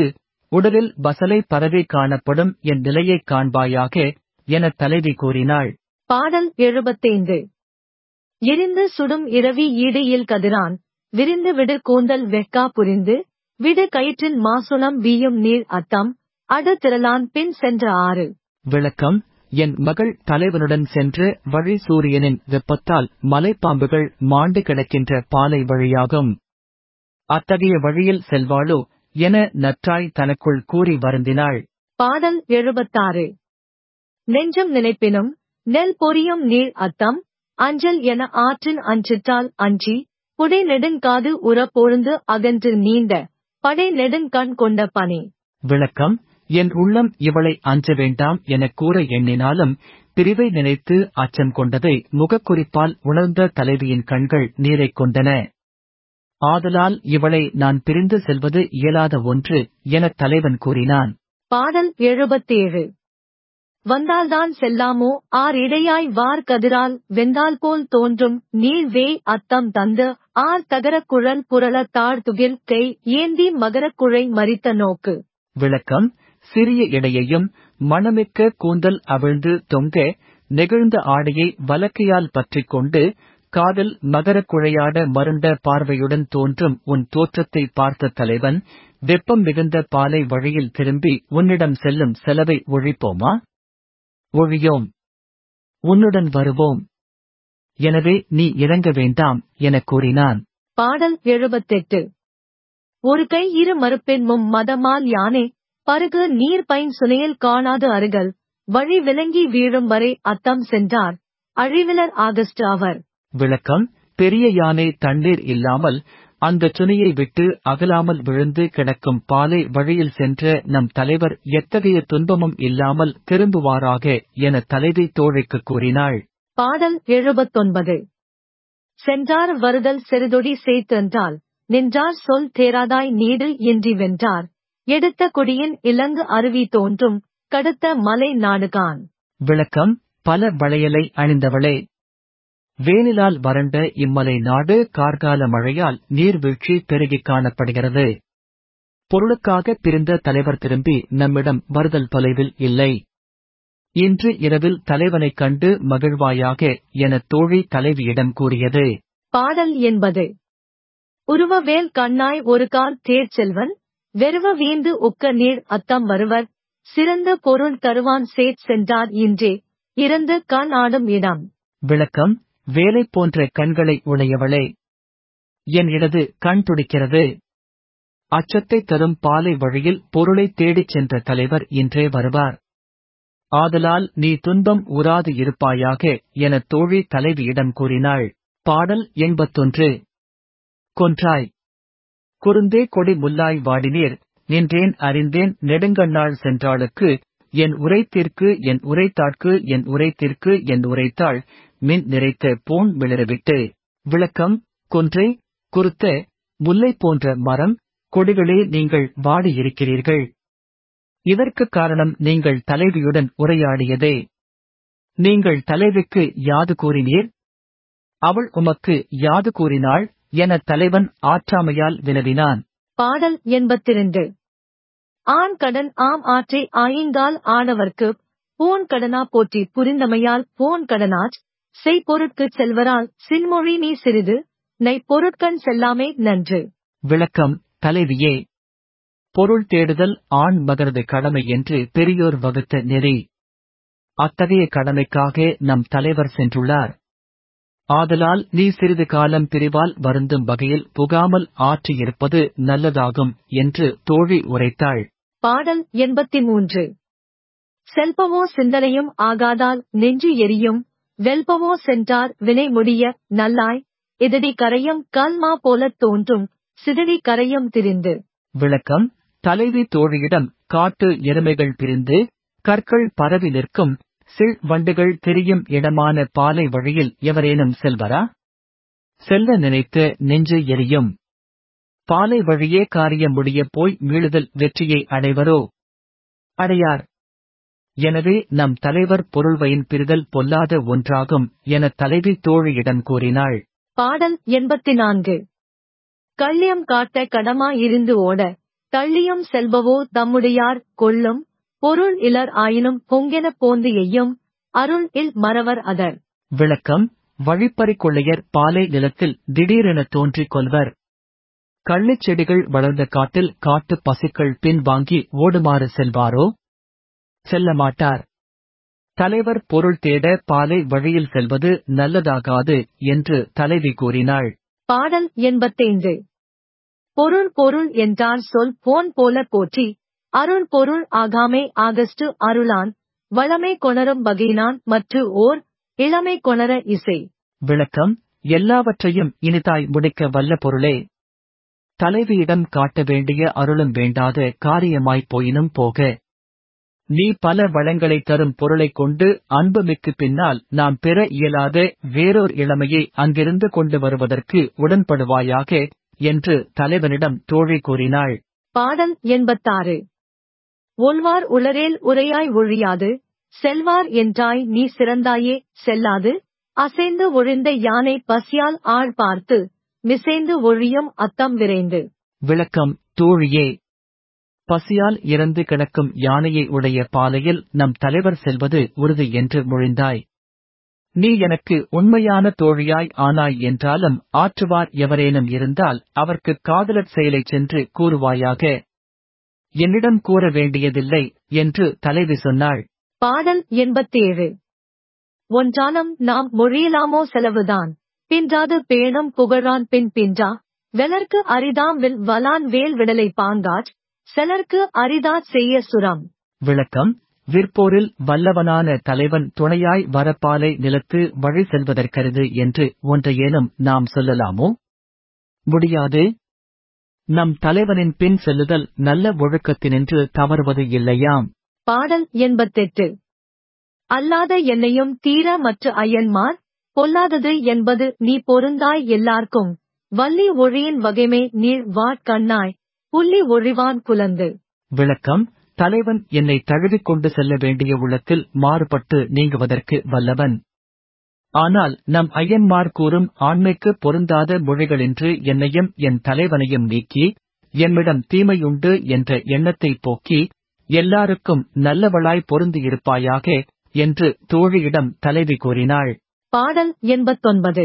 உடலில் பசலை பரவி காணப்படும் என் நிலையைக் காண்பாயாக எனத் தலைவி கூறினாள் பாடல் எழுபத்தைந்து எரிந்து சுடும் இரவி ஈடையில் கதிரான் விரிந்து விடு கூந்தல் வெட்கா புரிந்து விடு கயிற்றின் மாசுளம் வீயும் நீர் அத்தம் அடு திரளான் பின் சென்ற ஆறு விளக்கம் என் மகள் தலைவனுடன் சென்று வழி சூரியனின் வெப்பத்தால் மலைப்பாம்புகள் மாண்டு கிடக்கின்ற பாலை வழியாகும் அத்தகைய வழியில் செல்வாளோ என நற்றாய் தனக்குள் கூறி வருந்தினாள் பாடல் எழுபத்தாறு நெஞ்சம் நினைப்பினும் நெல் பொரியும் நீர் அத்தம் அஞ்சல் என ஆற்றின் அஞ்சிட்டால் அஞ்சி புடை நெடுங்காது உற பொழுந்து அகன்று நீண்ட படை நெடுங்கண் கொண்ட பனி விளக்கம் என் உள்ளம் இவளை அஞ்ச வேண்டாம் எனக் கூற எண்ணினாலும் பிரிவை நினைத்து அச்சம் கொண்டதை முகக்குறிப்பால் உணர்ந்த தலைவியின் கண்கள் நீரைக் கொண்டன ஆதலால் இவளை நான் பிரிந்து செல்வது இயலாத ஒன்று எனத் தலைவன் கூறினான் பாடல் எழுபத்தேழு வந்தால்தான் செல்லாமோ ஆர் இடையாய் வார் கதிரால் வெந்தால் போல் தோன்றும் நீர் வேய் அத்தம் தந்து ஆர் தகரக் குழல் புரள தாழ்துகில் கை ஏந்தி மகரக் குழை மறித்த நோக்கு விளக்கம் சிறிய இடையையும் மணமிக்க கூந்தல் அவிழ்ந்து தொங்க நெகிழ்ந்த ஆடையை வலக்கையால் பற்றிக் கொண்டு காதல் மகரக் குழையாட மருண்ட பார்வையுடன் தோன்றும் உன் தோற்றத்தை பார்த்த தலைவன் வெப்பம் மிகுந்த பாலை வழியில் திரும்பி உன்னிடம் செல்லும் செலவை ஒழிப்போமா ஒழியோம் உன்னுடன் வருவோம் எனவே நீ இறங்க வேண்டாம் எனக் கூறினான் பாடல் எழுபத்தெட்டு ஒரு கை இரு மறுப்பென் மும் மதமால் யானே பருகு நீர் பைன் சுனையில் காணாது அருகல் வழி விளங்கி வீழும் வரை அத்தம் சென்றார் அழிவிலர் ஆகஸ்ட் அவர் விளக்கம் பெரிய யானை தண்ணீர் இல்லாமல் அந்த சுனையை விட்டு அகலாமல் விழுந்து கிடக்கும் பாலை வழியில் சென்ற நம் தலைவர் எத்தகைய துன்பமும் இல்லாமல் திரும்புவாராக என தலைவி தோழிக்கு கூறினாள் பாடல் எழுபத்தொன்பது சென்றார் வருதல் செருதொடி சேத்தென்றால் நின்றார் சொல் தேராதாய் நீடு இன்றி வென்றார் எடுத்த கொடியின் இலங்கு அருவி தோன்றும் கடுத்த மலை நாடுகான் விளக்கம் பல வளையலை அணிந்தவளே வேனிலால் வறண்ட இம்மலை நாடு கார்கால மழையால் நீர்வீழ்ச்சி பெருகிக் காணப்படுகிறது பொருளுக்காக பிரிந்த தலைவர் திரும்பி நம்மிடம் வருதல் தொலைவில் இல்லை இன்று இரவில் தலைவனைக் கண்டு மகிழ்வாயாக என தோழி தலைவியிடம் கூறியது பாடல் என்பது உருவவேல் கண்ணாய் ஒரு கால் தேர் செல்வன் வெறுவ வீந்து உக்க நீர் அத்தம் வருவர் சிறந்த பொருள் தருவான் சேட் சென்றார் இன்றே இறந்து கண் ஆடும் இடம் விளக்கம் வேலை போன்ற கண்களை உடையவளே என் இடது கண் துடிக்கிறது அச்சத்தை தரும் பாலை வழியில் பொருளை தேடிச் சென்ற தலைவர் இன்றே வருவார் ஆதலால் நீ துன்பம் உறாது இருப்பாயாக என தோழி தலைவியிடம் கூறினாள் பாடல் எண்பத்தொன்று கொன்றாய் குறுந்தே கொடி முல்லாய் வாடினீர் நின்றேன் அறிந்தேன் நெடுங்கண்ணாள் சென்றாளுக்கு என் உரைத்திற்கு என் உரைத்தாட்கு என் உரைத்திற்கு என் உரைத்தாள் மின் நிறைத்த போன் மிளறவிட்டு விளக்கம் கொன்றை குருத்த முல்லை போன்ற மரம் கொடிகளே நீங்கள் வாடியிருக்கிறீர்கள் இதற்கு காரணம் நீங்கள் தலைவியுடன் உரையாடியதே நீங்கள் தலைவிக்கு யாது கூறினீர் அவள் உமக்கு யாது கூறினாள் என தலைவன் ஆற்றாமையால் வினவினான் பாடல் எண்பத்திரண்டு ஆண் கடன் ஆம் ஆற்றை ஆயுங்கால் ஆடவர்க்கு போன் கடனா போற்றி புரிந்தமையால் போன் கடனாச் செய் பொருட்குச் செல்வரால் சின்மொழி நீ சிறிது நெய் பொருட்கண் செல்லாமே நன்று விளக்கம் தலைவியே பொருள் தேடுதல் ஆண் மகரது கடமை என்று பெரியோர் வகுத்த நெறி அத்தகைய கடமைக்காக நம் தலைவர் சென்றுள்ளார் ஆதலால் நீ சிறிது காலம் பிரிவால் வருந்தும் வகையில் புகாமல் ஆற்றியிருப்பது நல்லதாகும் என்று தோழி உரைத்தாள் பாடல் எண்பத்தி மூன்று செல்பமோ சிந்தனையும் ஆகாதால் நெஞ்சு எரியும் வெல்பமோ சென்றார் வினை முடிய நல்லாய் இதடி கரையும் கல்மா போலத் தோன்றும் சிதடி கரையும் திரிந்து விளக்கம் தலைவி தோழியிடம் காட்டு எருமைகள் பிரிந்து கற்கள் பரவி நிற்கும் சில் வண்டுகள் திரியும் இடமான பாலை வழியில் எவரேனும் செல்வரா செல்ல நினைத்த நெஞ்சு எரியும் பாலை வழியே காரியம் முடிய போய் மீளுதல் வெற்றியை அடைவரோ அடையார் எனவே நம் தலைவர் பொருள்வையின் பிரிதல் பொல்லாத ஒன்றாகும் என தலைவி தோழியிடம் கூறினாள் பாடல் எண்பத்தி நான்கு கள்ளியம் காட்ட கடமா இருந்து ஓட தள்ளியும் செல்பவோ தம்முடையார் கொள்ளும் பொருள் இலர் ஆயினும் பொங்கென போந்து எய்யும் அருள் இல் மறவர் அதர் விளக்கம் வழிப்பறி கொள்ளையர் பாலை நிலத்தில் திடீரென தோன்றிக் கொள்வர் கள்ளிச் செடிகள் வளர்ந்த காட்டில் காட்டுப் பசுக்கள் பின்வாங்கி ஓடுமாறு செல்வாரோ செல்ல மாட்டார் தலைவர் பொருள் தேட பாலை வழியில் செல்வது நல்லதாகாது என்று தலைவி கூறினாள் பாடல் எண்பத்தைந்து பொருள் பொருள் என்றார் சொல் போன் போல போற்றி அருள் பொருள் ஆகாமே ஆகஸ்டு அருளான் வளமை கொணரும் வகையினான் மற்று ஓர் இளமை கொணர இசை விளக்கம் எல்லாவற்றையும் இனிதாய் முடிக்க வல்ல பொருளே தலைவியிடம் காட்ட வேண்டிய அருளும் வேண்டாத காரியமாய்ப் போயினும் போக நீ பல வளங்களை தரும் பொருளைக் கொண்டு அன்புமிக்கு பின்னால் நாம் பெற இயலாத வேறோர் இளமையை அங்கிருந்து கொண்டு வருவதற்கு உடன்படுவாயாக என்று தலைவனிடம் தோழி கூறினாள் பாடல் எண்பத்தாறு ஒல்வார் உளரேல் உரையாய் ஒழியாது செல்வார் என்றாய் நீ சிறந்தாயே செல்லாது அசைந்து ஒழிந்த யானை பசியால் ஆள் பார்த்து மிசைந்து ஒழியும் அத்தம் விரைந்து விளக்கம் தோழியே பசியால் இறந்து கிடக்கும் யானையை உடைய பாலையில் நம் தலைவர் செல்வது உறுதி என்று மொழிந்தாய் நீ எனக்கு உண்மையான தோழியாய் ஆனாய் என்றாலும் ஆற்றுவார் எவரேனும் இருந்தால் அவர்க்கு காதலர் செயலைச் சென்று கூறுவாயாக என்னிடம் கூற வேண்டியதில்லை என்று தலைவி சொன்னாள் பாடல் எண்பத்தேழு ஒன்றானம் நாம் மொழியலாமோ செலவுதான் பின்றாது பேணும் புகழான் பின் பின்றா வெலர்க்கு அரிதாம் வில் வலான் வேல் விடலை பாங்காட் செலர்க்கு அரிதாச் செய்ய சுரம் விளக்கம் விற்போரில் வல்லவனான தலைவன் துணையாய் வரப்பாலை நிலத்து வழி செல்வதற்கருது என்று ஒன்றையேனும் நாம் சொல்லலாமோ முடியாது நம் தலைவனின் பின் செல்லுதல் நல்ல ஒழுக்கத்தினின்று தவறுவது இல்லையாம் பாடல் எண்பத்தெட்டு அல்லாத என்னையும் தீர மற்ற அயன்மார் பொல்லாதது என்பது நீ பொருந்தாய் எல்லார்க்கும் வள்ளி ஒழியின் வகைமை நீள் வாட்கண்ணாய் புள்ளி ஒழிவான் குலந்து விளக்கம் தலைவன் என்னை தழுவிக் கொண்டு செல்ல வேண்டிய உள்ளத்தில் மாறுபட்டு நீங்குவதற்கு வல்லவன் ஆனால் நம் ஐயன்மார் கூறும் ஆண்மைக்கு பொருந்தாத மொழிகளின்று என்னையும் என் தலைவனையும் நீக்கி எம்மிடம் தீமையுண்டு என்ற எண்ணத்தை போக்கி எல்லாருக்கும் நல்லவளாய் பொருந்தியிருப்பாயாக என்று தோழியிடம் தலைவி கூறினாள் பாடல் எண்பத்தொன்பது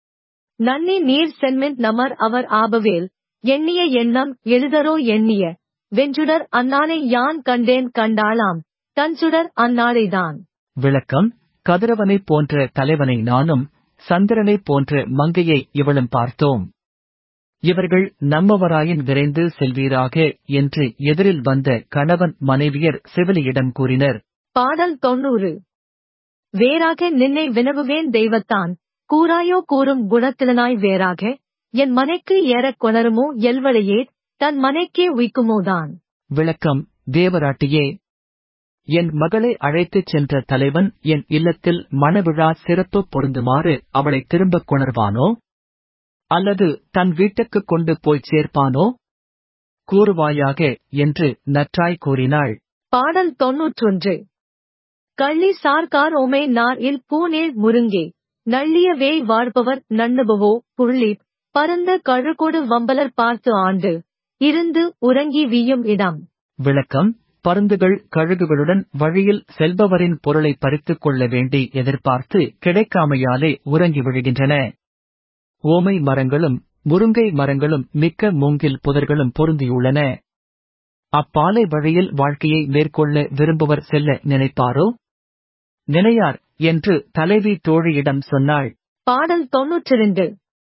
நன்னி நீர் சென்மின் நமர் அவர் ஆபவேல் எண்ணிய எண்ணம் எழுதரோ எண்ணிய வெஞ்சுடர் அந்நானை யான் கண்டேன் கண்டாளாம் தஞ்சுடர் அந்நாளைதான் விளக்கம் கதிரவனைப் போன்ற தலைவனை நானும் சந்திரனைப் போன்ற மங்கையை இவளும் பார்த்தோம் இவர்கள் நம்மவராயின் விரைந்து செல்வீராக என்று எதிரில் வந்த கணவன் மனைவியர் செவிலியிடம் கூறினர் பாடல் தொண்ணூறு வேறாக நின்னை வினவுவேன் தெய்வத்தான் கூறாயோ கூறும் குணத்திலனாய் வேறாக என் மனைக்கு ஏறக் கொணருமோ எல்வழையே தன் மனைக்கே உய்க்குமோதான் விளக்கம் தேவராட்டியே என் மகளை அழைத்துச் சென்ற தலைவன் என் இல்லத்தில் மணவிழா சிறப்பு பொருந்துமாறு அவளை திரும்பக் கொணர்வானோ அல்லது தன் வீட்டுக்குக் கொண்டு போய்ச் சேர்ப்பானோ கூறுவாயாக என்று நற்றாய் கூறினாள் பாடல் தொன்னூற்றொன்று கள்ளி சார்கார் ஓமை நார் இல் பூநீர் முருங்கே நள்ளிய வேய் வாழ்பவர் நண்ணுபவோ புள்ளி பரந்த கழுகொடு வம்பலர் பார்த்து ஆண்டு இருந்து உறங்கி வீயும் இடம் விளக்கம் பருந்துகள் கழுகுகளுடன் வழியில் செல்பவரின் பொருளை பறித்துக் கொள்ள வேண்டி எதிர்பார்த்து கிடைக்காமையாலே உறங்கி விழுகின்றன ஓமை மரங்களும் முருங்கை மரங்களும் மிக்க மூங்கில் புதர்களும் பொருந்தியுள்ளன அப்பாலை வழியில் வாழ்க்கையை மேற்கொள்ள விரும்புவர் செல்ல நினைப்பாரோ நினையார் என்று தலைவி தோழியிடம் சொன்னாள் பாடல் தொன்னூற்றிரண்டு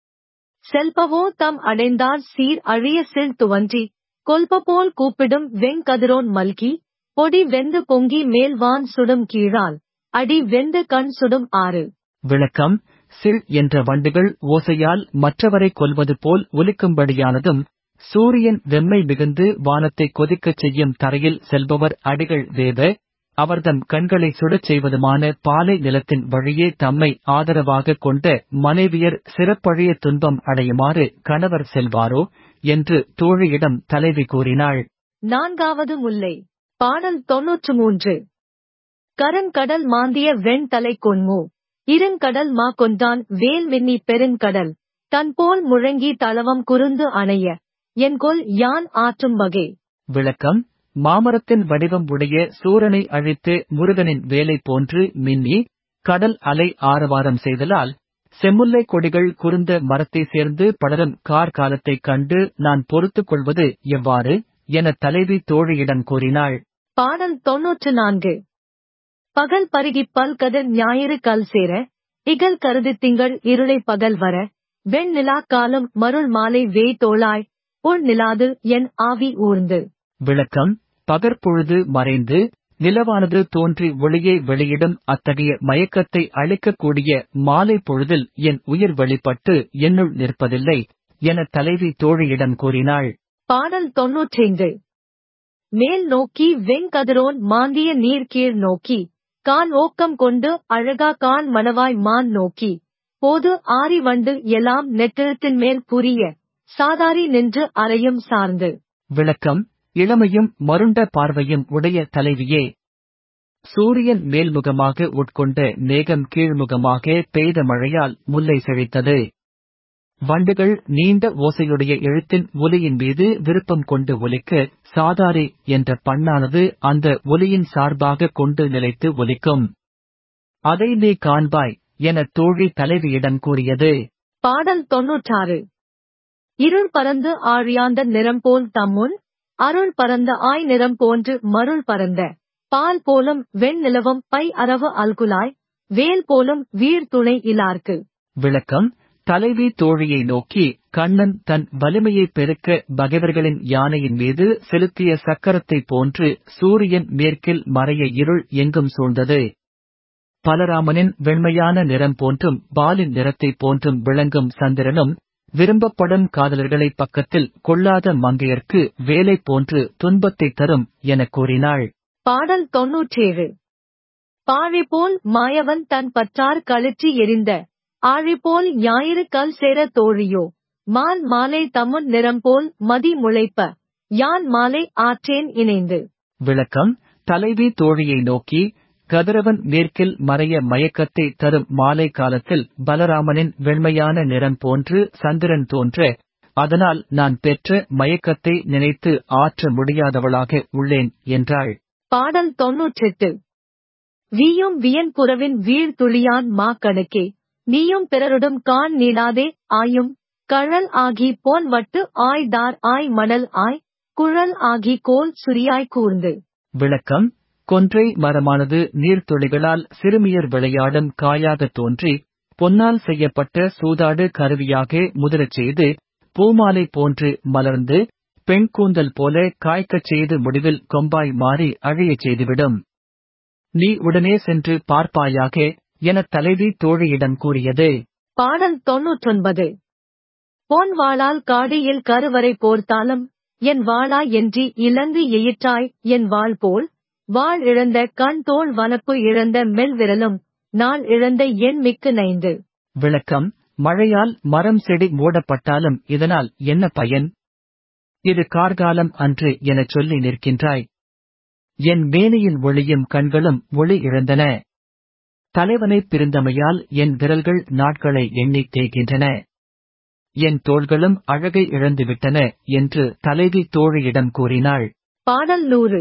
செல்பவோ தம் அடைந்தார் சீர் அழிய செல் துவன்றி கொல்ப போல் கூப்பிடும் வெங்கதிரோன் மல்கி பொடி வெந்து பொங்கி மேல்வான் சுடும் கீழால் அடி வெந்து கண் சுடும் ஆறு விளக்கம் சில் என்ற வண்டுகள் ஓசையால் மற்றவரை கொல்வது போல் ஒலிக்கும்படியானதும் சூரியன் வெம்மை மிகுந்து வானத்தை கொதிக்கச் செய்யும் தரையில் செல்பவர் அடிகள் வேவ அவர்தம் கண்களை சுடச் செய்வதுமான பாலை நிலத்தின் வழியே தம்மை ஆதரவாகக் கொண்ட மனைவியர் சிறப்பழிய துன்பம் அடையுமாறு கணவர் செல்வாரோ என்று தோழியிடம் தலைவி கூறினாள் நான்காவது முல்லை பாடல் தொன்னூற்று மூன்று கரங்கடல் மாந்திய வெண்தலை கொன்மோ இருங்கடல் மா கொண்டான் வேல் மின்னி பெருங்கடல் தன்போல் முழங்கி தளவம் குருந்து அணைய என்கொல் யான் ஆற்றும் வகை விளக்கம் மாமரத்தின் வடிவம் உடைய சூரனை அழித்து முருகனின் வேலை போன்று மின்னி கடல் அலை ஆரவாரம் செய்தலால் செம்முல்லை கொடிகள் குறுந்த மரத்தை சேர்ந்து படரும் கார்காலத்தைக் கண்டு நான் பொறுத்துக் கொள்வது எவ்வாறு என தலைவி தோழியிடம் கூறினாள் பாடல் தொன்னூற்று நான்கு பகல் பருகிப் பல்கதிர் ஞாயிறு கல் சேர இகல் கருது திங்கள் இருளை பகல் வர வெண் நிலா காலம் மருள் மாலை வேய் தோளாய் உள் நிலாது என் ஆவி ஊர்ந்து விளக்கம் பகற்பொழுது மறைந்து நிலவானது தோன்றி ஒளியை வெளியிடும் அத்தகைய மயக்கத்தை அளிக்கக்கூடிய மாலை பொழுதில் என் உயிர் வெளிப்பட்டு என்னுள் நிற்பதில்லை என தலைவி தோழியிடம் கூறினாள் பாடல் தொன்னூற்றைந்து மேல் நோக்கி வெங்கதிரோன் மாந்திய நீர் கீழ் நோக்கி கான் ஓக்கம் கொண்டு அழகா கான் மணவாய் மான் நோக்கி போது ஆரி வண்டு எல்லாம் நெட்டெழுத்தின் மேல் புரிய சாதாரி நின்று அறையும் சார்ந்து விளக்கம் இளமையும் மருண்ட பார்வையும் உடைய தலைவியே சூரியன் மேல்முகமாக உட்கொண்ட மேகம் கீழ்முகமாக பெய்த மழையால் முல்லை செழித்தது வண்டுகள் நீண்ட ஓசையுடைய எழுத்தின் ஒலியின் மீது விருப்பம் கொண்டு ஒலிக்க சாதாரி என்ற பண்ணானது அந்த ஒலியின் சார்பாக கொண்டு நிலைத்து ஒலிக்கும் அதை நீ காண்பாய் என தோழி தலைவியிடம் கூறியது பாடல் தொன்னூற்றாறு இருள் பறந்து ஆழியாந்த நிறம் போல் தம்முன் அருள் பறந்த ஆய் நிறம் போன்று மருள் பறந்த பால் போலும் வெண் நிலவும் பை அரவு அல்குலாய் வேல் போலும் வீர் துணை இலார்க்கு விளக்கம் தலைவி தோழியை நோக்கி கண்ணன் தன் வலிமையை பெருக்க பகைவர்களின் யானையின் மீது செலுத்திய சக்கரத்தைப் போன்று சூரியன் மேற்கில் மறைய இருள் எங்கும் சூழ்ந்தது பலராமனின் வெண்மையான நிறம் போன்றும் பாலின் நிறத்தைப் போன்றும் விளங்கும் சந்திரனும் விரும்பப்படும் காதலர்களை பக்கத்தில் கொள்ளாத மங்கையர்க்கு வேலை போன்று துன்பத்தை தரும் எனக் கூறினாள் பாடல் தொன்னூற்றேழு பாழிபோல் மாயவன் தன் பற்றார் கழற்றி எறிந்த ஆழிபோல் ஞாயிறு கல் சேர தோழியோ மான் மாலை தம்முன் நிறம் போல் மதி முளைப்ப யான் மாலை ஆற்றேன் இணைந்து விளக்கம் தலைவி தோழியை நோக்கி கதிரவன் மேற்கில் மறைய மயக்கத்தை தரும் மாலை காலத்தில் பலராமனின் வெண்மையான நிறம் போன்று சந்திரன் தோன்ற அதனால் நான் பெற்ற மயக்கத்தை நினைத்து ஆற்ற முடியாதவளாக உள்ளேன் என்றாள் பாடல் தொன்னூற்றெட்டு வீயும் வியன் புறவின் வீழ் துளியான் மா கணக்கே நீயும் பிறருடும் கான் நீடாதே ஆயும் கழல் ஆகி போன் வட்டு ஆய்தார் ஆய் மணல் ஆய் குழல் ஆகி கோல் சுரியாய் கூர்ந்து விளக்கம் கொன்றை மரமானது நீர்த்துளிகளால் சிறுமியர் விளையாடும் காயாகத் தோன்றி பொன்னால் செய்யப்பட்ட சூதாடு கருவியாக முதிரச் செய்து பூமாலை போன்று மலர்ந்து பெண் கூந்தல் போல காய்க்கச் செய்து முடிவில் கொம்பாய் மாறி அழியச் செய்துவிடும் நீ உடனே சென்று பார்ப்பாயாக என தலைவி தோழியிடம் கூறியது பாடல் தொன்னூற்றொன்பது பொன் வாளால் காடியில் கருவறை போர்த்தாலும் என் வாளா என்றி இலங்கு எயிற்றாய் என் வாள் போல் வாழ் இழந்த கண் தோள் வனப்பு இழந்த மெல் விரலும் நாள் இழந்த என் மிக்கு நைந்து விளக்கம் மழையால் மரம் செடி மூடப்பட்டாலும் இதனால் என்ன பயன் இது கார்காலம் அன்று எனச் சொல்லி நிற்கின்றாய் என் மேனியின் ஒளியும் கண்களும் ஒளி இழந்தன தலைவனை பிரிந்தமையால் என் விரல்கள் நாட்களை எண்ணித் தேய்கின்றன என் தோள்களும் அழகை இழந்துவிட்டன என்று தலைவி தோழியிடம் கூறினாள் பாடல் நூறு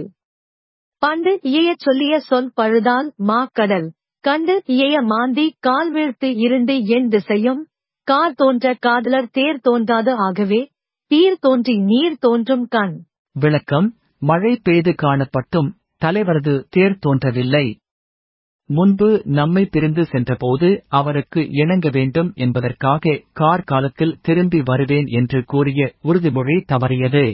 பண்டு இயையச் சொல்லிய சொல் பழுதால் மா கடல் கண்டு இயைய மாந்தி கால் வீழ்த்து இருண்டு என் திசையும் கார் தோன்ற காதலர் தேர் தோன்றாது ஆகவே தீர் தோன்றி நீர் தோன்றும் கண் விளக்கம் மழை பெய்து காணப்பட்டும் தலைவரது தேர் தோன்றவில்லை முன்பு நம்மை பிரிந்து சென்றபோது அவருக்கு இணங்க வேண்டும் என்பதற்காக கார் காலத்தில் திரும்பி வருவேன் என்று கூறிய உறுதிமொழி தவறியது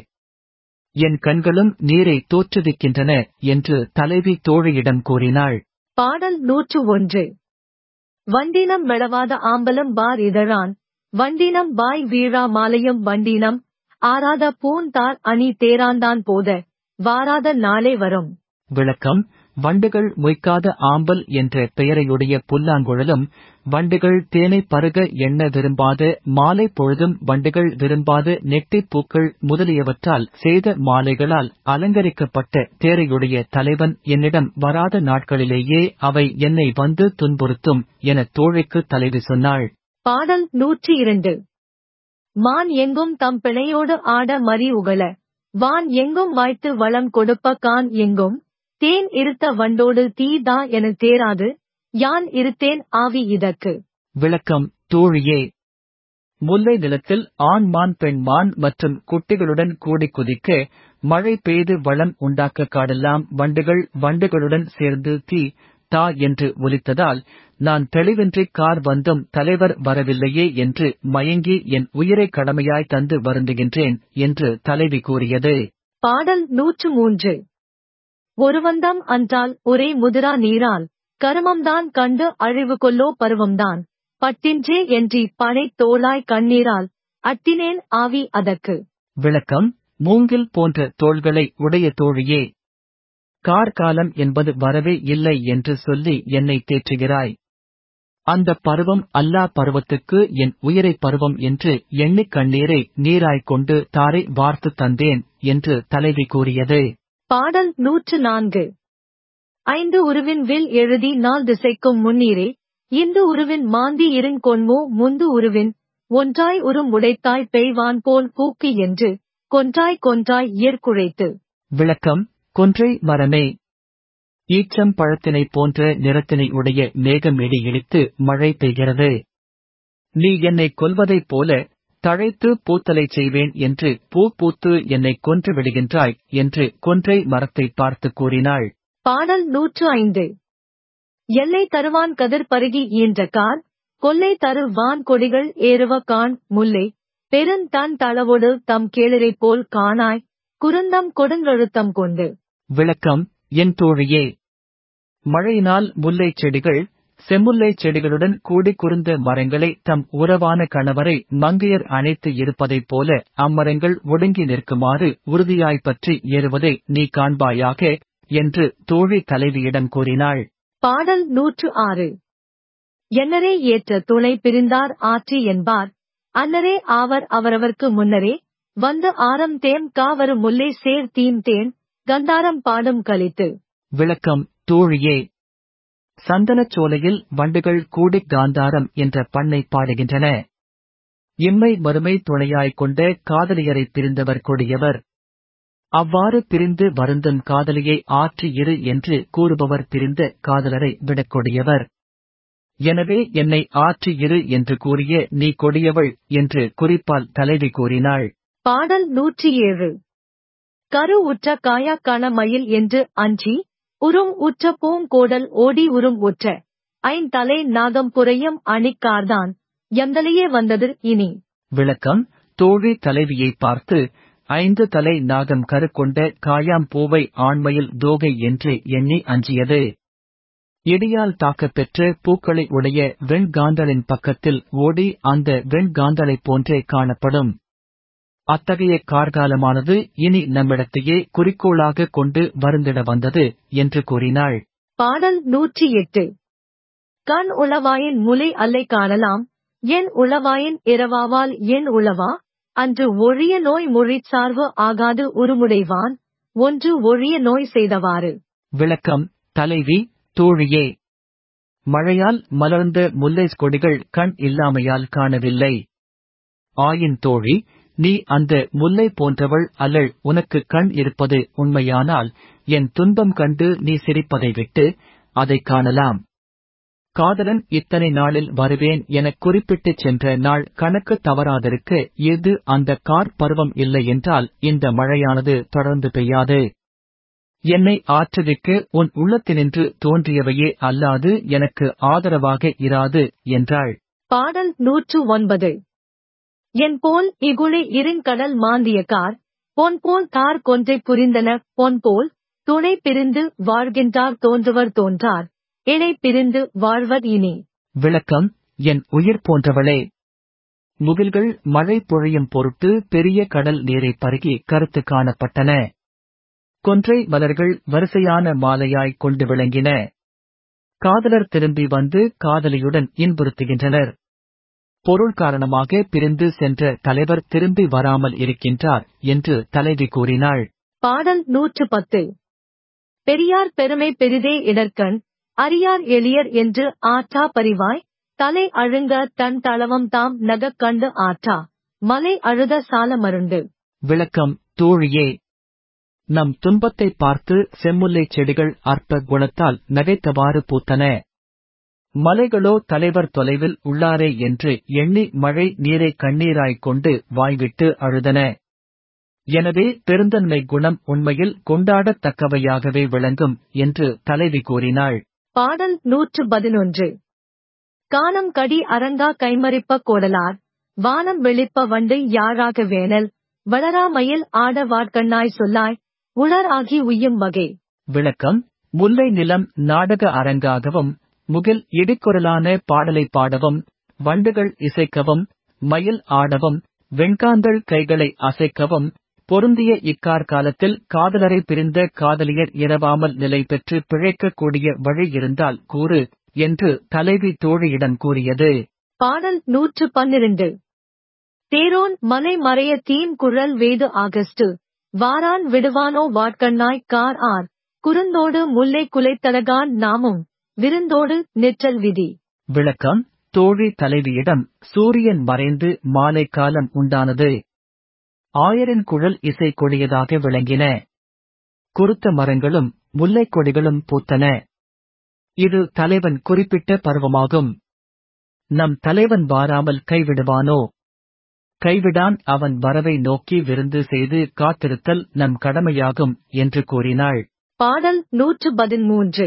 என் கண்களும் நீரை தோற்றுவிக்கின்றன என்று தலைவி தோழியிடம் கூறினாள் பாடல் நூற்று ஒன்று வண்டினம் மெளவாத ஆம்பலம் பார் இதழான் வண்டினம் பாய் வீழா மாலையும் வண்டினம் ஆராத பூந்தார் அணி தேராந்தான் போத வாராத நாளே வரும் விளக்கம் வண்டுகள் மொய்க்காத ஆம்பல் என்ற பெயரையுடைய புல்லாங்குழலும் வண்டுகள் தேனை பருக எண்ண விரும்பாத மாலை பொழுதும் வண்டுகள் விரும்பாத நெட்டிப் பூக்கள் முதலியவற்றால் செய்த மாலைகளால் அலங்கரிக்கப்பட்ட தேரையுடைய தலைவன் என்னிடம் வராத நாட்களிலேயே அவை என்னை வந்து துன்புறுத்தும் என தோழிக்கு தலைவி சொன்னாள் பாடல் நூற்றி இரண்டு மான் எங்கும் தம் பிணையோடு ஆட மறி உகள வான் எங்கும் வாய்த்து வளம் கொடுப்ப கான் எங்கும் தேன் இருத்த வண்டோடு தீதா என தேராது யான் இருத்தேன் ஆவி இதற்கு விளக்கம் தோழியே முல்லை நிலத்தில் ஆண் மான் பெண் மான் மற்றும் குட்டிகளுடன் கூடி குதிக்க மழை பெய்து வளம் உண்டாக்க காடெல்லாம் வண்டுகள் வண்டுகளுடன் சேர்ந்து தீ தா என்று ஒலித்ததால் நான் தெளிவின்றி கார் வந்தும் தலைவர் வரவில்லையே என்று மயங்கி என் உயிரை கடமையாய் தந்து வருந்துகின்றேன் என்று தலைவி கூறியது பாடல் நூற்று மூன்று ஒருவந்தம் அன்றால் ஒரே முதிரா நீரால் கருமம்தான் கண்டு அழிவு கொல்லோ பருவம்தான் பட்டின்றே என்றி பனை தோளாய் கண்ணீரால் அட்டினேன் ஆவி அதற்கு விளக்கம் மூங்கில் போன்ற தோள்களை உடைய தோழியே கார்காலம் என்பது வரவே இல்லை என்று சொல்லி என்னை தேற்றுகிறாய் அந்த பருவம் அல்லா பருவத்துக்கு என் உயிரை பருவம் என்று எண்ணிக் கண்ணீரை நீராய்க் கொண்டு தாரை வார்த்து தந்தேன் என்று தலைவி கூறியது பாடல் நூற்று நான்கு ஐந்து உருவின் வில் எழுதி நாள் திசைக்கும் முன்னீரே இந்து உருவின் மாந்தி இருங்கொன்மோ முந்து உருவின் ஒன்றாய் உரும் உடைத்தாய் பெய்வான் போல் பூக்கு என்று கொன்றாய் கொன்றாய் இயற்குழைத்து விளக்கம் கொன்றை மரமே ஈச்சம் பழத்தினை போன்ற நிறத்தினை உடைய மேகம் இடி இடித்து மழை பெய்கிறது நீ என்னை கொல்வதைப் போல தழைத்து பூத்தலை செய்வேன் என்று பூ பூத்து என்னை கொன்று விடுகின்றாய் என்று கொன்றை மரத்தை பார்த்து கூறினாள் பாடல் நூற்று ஐந்து எல்லை தருவான் கதிர் பருகி ஈன்ற கார் கொல்லை தரு வான் கொடிகள் ஏறுவ கான் முல்லை பெருந்தன் தளவோடு தம் கேளிரை போல் காணாய் குருந்தம் கொடுங்கழுத்தம் கொண்டு விளக்கம் என் தோழியே மழையினால் முல்லைச் செடிகள் செம்முல்லைச் செடிகளுடன் கூடி குறுந்த மரங்களை தம் உறவான கணவரை மங்கையர் அணைத்து இருப்பதைப் போல அம்மரங்கள் ஒடுங்கி நிற்குமாறு உறுதியாய் பற்றி ஏறுவதை நீ காண்பாயாக என்று தோழி தலைவியிடம் கூறினாள் பாடல் நூற்று ஆறு என்னரே ஏற்ற துணை பிரிந்தார் ஆற்றி என்பார் அன்னரே ஆவர் அவரவர்க்கு முன்னரே வந்து ஆரம் தேம் காவரு முல்லை சேர் தீம் தேன் கந்தாரம் பாடும் கலித்து விளக்கம் தோழியே சந்தனச் சோலையில் வண்டுகள் கூடிக் காந்தாரம் என்ற பண்ணை பாடுகின்றன இம்மை மறுமை துணையாய்க் கொண்ட காதலியரை பிரிந்தவர் கொடியவர் அவ்வாறு பிரிந்து வருந்தும் காதலியை ஆற்றி இரு என்று கூறுபவர் பிரிந்த காதலரை விடக் கொடியவர் எனவே என்னை ஆற்றி இரு என்று கூறிய நீ கொடியவள் என்று குறிப்பால் தலைவி கூறினாள் பாடல் நூற்றி ஏழு கரு உற்ற காயாக்கான மயில் என்று அஞ்சி உறும் உற்ற பூங்கோடல் ஓடி உறும் உற்ற ஐந்தலை நாகம் புரையும் அணிக்கார்தான் எந்தலையே வந்தது இனி விளக்கம் தோழி தலைவியை பார்த்து ஐந்து தலை நாகம் கருக்கொண்ட காயாம் பூவை ஆண்மையில் தோகை என்று எண்ணி அஞ்சியது இடியால் தாக்கப் பெற்ற பூக்களை உடைய வெண்காந்தலின் பக்கத்தில் ஓடி அந்த வெண்காந்தலைப் போன்றே காணப்படும் அத்தகைய கார்காலமானது இனி நம்மிடத்தையே குறிக்கோளாக கொண்டு வருந்திட வந்தது என்று கூறினாள் பாடல் நூற்றி எட்டு கண் உளவாயின் முலை அல்லை காணலாம் என் உளவாயின் இரவாவால் என் உளவா அன்று ஒழிய நோய் மொழிச் சார்பு ஆகாது உருமுடைவான் ஒன்று ஒழிய நோய் செய்தவாறு விளக்கம் தலைவி தோழியே மழையால் மலர்ந்த முல்லை கொடிகள் கண் இல்லாமையால் காணவில்லை ஆயின் தோழி நீ அந்த முல்லை போன்றவள் அல்லள் உனக்கு கண் இருப்பது உண்மையானால் என் துன்பம் கண்டு நீ சிரிப்பதை விட்டு அதைக் காணலாம் காதலன் இத்தனை நாளில் வருவேன் எனக் குறிப்பிட்டுச் சென்ற நாள் கணக்கு தவறாதிருக்க இது அந்த கார் பருவம் இல்லை என்றால் இந்த மழையானது தொடர்ந்து பெய்யாது என்னை ஆற்றவிக்க உன் உள்ளத்தினின்று தோன்றியவையே அல்லாது எனக்கு ஆதரவாக இராது என்றாள் பாடல் நூற்று ஒன்பது என் போல் இகுளை இருங்கடல் மாந்திய கார் பொன் போல் தார் கொன்றை புரிந்தன பொன் போல் துணை பிரிந்து வாழ்கின்றார் தோன்றுவர் தோன்றார் இணை பிரிந்து வாழ்வர் இனி விளக்கம் என் உயிர் போன்றவளே முகில்கள் மழை பொழியும் பொருட்டு பெரிய கடல் நீரை பருகி கருத்து காணப்பட்டன கொன்றை மலர்கள் வரிசையான மாலையாய் கொண்டு விளங்கின காதலர் திரும்பி வந்து காதலியுடன் இன்புறுத்துகின்றனர் பொருள் காரணமாக பிரிந்து சென்ற தலைவர் திரும்பி வராமல் இருக்கின்றார் என்று தலைவி கூறினாள் பாடல் நூற்று பத்து பெரியார் பெருமை பெரிதே இடர்கண் அரியார் எளியர் என்று ஆற்றா பரிவாய் தலை அழுங்க தன் தளவம் தாம் நகக் கண்டு ஆற்றா மலை அழுத சால மருண்டு விளக்கம் தோழியே நம் துன்பத்தைப் பார்த்து செம்முல்லைச் செடிகள் அற்ப குணத்தால் நகைத்தவாறு பூத்தன மலைகளோ தலைவர் தொலைவில் உள்ளாரே என்று எண்ணி மழை நீரை கண்ணீராய்க் கொண்டு வாய்விட்டு அழுதன எனவே பெருந்தன்மை குணம் உண்மையில் கொண்டாடத் தக்கவையாகவே விளங்கும் என்று தலைவி கூறினாள் பாடல் நூற்று பதினொன்று கானம் கடி அரங்கா கைமறிப்ப கோடலார் வானம் வெளிப்ப வண்டு யாழாக வேணல் வளராமையில் ஆட வாட்கண்ணாய் சொல்லாய் உளர் ஆகி உய்யும் வகை விளக்கம் முல்லை நிலம் நாடக அரங்காகவும் முகில் இடிக்குரலான பாடலை பாடவும் வண்டுகள் இசைக்கவும் மயில் ஆடவும் வெண்காந்தள் கைகளை அசைக்கவும் பொருந்திய இக்கார் காலத்தில் காதலரை பிரிந்த காதலியர் இரவாமல் நிலை பெற்று பிழைக்கக்கூடிய வழி இருந்தால் கூறு என்று தலைவி தோழியிடம் கூறியது பாடல் நூற்று பன்னிரண்டு தேரோன் மலை மறைய தீம் குழல் வேது ஆகஸ்டு வாரான் விடுவானோ வாட்கண்ணாய் கார் ஆர் குறுந்தோடு முல்லை குலைத்தலகான் நாமும் விருந்தோடு நிற்றல் விதி விளக்கம் தோழி தலைவியிடம் சூரியன் மறைந்து மாலை காலம் உண்டானது ஆயரின் குழல் இசை கொடியதாக விளங்கின குருத்த மரங்களும் முல்லைக் கொடிகளும் பூத்தன இது தலைவன் குறிப்பிட்ட பருவமாகும் நம் தலைவன் வாராமல் கைவிடுவானோ கைவிடான் அவன் வரவை நோக்கி விருந்து செய்து காத்திருத்தல் நம் கடமையாகும் என்று கூறினாள் பாடல் நூற்று பதிமூன்று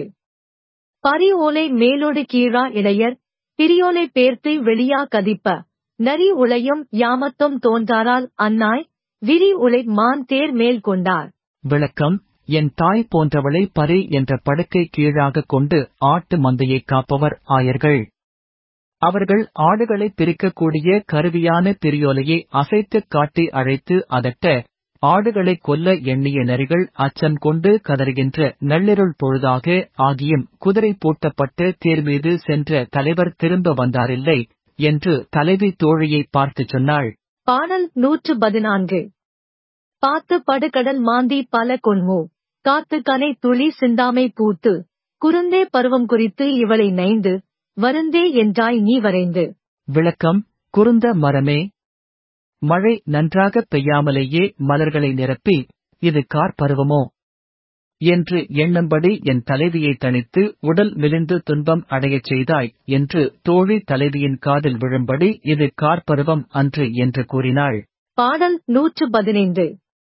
பரி ஓலை மேலோடு கீழா இடையர் பிரியோலை பேர்த்து வெளியா கதிப்ப நரி உளையும் யாமத்தும் தோன்றாரால் அன்னாய் விரி உலை மான் தேர் மேல் கொண்டார் விளக்கம் என் தாய் போன்றவளை பரி என்ற படுக்கை கீழாகக் கொண்டு ஆட்டு மந்தையைக் காப்பவர் ஆயர்கள் அவர்கள் ஆடுகளை பிரிக்கக்கூடிய கருவியான பிரியோலையை அசைத்துக் காட்டி அழைத்து அதட்ட ஆடுகளை கொல்ல எண்ணிய நரிகள் அச்சம் கொண்டு கதறுகின்ற நள்ளிருள் பொழுதாக ஆகியும் குதிரை பூட்டப்பட்டு தேர் மீது சென்ற தலைவர் திரும்ப வந்தாரில்லை என்று தலைவி தோழியை பார்த்துச் சொன்னாள் பாடல் நூற்று பதினான்கு பாத்து படுகடல் மாந்தி பல கொன்மோ காத்து கனை துளி சிந்தாமை பூத்து குறுந்தே பருவம் குறித்து இவளை நைந்து வருந்தே என்றாய் நீ வரைந்து விளக்கம் குருந்த மரமே மழை நன்றாகப் பெய்யாமலேயே மலர்களை நிரப்பி இது கார் பருவமோ என்று எண்ணும்படி என் தலைவியை தணித்து உடல் மெலிந்து துன்பம் அடையச் செய்தாய் என்று தோழி தலைவியின் காதில் விழும்படி இது கார்பருவம் அன்று என்று கூறினாள் பாடல் நூற்று பதினைந்து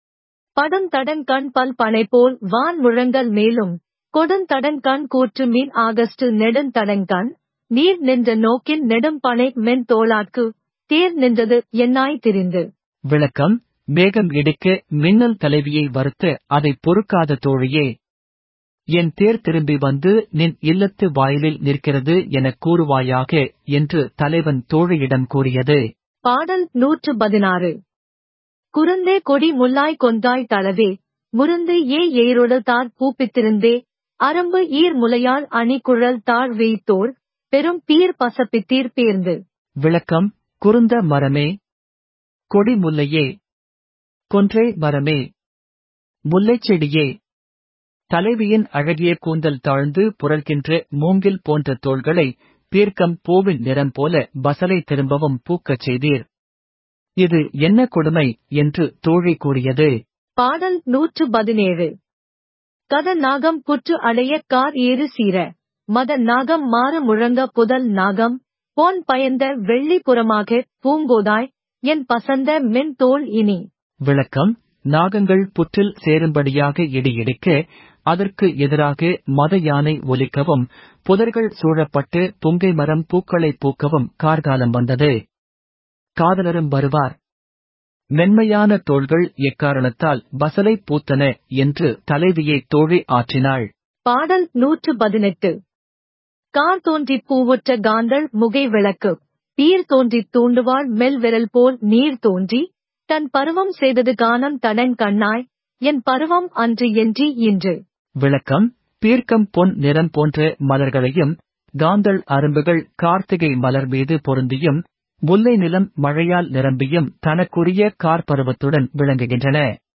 படம் தடன் கண் பல் பனை போல் வான் முழங்கல் மேலும் கொடுந்தடன் கண் கூற்று மீன் ஆகஸ்டு நெடுந்தடங்கண் நீர் நின்ற நோக்கில் நெடும் பனை மென் தோளாக்கு தேர் நின்றது என்னாய் திரிந்து விளக்கம் மேகம் இடிக்க மின்னல் தலைவியை வருத்த அதை பொறுக்காத தோழியே என் தேர் திரும்பி வந்து நின் இல்லத்து வாயிலில் நிற்கிறது எனக் கூறுவாயாக என்று தலைவன் தோழியிடம் கூறியது பாடல் நூற்று பதினாறு குருந்தே கொடி முல்லாய் கொந்தாய் தளவே முருந்து ஏ ஏரோடு தார் பூப்பித்திருந்தே அரம்பு ஈர் முலையால் அணி குழல் தாழ் வெய்த்தோர் பெரும் பீர் பசப்பித்தீர் பேர்ந்து விளக்கம் குருந்த மரமே கொடி முல்லையே கொன்றை மரமே முல்லைச் செடியே தலைவியின் அழகிய கூந்தல் தாழ்ந்து புரள்கின்ற மூங்கில் போன்ற தோள்களை பீர்க்கம் பூவின் நிறம் போல பசலை திரும்பவும் பூக்கச் செய்தீர் இது என்ன கொடுமை என்று தோழி கூறியது பாடல் நூற்று பதினேழு கத நாகம் புற்று அடைய கார் ஏறு சீர மத நாகம் மாறு முழங்க புதல் நாகம் போன் பயந்த வெள்ளி புறமாக பூங்கோதாய் என் பசந்த மென் தோல் இனி விளக்கம் நாகங்கள் புற்றில் சேரும்படியாக இடி இடிக்க அதற்கு எதிராக மத யானை ஒலிக்கவும் புதர்கள் சூழப்பட்டு புங்கை மரம் பூக்களை பூக்கவும் கார்காலம் வந்தது காதலரும் வருவார் மென்மையான தோள்கள் எக்காரணத்தால் பசலை பூத்தன என்று தலைவியை தோழி ஆற்றினாள் பாடல் நூற்று பதினெட்டு கார் தோன்றிப் பூவுற்ற காந்தள் முகை விளக்கு பீர் தோன்றித் தூண்டுவாள் மெல் விரல் போல் நீர் தோன்றி தன் பருவம் செய்தது கானம் தடன் கண்ணாய் என் பருவம் அன்று என்றி இன்று விளக்கம் பீர்க்கம் பொன் நிறம் போன்ற மலர்களையும் காந்தள் அரும்புகள் கார்த்திகை மலர் மீது பொருந்தியும் முல்லை நிலம் மழையால் நிரம்பியும் தனக்குரிய கார்பருவத்துடன் விளங்குகின்றன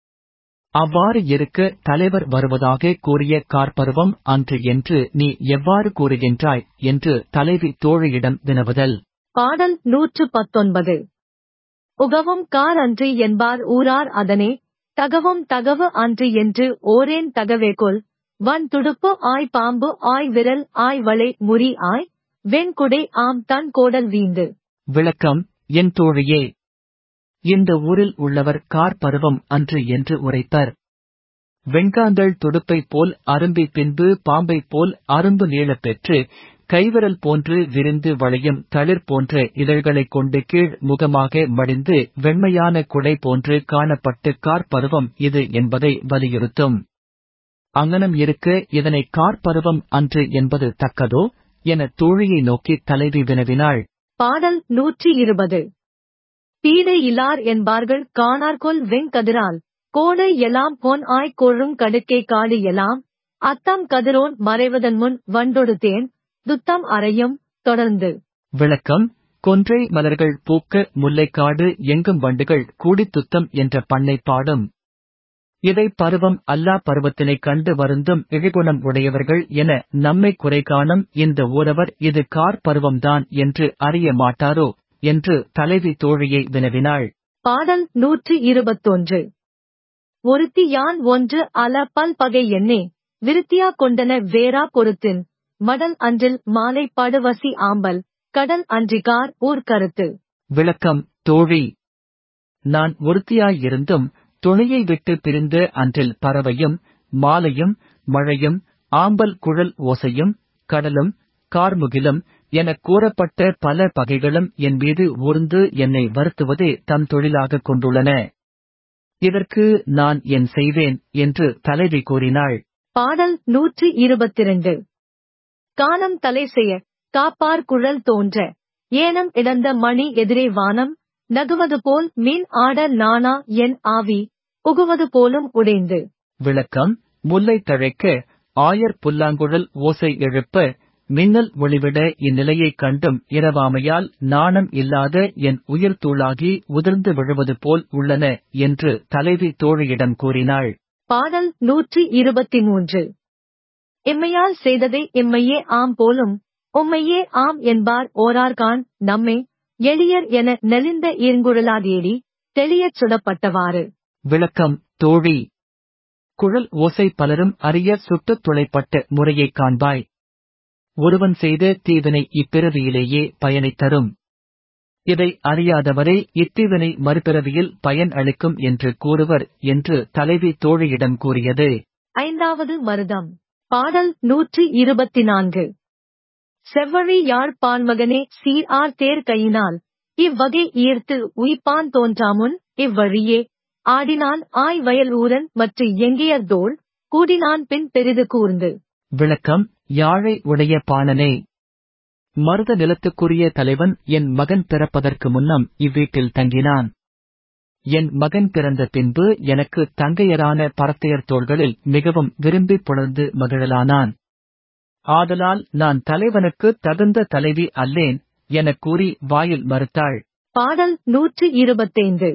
அவ்வாறு இருக்க தலைவர் வருவதாக கூறிய கார்பருவம் அன்று என்று நீ எவ்வாறு கூறுகின்றாய் என்று தலைவி தோழியிடம் வினவுதல் பாடல் நூற்று பத்தொன்பது உகவும் கார் அன்று என்பார் ஊரார் அதனே தகவும் தகவு அன்று என்று ஓரேன் தகவேகொல் வன் துடுப்பு ஆய் பாம்பு ஆய் விரல் ஆய் வளை முறி ஆய் வெண்குடை ஆம் தன் கோடல் வீந்து விளக்கம் என் தோழியே இந்த ஊரில் உள்ளவர் கார் பருவம் அன்று என்று உரைப்பர் வெண்காந்தள் துடுப்பைப் போல் அரும்பி பின்பு பாம்பைப் போல் அரும்பு நீளப் பெற்று கைவிரல் போன்று விரிந்து வளையும் தளிர் போன்ற இதழ்களைக் கொண்டு கீழ் முகமாக மடிந்து வெண்மையான குடை போன்று காணப்பட்டு கார்பருவம் இது என்பதை வலியுறுத்தும் அங்ஙனம் இருக்க இதனை கார்பருவம் அன்று என்பது தக்கதோ என தோழியை நோக்கி தலைவி வினவினாள் பாடல் நூற்றி இருபது பீடை இலார் என்பார்கள் காணார்கொல் வெங்கதிரால் கோடை எலாம் பொன் ஆய் கொழும் கடுக்கை காடு எலாம் அத்தம் கதிரோன் மறைவதன் முன் வண்டொடுத்தேன் துத்தம் அறையும் தொடர்ந்து விளக்கம் கொன்றை மலர்கள் பூக்க முல்லைக்காடு எங்கும் வண்டுகள் கூடித் துத்தம் என்ற பண்ணை பாடும் இதை பருவம் அல்லா பருவத்தினைக் கண்டு வருந்தும் இழிகுணம் உடையவர்கள் என நம்மை குறை காணும் இந்த ஊரவர் இது கார் பருவம்தான் என்று அறிய மாட்டாரோ என்று தலைவி தோழியை வினவினாள் பாடல் நூற்றி இருபத்தொன்று ஒருத்தி யான் ஒன்று அல பல் பகை எண்ணே விருத்தியா கொண்டன வேறா பொருத்தின் மடல் அன்றில் மாலை படுவசி ஆம்பல் கடல் அன்றிகார் ஊர் கருத்து விளக்கம் தோழி நான் ஒருத்தியாயிருந்தும் துணையை விட்டு பிரிந்த அன்றில் பறவையும் மாலையும் மழையும் ஆம்பல் குழல் ஓசையும் கடலும் கார்முகிலும் எனக் கூறப்பட்ட பல பகைகளும் என் மீது ஊர்ந்து என்னை வருத்துவதே தம் தொழிலாகக் கொண்டுள்ளன இதற்கு நான் என் செய்வேன் என்று தலைவி கூறினாள் பாடல் நூற்றி இருபத்திரண்டு கானம் தலை செய்ய காப்பார் குழல் தோன்ற ஏனம் இடந்த மணி எதிரே வானம் நகுவது போல் மீன் ஆட நானா என் ஆவி புகுவது போலும் உடைந்து விளக்கம் முல்லை தழைக்க ஆயர் புல்லாங்குழல் ஓசை எழுப்ப மின்னல் ஒளிவிட இந்நிலையைக் கண்டும் இரவாமையால் நாணம் இல்லாத என் உயிர் தூளாகி உதிர்ந்து விழுவது போல் உள்ளன என்று தலைவி தோழியிடம் கூறினாள் பாடல் நூற்றி இருபத்தி மூன்று எம்மையால் செய்ததை எம்மையே ஆம் போலும் உம்மையே ஆம் என்பார் ஓரார்கான் நம்மை எளியர் என நெளிந்த ஈர்ங்குழலாதேடி தெளியச் சுடப்பட்டவாறு விளக்கம் தோழி குழல் ஓசை பலரும் அறிய சுட்டுத் துளைப்பட்ட முறையைக் காண்பாய் ஒருவன் செய்த தீவினை இப்பிறவியிலேயே பயனைத் தரும் இதை அறியாதவரே இத்தீவினை மறுபிறவியில் பயன் அளிக்கும் என்று கூறுவர் என்று தலைவி தோழியிடம் கூறியது ஐந்தாவது மருதம் பாடல் நூற்றி இருபத்தி நான்கு செவ்வழி யாழ்ப்பாண்மகனே சீர் ஆர் தேர் கையினால் இவ்வகை ஈர்த்து உய்ப்பான் தோன்றாமுன் இவ்வழியே ஆடினான் ஆய் வயல் ஊரன் மற்ற எங்கேயர் தோள் கூடினான் பின் பெரிது கூர்ந்து விளக்கம் யாழை உடைய பாணனே மருத நிலத்துக்குரிய தலைவன் என் மகன் பிறப்பதற்கு முன்னம் இவ்வீட்டில் தங்கினான் என் மகன் பிறந்த பின்பு எனக்கு தங்கையரான பரத்தையர் தோள்களில் மிகவும் விரும்பி புணர்ந்து மகிழலானான் ஆதலால் நான் தலைவனுக்கு தகுந்த தலைவி அல்லேன் எனக் கூறி வாயில் மறுத்தாள் பாடல் நூற்றி இருபத்தைந்து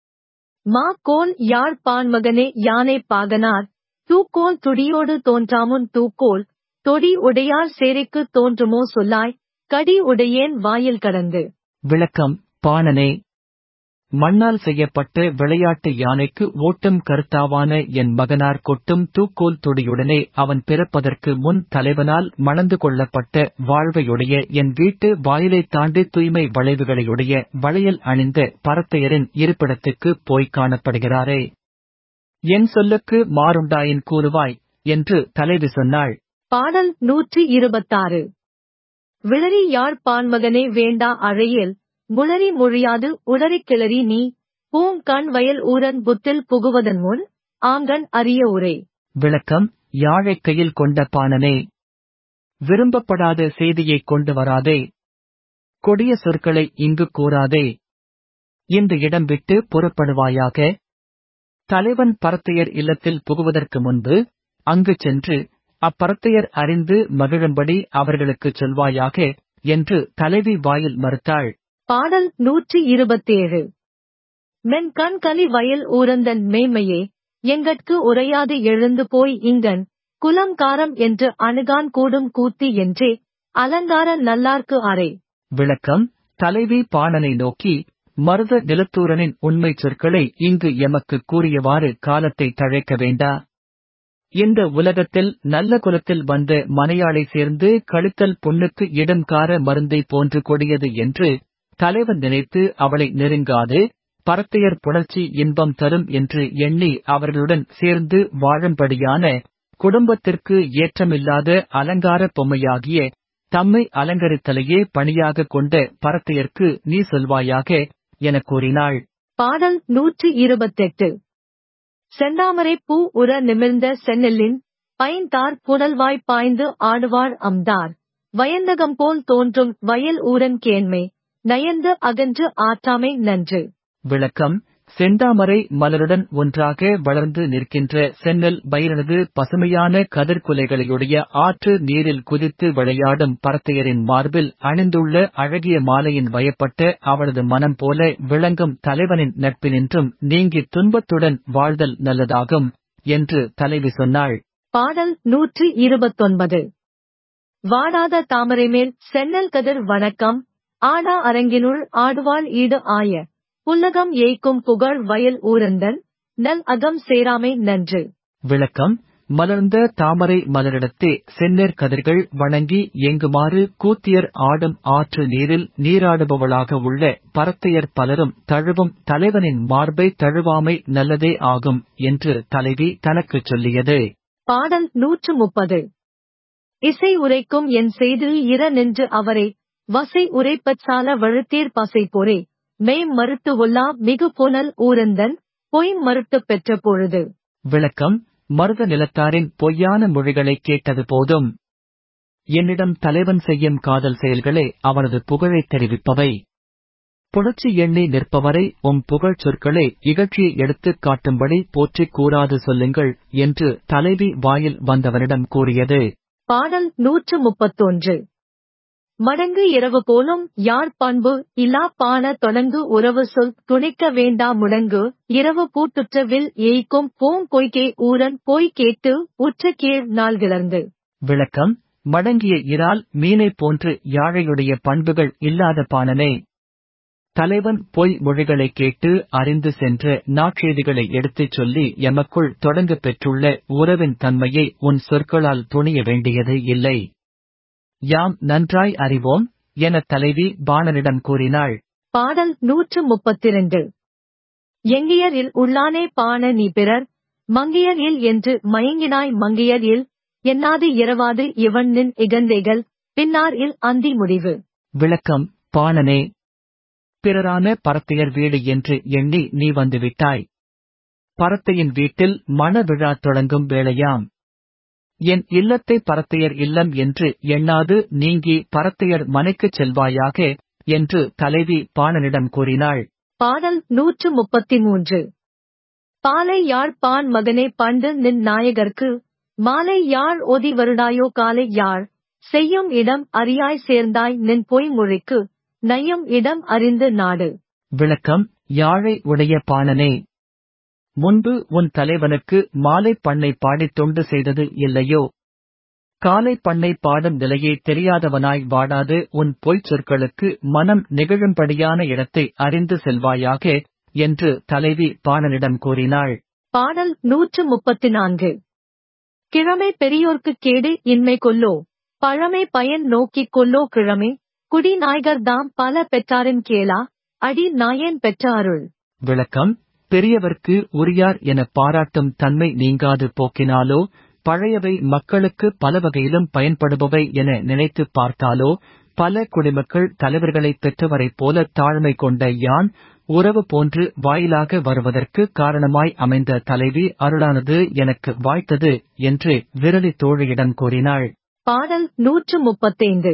மா கோல் யாழ்ப்பாண்மகனே யானை பாகனார் தூக்கோல் துடியோடு தோன்றாமுன் தூக்கோல் தொடி உடையார் சேரிக்கு தோன்றுமோ சொல்லாய் கடி உடையேன் வாயில் கடந்து விளக்கம் பாணனே மண்ணால் செய்யப்பட்ட விளையாட்டு யானைக்கு ஓட்டும் கருத்தாவான என் மகனார் கொட்டும் தூக்கோல் தொடியுடனே அவன் பிறப்பதற்கு முன் தலைவனால் மணந்து கொள்ளப்பட்ட வாழ்வையுடைய என் வீட்டு வாயிலைத் தாண்டி தூய்மை வளைவுகளையுடைய வளையல் அணிந்த பரத்தையரின் இருப்பிடத்துக்கு போய்க் காணப்படுகிறாரே என் சொல்லுக்கு மாறுண்டாயின் கூறுவாய் என்று தலைவி சொன்னாள் பாடல் நூற்றி இருபத்தாறு விளரி யாழ்ப்பாண்மகனே வேண்டா அழையேல் முளரி மொழியாது உளறிக் கிளறி நீ பூங்கண் வயல் ஊரன் புத்தில் புகுவதன் முன் ஆங்கண் அரிய உரை விளக்கம் யாழைக் கையில் கொண்ட பாணனே விரும்பப்படாத செய்தியைக் கொண்டு வராதே கொடிய சொற்களை இங்கு கூறாதே இந்த இடம் விட்டு புறப்படுவாயாக தலைவன் பரத்தையர் இல்லத்தில் புகுவதற்கு முன்பு அங்கு சென்று அப்பரத்தையர் அறிந்து மகிழும்படி அவர்களுக்குச் சொல்வாயாக என்று தலைவி வாயில் மறுத்தாள் பாடல் நூற்றி இருபத்தேழு மென் கண் கலி வயல் ஊரந்தன் மேன்மையே எங்கட்கு உரையாது எழுந்து போய் இங்கன் குலம் காரம் என்று அணுகான் கூடும் கூத்தி என்றே அலங்கார நல்லார்க்கு அறை விளக்கம் தலைவி பாணனை நோக்கி மருத நிலத்தூரனின் உண்மைச் சொற்களை இங்கு எமக்கு கூறியவாறு காலத்தை தழைக்க வேண்டா இந்த உலகத்தில் நல்ல குலத்தில் வந்த மனையாளை சேர்ந்து கழித்தல் பொண்ணுக்கு இடம் கார மருந்தை போன்று கொடியது என்று தலைவன் நினைத்து அவளை நெருங்காது பரத்தையர் புணர்ச்சி இன்பம் தரும் என்று எண்ணி அவர்களுடன் சேர்ந்து வாழும்படியான குடும்பத்திற்கு ஏற்றமில்லாத அலங்கார பொம்மையாகிய தம்மை அலங்கரித்தலையே பணியாக கொண்ட பரத்தையர்க்கு நீ சொல்வாயாக எனக் கூறினாள் பாடல் நூற்றி இருபத்தெட்டு செந்தாமரை பூ உற நிமிர்ந்த செந்நெல்லின் பைந்தார் புனல்வாய் பாய்ந்து ஆடுவாள் அம்தார் வயந்தகம் போல் தோன்றும் வயல் ஊரன் கேண்மை நயந்து அகன்று ஆற்றாமை நன்று விளக்கம் செந்தாமரை மலருடன் ஒன்றாக வளர்ந்து நிற்கின்ற சென்னல் பயிரனது பசுமையான கதிர்குலைகளையுடைய ஆற்று நீரில் குதித்து விளையாடும் பரத்தையரின் மார்பில் அணிந்துள்ள அழகிய மாலையின் வயப்பட்ட அவளது மனம் போல விளங்கும் தலைவனின் நட்பினின்றும் நீங்கி துன்பத்துடன் வாழ்தல் நல்லதாகும் என்று தலைவி சொன்னாள் பாடல் நூற்றி இருபத்தொன்பது வாடாத தாமரை மேல் சென்னல் கதிர் வணக்கம் ஆடா அரங்கினுள் ஆடுவாள் ஈடு ஆய புல்லகம் ஏய்க்கும் புகழ் வயல் ஊரந்தன் நல் அகம் சேராமை நன்று விளக்கம் மலர்ந்த தாமரை மலரிடத்தே செந்நெற் கதிர்கள் வணங்கி எங்குமாறு கூத்தியர் ஆடும் ஆற்று நீரில் நீராடுபவளாக உள்ள பரத்தையர் பலரும் தழுவும் தலைவனின் மார்பை தழுவாமை நல்லதே ஆகும் என்று தலைவி தனக்குச் சொல்லியது பாடல் நூற்று முப்பது இசை உரைக்கும் என் செய்து இர நின்று அவரை வசை உரைப்பச்சால வழுத்தீர் பசை பொறே மெய் மறுத்து ஒல்லா மிகு புனல் ஊரந்தன் பொய் மறுத்துப் பெற்ற பொழுது விளக்கம் மருத நிலத்தாரின் பொய்யான மொழிகளைக் கேட்டது போதும் என்னிடம் தலைவன் செய்யும் காதல் செயல்களே அவனது புகழைத் தெரிவிப்பவை புணர்ச்சி எண்ணி நிற்பவரை உம் புகழ் சொற்களை இகழ்ச்சியை எடுத்துக் காட்டும்படி போற்றிக் கூறாது சொல்லுங்கள் என்று தலைவி வாயில் வந்தவனிடம் கூறியது பாடல் நூற்று முப்பத்தொன்று மடங்கு இரவு போலும் யார் பண்பு இல்லா பான தொடங்கு உறவு சொல் துணிக்க வேண்டா முடங்கு இரவு பூட்டுற்ற வில் ஏய்க்கும் பூங்கொய்கே ஊரன் போய் கேட்டு உற்ற கீழ் நாள் கிளர்ந்து விளக்கம் மடங்கிய இறால் மீனைப் போன்று யாழையுடைய பண்புகள் இல்லாத பாணனே தலைவன் பொய் மொழிகளைக் கேட்டு அறிந்து சென்ற நாட்செய்திகளை எடுத்துச் சொல்லி எமக்குள் தொடங்கப் பெற்றுள்ள உறவின் தன்மையை உன் சொற்களால் துணிய வேண்டியது இல்லை யாம் நன்றாய் அறிவோம் என தலைவி பாணனிடம் கூறினாள் பாடல் நூற்று முப்பத்திரண்டு எங்கியர் இல் உள்ளானே பாண நீ பிறர் மங்கையர் இல் என்று மயங்கினாய் மங்கையர் இல் என்னாது இரவாது இவன் நின் இகந்தேகள் பின்னார் இல் அந்தி முடிவு விளக்கம் பாணனே பிறரான பரத்தையர் வீடு என்று எண்ணி நீ வந்துவிட்டாய் பரத்தையின் வீட்டில் மண விழா தொடங்கும் வேளையாம் என் இல்லத்தை பரத்தையர் இல்லம் என்று எண்ணாது நீங்கி பரத்தையர் மனைக்குச் செல்வாயாக என்று தலைவி பாணனிடம் கூறினாள் பாடல் நூற்று முப்பத்தி மூன்று பாலை யாழ் பான் மகனே பண்டு நின் நாயகர்க்கு மாலை யாழ் ஓதி வருடாயோ காலை யாழ் செய்யும் இடம் அறியாய் சேர்ந்தாய் நின் பொய்மொழிக்கு நையும் இடம் அறிந்து நாடு விளக்கம் யாழை உடைய பாணனே முன்பு உன் தலைவனுக்கு மாலை பண்ணை பாடித் தொண்டு செய்தது இல்லையோ காலை பண்ணை பாடும் நிலையை தெரியாதவனாய் வாடாது உன் பொய்ச் சொற்களுக்கு மனம் நெகிழும்படியான இடத்தை அறிந்து செல்வாயாக என்று தலைவி பாணனிடம் கூறினாள் பாடல் நூற்று முப்பத்தி நான்கு கிழமை பெரியோர்க்கு கேடு இன்மை கொல்லோ பழமை பயன் நோக்கிக் கொல்லோ கிழமை குடி நாய்கர்தாம் பல பெற்றாரின் கேளா அடி நாயன் பெற்ற அருள் விளக்கம் பெரியவர்க்கு உரியார் என பாராட்டும் தன்மை நீங்காது போக்கினாலோ பழையவை மக்களுக்கு பல வகையிலும் பயன்படுபவை என நினைத்துப் பார்த்தாலோ பல குடிமக்கள் தலைவர்களைப் பெற்றவரைப் போல தாழ்மை கொண்ட யான் உறவு போன்று வாயிலாக வருவதற்கு காரணமாய் அமைந்த தலைவி அருளானது எனக்கு வாய்த்தது என்று விரலி தோழியிடம் கூறினாள் பாடல் நூற்று முப்பத்தைந்து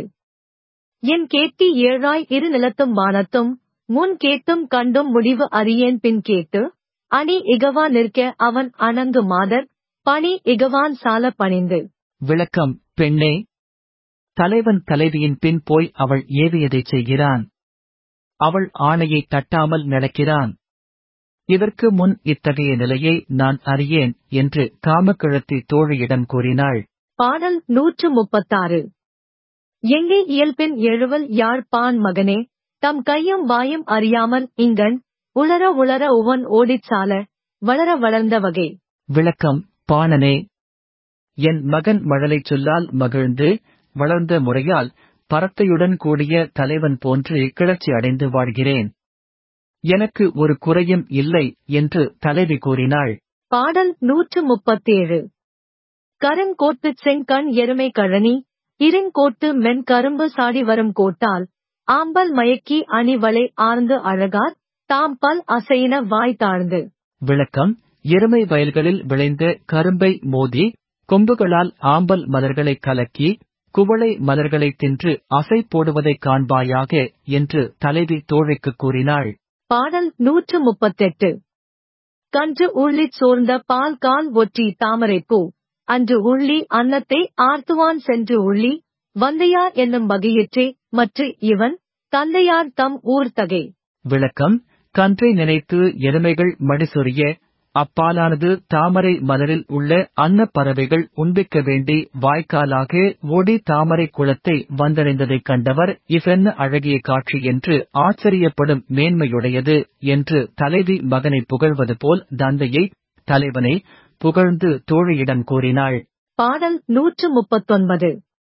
என் கேட்டி ஏழாய் இரு நிலத்தும் வானத்தும் முன் கேட்டும் கண்டும் முடிவு அறியேன் பின் கேட்டு அணி இகவா நிற்க அவன் அணங்கு மாதர் பணி இகவான் சால பணிந்து விளக்கம் பெண்ணே தலைவன் தலைவியின் பின் போய் அவள் ஏவியதைச் செய்கிறான் அவள் ஆணையை தட்டாமல் நடக்கிறான் இதற்கு முன் இத்தகைய நிலையை நான் அறியேன் என்று காமக்கிழத்தி தோழியிடம் கூறினாள் பாடல் நூற்று முப்பத்தாறு எங்கே இயல்பின் எழுவல் யாழ் பான் மகனே தம் கையும் வாயும் அறியாமல் இங்கண் உளர உளர உவன் ஓடிச் சால வளர வளர்ந்த வகை விளக்கம் பாணனே என் மகன் மழலைச் சொல்லால் மகிழ்ந்து வளர்ந்த முறையால் பரத்தையுடன் கூடிய தலைவன் போன்று கிளர்ச்சி அடைந்து வாழ்கிறேன் எனக்கு ஒரு குறையும் இல்லை என்று தலைவி கூறினாள் பாடல் நூற்று முப்பத்தேழு கருங்கோட்டுச் செங்கண் எருமை கழனி இருங்கோட்டு மென் கரும்பு சாடி வரும் கோட்டால் ஆம்பல் மயக்கி அணிவளை ஆர்ந்து அழகார் தாம் பல் அசையின வாய் தாழ்ந்து விளக்கம் எருமை வயல்களில் விளைந்த கரும்பை மோதி கொம்புகளால் ஆம்பல் மலர்களைக் கலக்கி குவளை மலர்களைத் தின்று அசை போடுவதைக் காண்பாயாக என்று தலைவி தோழிக்குக் கூறினாள் பாடல் நூற்று முப்பத்தெட்டு கன்று உள்ளிச் சோர்ந்த பால் கால் ஒற்றி தாமரைப்பூ அன்று உள்ளி அன்னத்தை ஆர்த்துவான் சென்று உள்ளி வந்தையார் என்னும் வகையிற்றே மற்ற இவன் தந்தையார் தம் ஊர் தகை விளக்கம் கன்றை நினைத்து எருமைகள் மடிசொரிய அப்பாலானது தாமரை மலரில் உள்ள அன்னப் பறவைகள் உண்பிக்க வேண்டி வாய்க்காலாக ஓடி தாமரை குளத்தை வந்தடைந்ததைக் கண்டவர் இஃபென்ன அழகிய காட்சி என்று ஆச்சரியப்படும் மேன்மையுடையது என்று தலைவி மகனை புகழ்வது போல் தந்தையை தலைவனை புகழ்ந்து தோழியிடம் கூறினாள் பாடல் நூற்று முப்பத்தொன்பது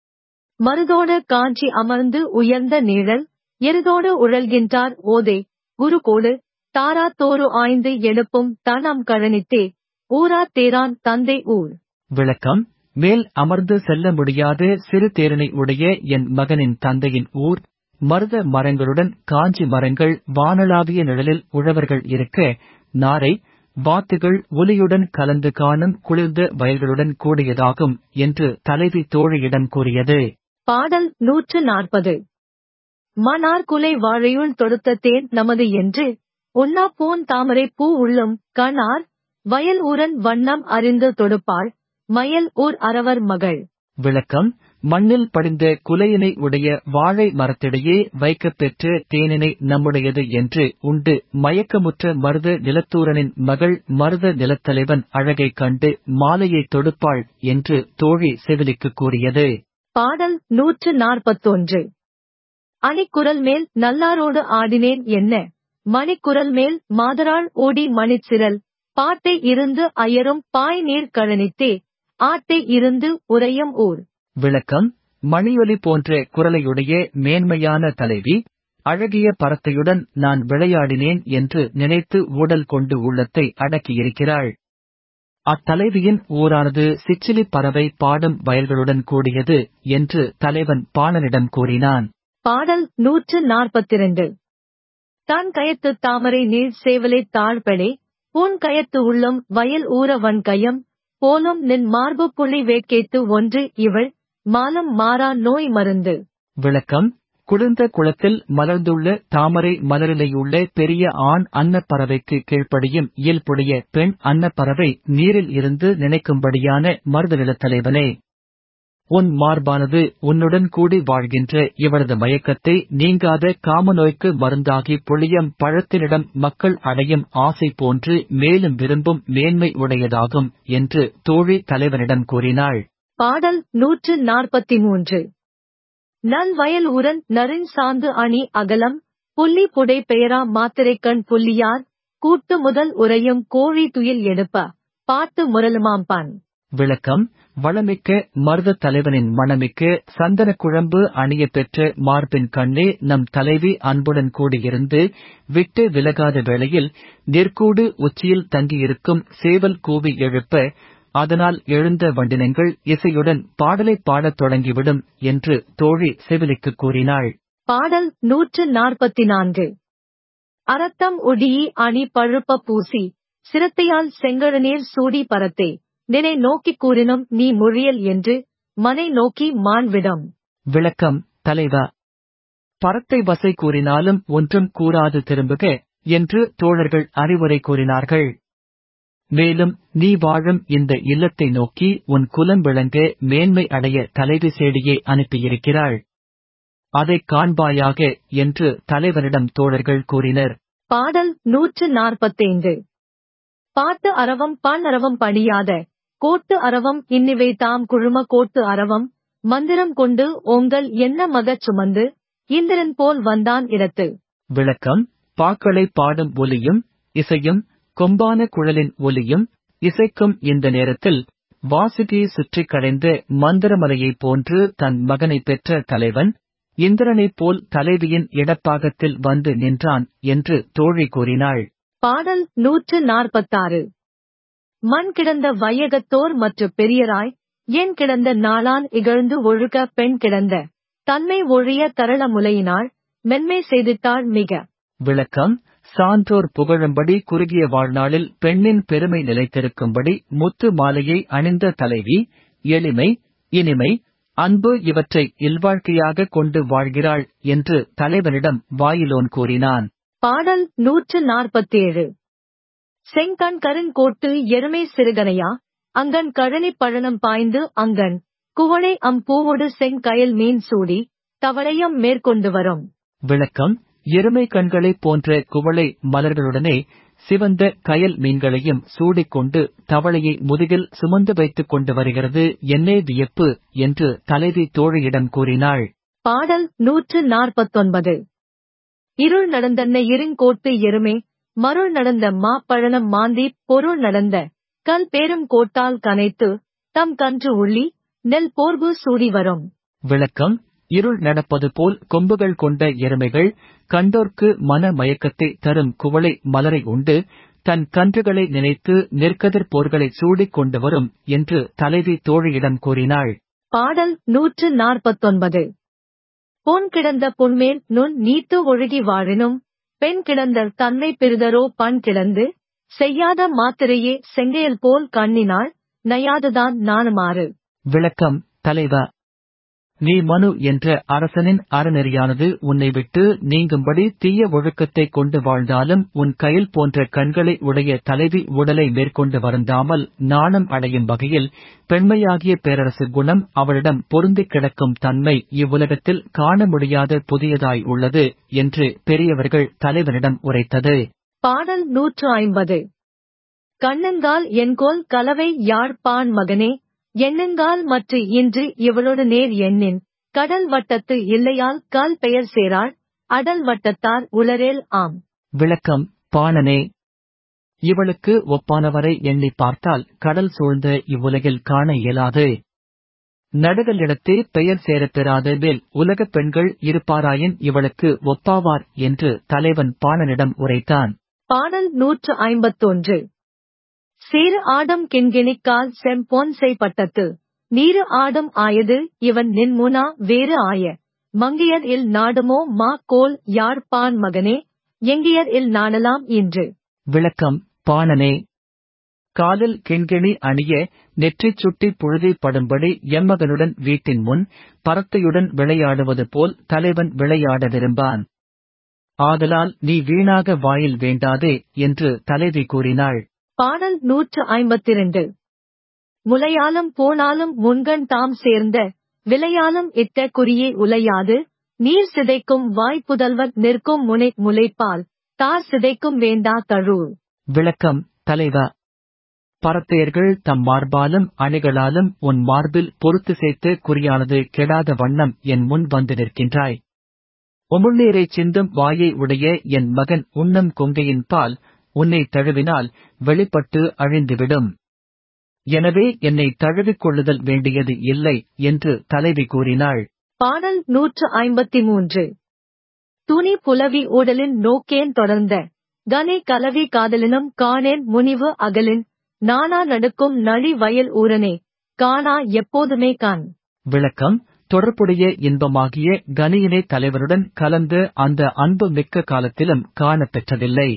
மருதோடு காஞ்சி அமர்ந்து உயர்ந்த நீழல் எருதோடு உழல்கின்றார் ஓதே குருகோடு தாராத்தோரு ஆய்ந்து எழுப்பும் தனம் கழனித்தே ஊரா தேரான் தந்தை ஊர் விளக்கம் மேல் அமர்ந்து செல்ல முடியாத சிறு தேரனை உடைய என் மகனின் தந்தையின் ஊர் மருத மரங்களுடன் காஞ்சி மரங்கள் வானளாவிய நிழலில் உழவர்கள் இருக்க நாரை வாத்துகள் ஒலியுடன் கலந்து காணும் குளிர்ந்த வயல்களுடன் கூடியதாகும் என்று தலைவி தோழியிடம் கூறியது பாடல் நூற்று நாற்பது மணார் குலை வாழையுள் தொடுத்த தேன் நமது என்று உண்ணா போன் தாமரை பூ உள்ளும் கணார் வயல் ஊரன் வண்ணம் அறிந்து தொடுப்பாள் மயல் ஊர் அரவர் மகள் விளக்கம் மண்ணில் படிந்த குலையினை உடைய வாழை மரத்திடையே வைக்கப் பெற்ற தேனினை நம்முடையது என்று உண்டு மயக்கமுற்ற மருத நிலத்தூரனின் மகள் மருத நிலத்தலைவன் அழகைக் கண்டு மாலையை தொடுப்பாள் என்று தோழி செவிலிக்கு கூறியது பாடல் நூற்று நாற்பத்தொன்று அணிக்குரல் மேல் நல்லாரோடு ஆடினேன் என்ன மணிக்குரல் மேல் மாதராள் ஓடி மணிச்சிரல் பாட்டை இருந்து அயரும் பாய் நீர் கழனித்தே ஆட்டை இருந்து உறையும் ஊர் விளக்கம் மணியொலி போன்ற குரலையுடைய மேன்மையான தலைவி அழகிய பறத்தையுடன் நான் விளையாடினேன் என்று நினைத்து ஊடல் கொண்டு உள்ளத்தை அடக்கியிருக்கிறாள் அத்தலைவியின் ஊரானது சிச்சிலி பறவை பாடும் வயல்களுடன் கூடியது என்று தலைவன் பாணனிடம் கூறினான் பாடல் நூற்று நாற்பத்திரண்டு தான் கயத்து தாமரை நீர் சேவலை தாழ்படே உன் கயத்து உள்ளம் வயல் ஊர வன் கயம் போலும் நின் மார்பு புள்ளி வேட்கேத்து ஒன்று இவள் மாலம் மாறா நோய் மருந்து விளக்கம் குளிர்ந்த குளத்தில் மலர்ந்துள்ள தாமரை மலரிலையுள்ள பெரிய ஆண் அன்னப்பறவைக்கு கீழ்ப்படியும் இயல்புடைய பெண் அன்னப்பறவை நீரில் இருந்து நினைக்கும்படியான மருத நிலத்தலைவனே உன் மார்பானது உன்னுடன் கூடி வாழ்கின்ற இவரது மயக்கத்தை நீங்காத காமநோய்க்கு மருந்தாகி புளியம் பழத்தினிடம் மக்கள் அடையும் ஆசை போன்று மேலும் விரும்பும் மேன்மை உடையதாகும் என்று தோழி தலைவனிடம் கூறினாள் பாடல் நூற்று நாற்பத்தி மூன்று நல் வயல் உரன் நரின் சாந்து அணி அகலம் புள்ளி புடை பெயரா மாத்திரைக்கண் புள்ளியார் கூட்டு முதல் உரையும் கோழி துயில் எடுப்ப பாட்டு முரலுமாம்பான் விளக்கம் வளமிக்க மருத தலைவனின் மணமிக்க சந்தன குழம்பு அணிய பெற்ற மார்பின் கண்ணே நம் தலைவி அன்புடன் கூடியிருந்து விட்டு விலகாத வேளையில் நெற்கூடு உச்சியில் தங்கியிருக்கும் சேவல் கூவி எழுப்ப அதனால் எழுந்த வண்டினங்கள் இசையுடன் பாடலை பாடத் தொடங்கிவிடும் என்று தோழி செவிலிக்கு கூறினாள் பாடல் நூற்று நாற்பத்தி நான்கு அரத்தம் ஒடியி அணி பழுப்ப பூசி சிரத்தையால் செங்கழநீர் சூடி பரத்தே நினை நோக்கிக் கூறினும் நீ மொழியல் என்று மனை நோக்கி மாண்விடம் விளக்கம் தலைவா பரத்தை வசை கூறினாலும் ஒன்றும் கூறாது திரும்புக என்று தோழர்கள் அறிவுரை கூறினார்கள் மேலும் நீ வாழும் இந்த இல்லத்தை நோக்கி உன் குலம் விளங்க மேன்மை அடைய தலைவி சேடியை அனுப்பியிருக்கிறாள் அதைக் காண்பாயாக என்று தலைவனிடம் தோழர்கள் கூறினர் பாடல் நூற்று நாற்பத்தைந்து பாட்டு அரவம் பான் அரவம் பணியாத கோட்டு அரவம் இன்னிவை தாம் குழும கோட்டு அரவம் மந்திரம் கொண்டு ஓங்கல் என்ன மகச் சுமந்து இந்திரன் போல் வந்தான் இடத்து விளக்கம் பாக்களை பாடும் ஒலியும் இசையும் கொம்பான குழலின் ஒலியும் இசைக்கும் இந்த நேரத்தில் வாசுகியை சுற்றிக் கடைந்த மந்திரமலையைப் போன்று தன் மகனை பெற்ற தலைவன் இந்திரனைப் போல் தலைவியின் இடப்பாகத்தில் வந்து நின்றான் என்று தோழி கூறினாள் பாடல் நூற்று நாற்பத்தாறு மண் கிடந்த வையகத்தோர் மற்ற பெரியராய் என் கிடந்த நாளான் இகழ்ந்து ஒழுக பெண் கிடந்த தன்மை ஒழிய தரள முலையினாள் மென்மை செய்திட்டாள் மிக விளக்கம் சான்றோர் புகழும்படி குறுகிய வாழ்நாளில் பெண்ணின் பெருமை நிலைத்திருக்கும்படி முத்து மாலையை அணிந்த தலைவி எளிமை இனிமை அன்பு இவற்றை இல்வாழ்க்கையாக கொண்டு வாழ்கிறாள் என்று தலைவனிடம் வாயிலோன் கூறினான் பாடல் நூற்று நாற்பத்தேழு செங்கண் கருங்கோட்டு எருமை சிறுகனையா அங்கன் கழனி பழனம் பாய்ந்து அங்கன் குவளை அம் பூவோடு செங்கயல் மீன் சூடி தவளையம் மேற்கொண்டு வரும் விளக்கம் எருமை கண்களைப் போன்ற குவளை மலர்களுடனே சிவந்த கயல் மீன்களையும் சூடிக்கொண்டு தவளையை முதுகில் சுமந்து வைத்துக் கொண்டு வருகிறது என்னே வியப்பு என்று தலைவி தோழியிடம் கூறினாள் பாடல் நூற்று நாற்பத்தொன்பது இருள் நடந்தன்ன இருங்கோட்டு எருமே மருள் நடந்த மா பழனம் மாந்தி பொருள் நடந்த கல் பேரும் கோட்டால் கனைத்து தம் கன்று உள்ளி நெல் போர்வு சூடி வரும் விளக்கம் இருள் நடப்பது போல் கொம்புகள் கொண்ட எருமைகள் கண்டோர்க்கு மன மயக்கத்தை தரும் குவளை மலரை உண்டு தன் கன்றுகளை நினைத்து நெற்கதிர் போர்களை சூடிக் கொண்டு வரும் என்று தலைவி தோழியிடம் கூறினாள் பாடல் நூற்று நாற்பத்தொன்பது பொன் கிடந்த பொன்மேல் நுண் நீத்து ஒழுகி வாழினும் பெண் கிடந்த தன்மை பெறுதரோ பண் கிடந்து செய்யாத மாத்திரையே செங்கையல் போல் கண்ணினாள் நயாதுதான் நானுமாறு விளக்கம் தலைவா நீ மனு என்ற அரசனின் அறநெறியானது உன்னை விட்டு நீங்கும்படி தீய ஒழுக்கத்தை கொண்டு வாழ்ந்தாலும் உன் கையில் போன்ற கண்களை உடைய தலைவி உடலை மேற்கொண்டு வருந்தாமல் நாணம் அடையும் வகையில் பெண்மையாகிய பேரரசு குணம் அவளிடம் பொருந்திக் கிடக்கும் தன்மை இவ்வுலகத்தில் காண முடியாத புதியதாய் உள்ளது என்று பெரியவர்கள் தலைவனிடம் உரைத்தது பாடல் நூற்று ஐம்பது கண்ணங்கால் என்கோல் கலவை யாழ்ப்பாண் மகனே எண்ணுங்கால் மற்ற இன்று இவளோடு நேர் எண்ணின் கடல் வட்டத்து இல்லையால் கால் பெயர் சேராள் அடல் வட்டத்தார் உளரேல் ஆம் விளக்கம் பாணனே இவளுக்கு ஒப்பானவரை எண்ணி பார்த்தால் கடல் சூழ்ந்த இவ்வுலகில் காண இயலாது நடுகளிடத்தே பெயர் சேரப் பெறாத மேல் உலகப் பெண்கள் இருப்பாராயின் இவளுக்கு ஒப்பாவார் என்று தலைவன் பாணனிடம் உரைத்தான் பாடல் நூற்று ஐம்பத்தொன்று சீரு ஆடம் கிண்கிணிக்கால் செம்பொன் செய்பட்டத்து நீரு ஆடம் ஆயது இவன் நின்முனா வேறு ஆய மங்கையர் இல் நாடுமோ மா கோல் யாழ்ப்பாண் மகனே எங்கியர் இல் நாடலாம் இன்று விளக்கம் பாணனே காலில் கிண்கிணி அணிய நெற்றிச் சுட்டி புழுதி படும்படி எம்மகனுடன் வீட்டின் முன் பரத்தையுடன் விளையாடுவது போல் தலைவன் விளையாட விரும்பான் ஆதலால் நீ வீணாக வாயில் வேண்டாதே என்று தலைவி கூறினாள் பாடல் நூற்று ஐம்பத்திரண்டு முலையாலும் போனாலும் முன்கண் தாம் சேர்ந்த விளையாலும் இட்ட குறியே உலையாது நீர் சிதைக்கும் வாய்ப்புதல்வர் நிற்கும் முனை முளைப்பால் தார் சிதைக்கும் வேண்டா தழூர் விளக்கம் தலைவா பரத்தையர்கள் தம் மார்பாலும் அணிகளாலும் உன் மார்பில் பொறுத்து சேர்த்து குறியானது கெடாத வண்ணம் என் முன் வந்து நிற்கின்றாய் உமிழ்நீரைச் சிந்தும் வாயை உடைய என் மகன் உண்ணும் கொங்கையின் பால் உன்னை தழுவினால் வெளிப்பட்டு அழிந்துவிடும் எனவே என்னை தழுவிக் கொள்ளுதல் வேண்டியது இல்லை என்று தலைவி கூறினாள் பாடல் நூற்று ஐம்பத்தி மூன்று துணி புலவி ஊடலின் நோக்கேன் தொடர்ந்த கனை கலவி காதலினும் காணேன் முனிவு அகலின் நானா நடுக்கும் நழி வயல் ஊரனே காணா எப்போதுமே கான் விளக்கம் தொடர்புடைய இன்பமாகிய கனியினை தலைவருடன் கலந்து அந்த அன்பு மிக்க காலத்திலும் காணப் பெற்றதில்லை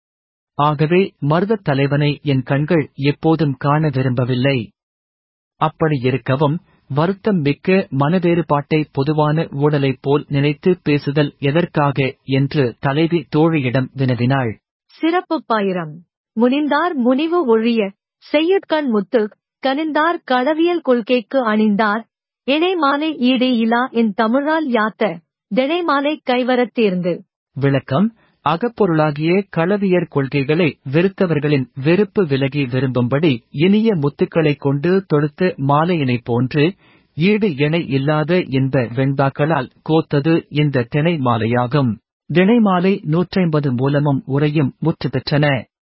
ஆகவே மருதத் தலைவனை என் கண்கள் எப்போதும் காண விரும்பவில்லை அப்படி இருக்கவும் வருத்தம் மிக்க மனவேறுபாட்டை பொதுவான ஊடலைப் போல் நினைத்து பேசுதல் எதற்காக என்று தலைவி தோழியிடம் வினவினாள் சிறப்பு பாயிரம் முனிந்தார் முனிவு ஒழிய செய்யுட்கண் முத்து கனிந்தார் களவியல் கொள்கைக்கு அணிந்தார் இணைமாலை ஈடே இலா என் தமிழால் யாத்த திணைமாலை கைவரத் தேர்ந்து விளக்கம் அகப்பொருளாகிய களவியற் கொள்கைகளை வெறுத்தவர்களின் வெறுப்பு விலகி விரும்பும்படி இனிய முத்துக்களைக் கொண்டு தொடுத்த மாலையினைப் போன்று ஈடு இணை இல்லாத இன்ப வெண்பாக்களால் கோத்தது இந்த திணை மாலையாகும் திணைமாலை நூற்றைம்பது மூலமும் உரையும் முற்று பெற்றன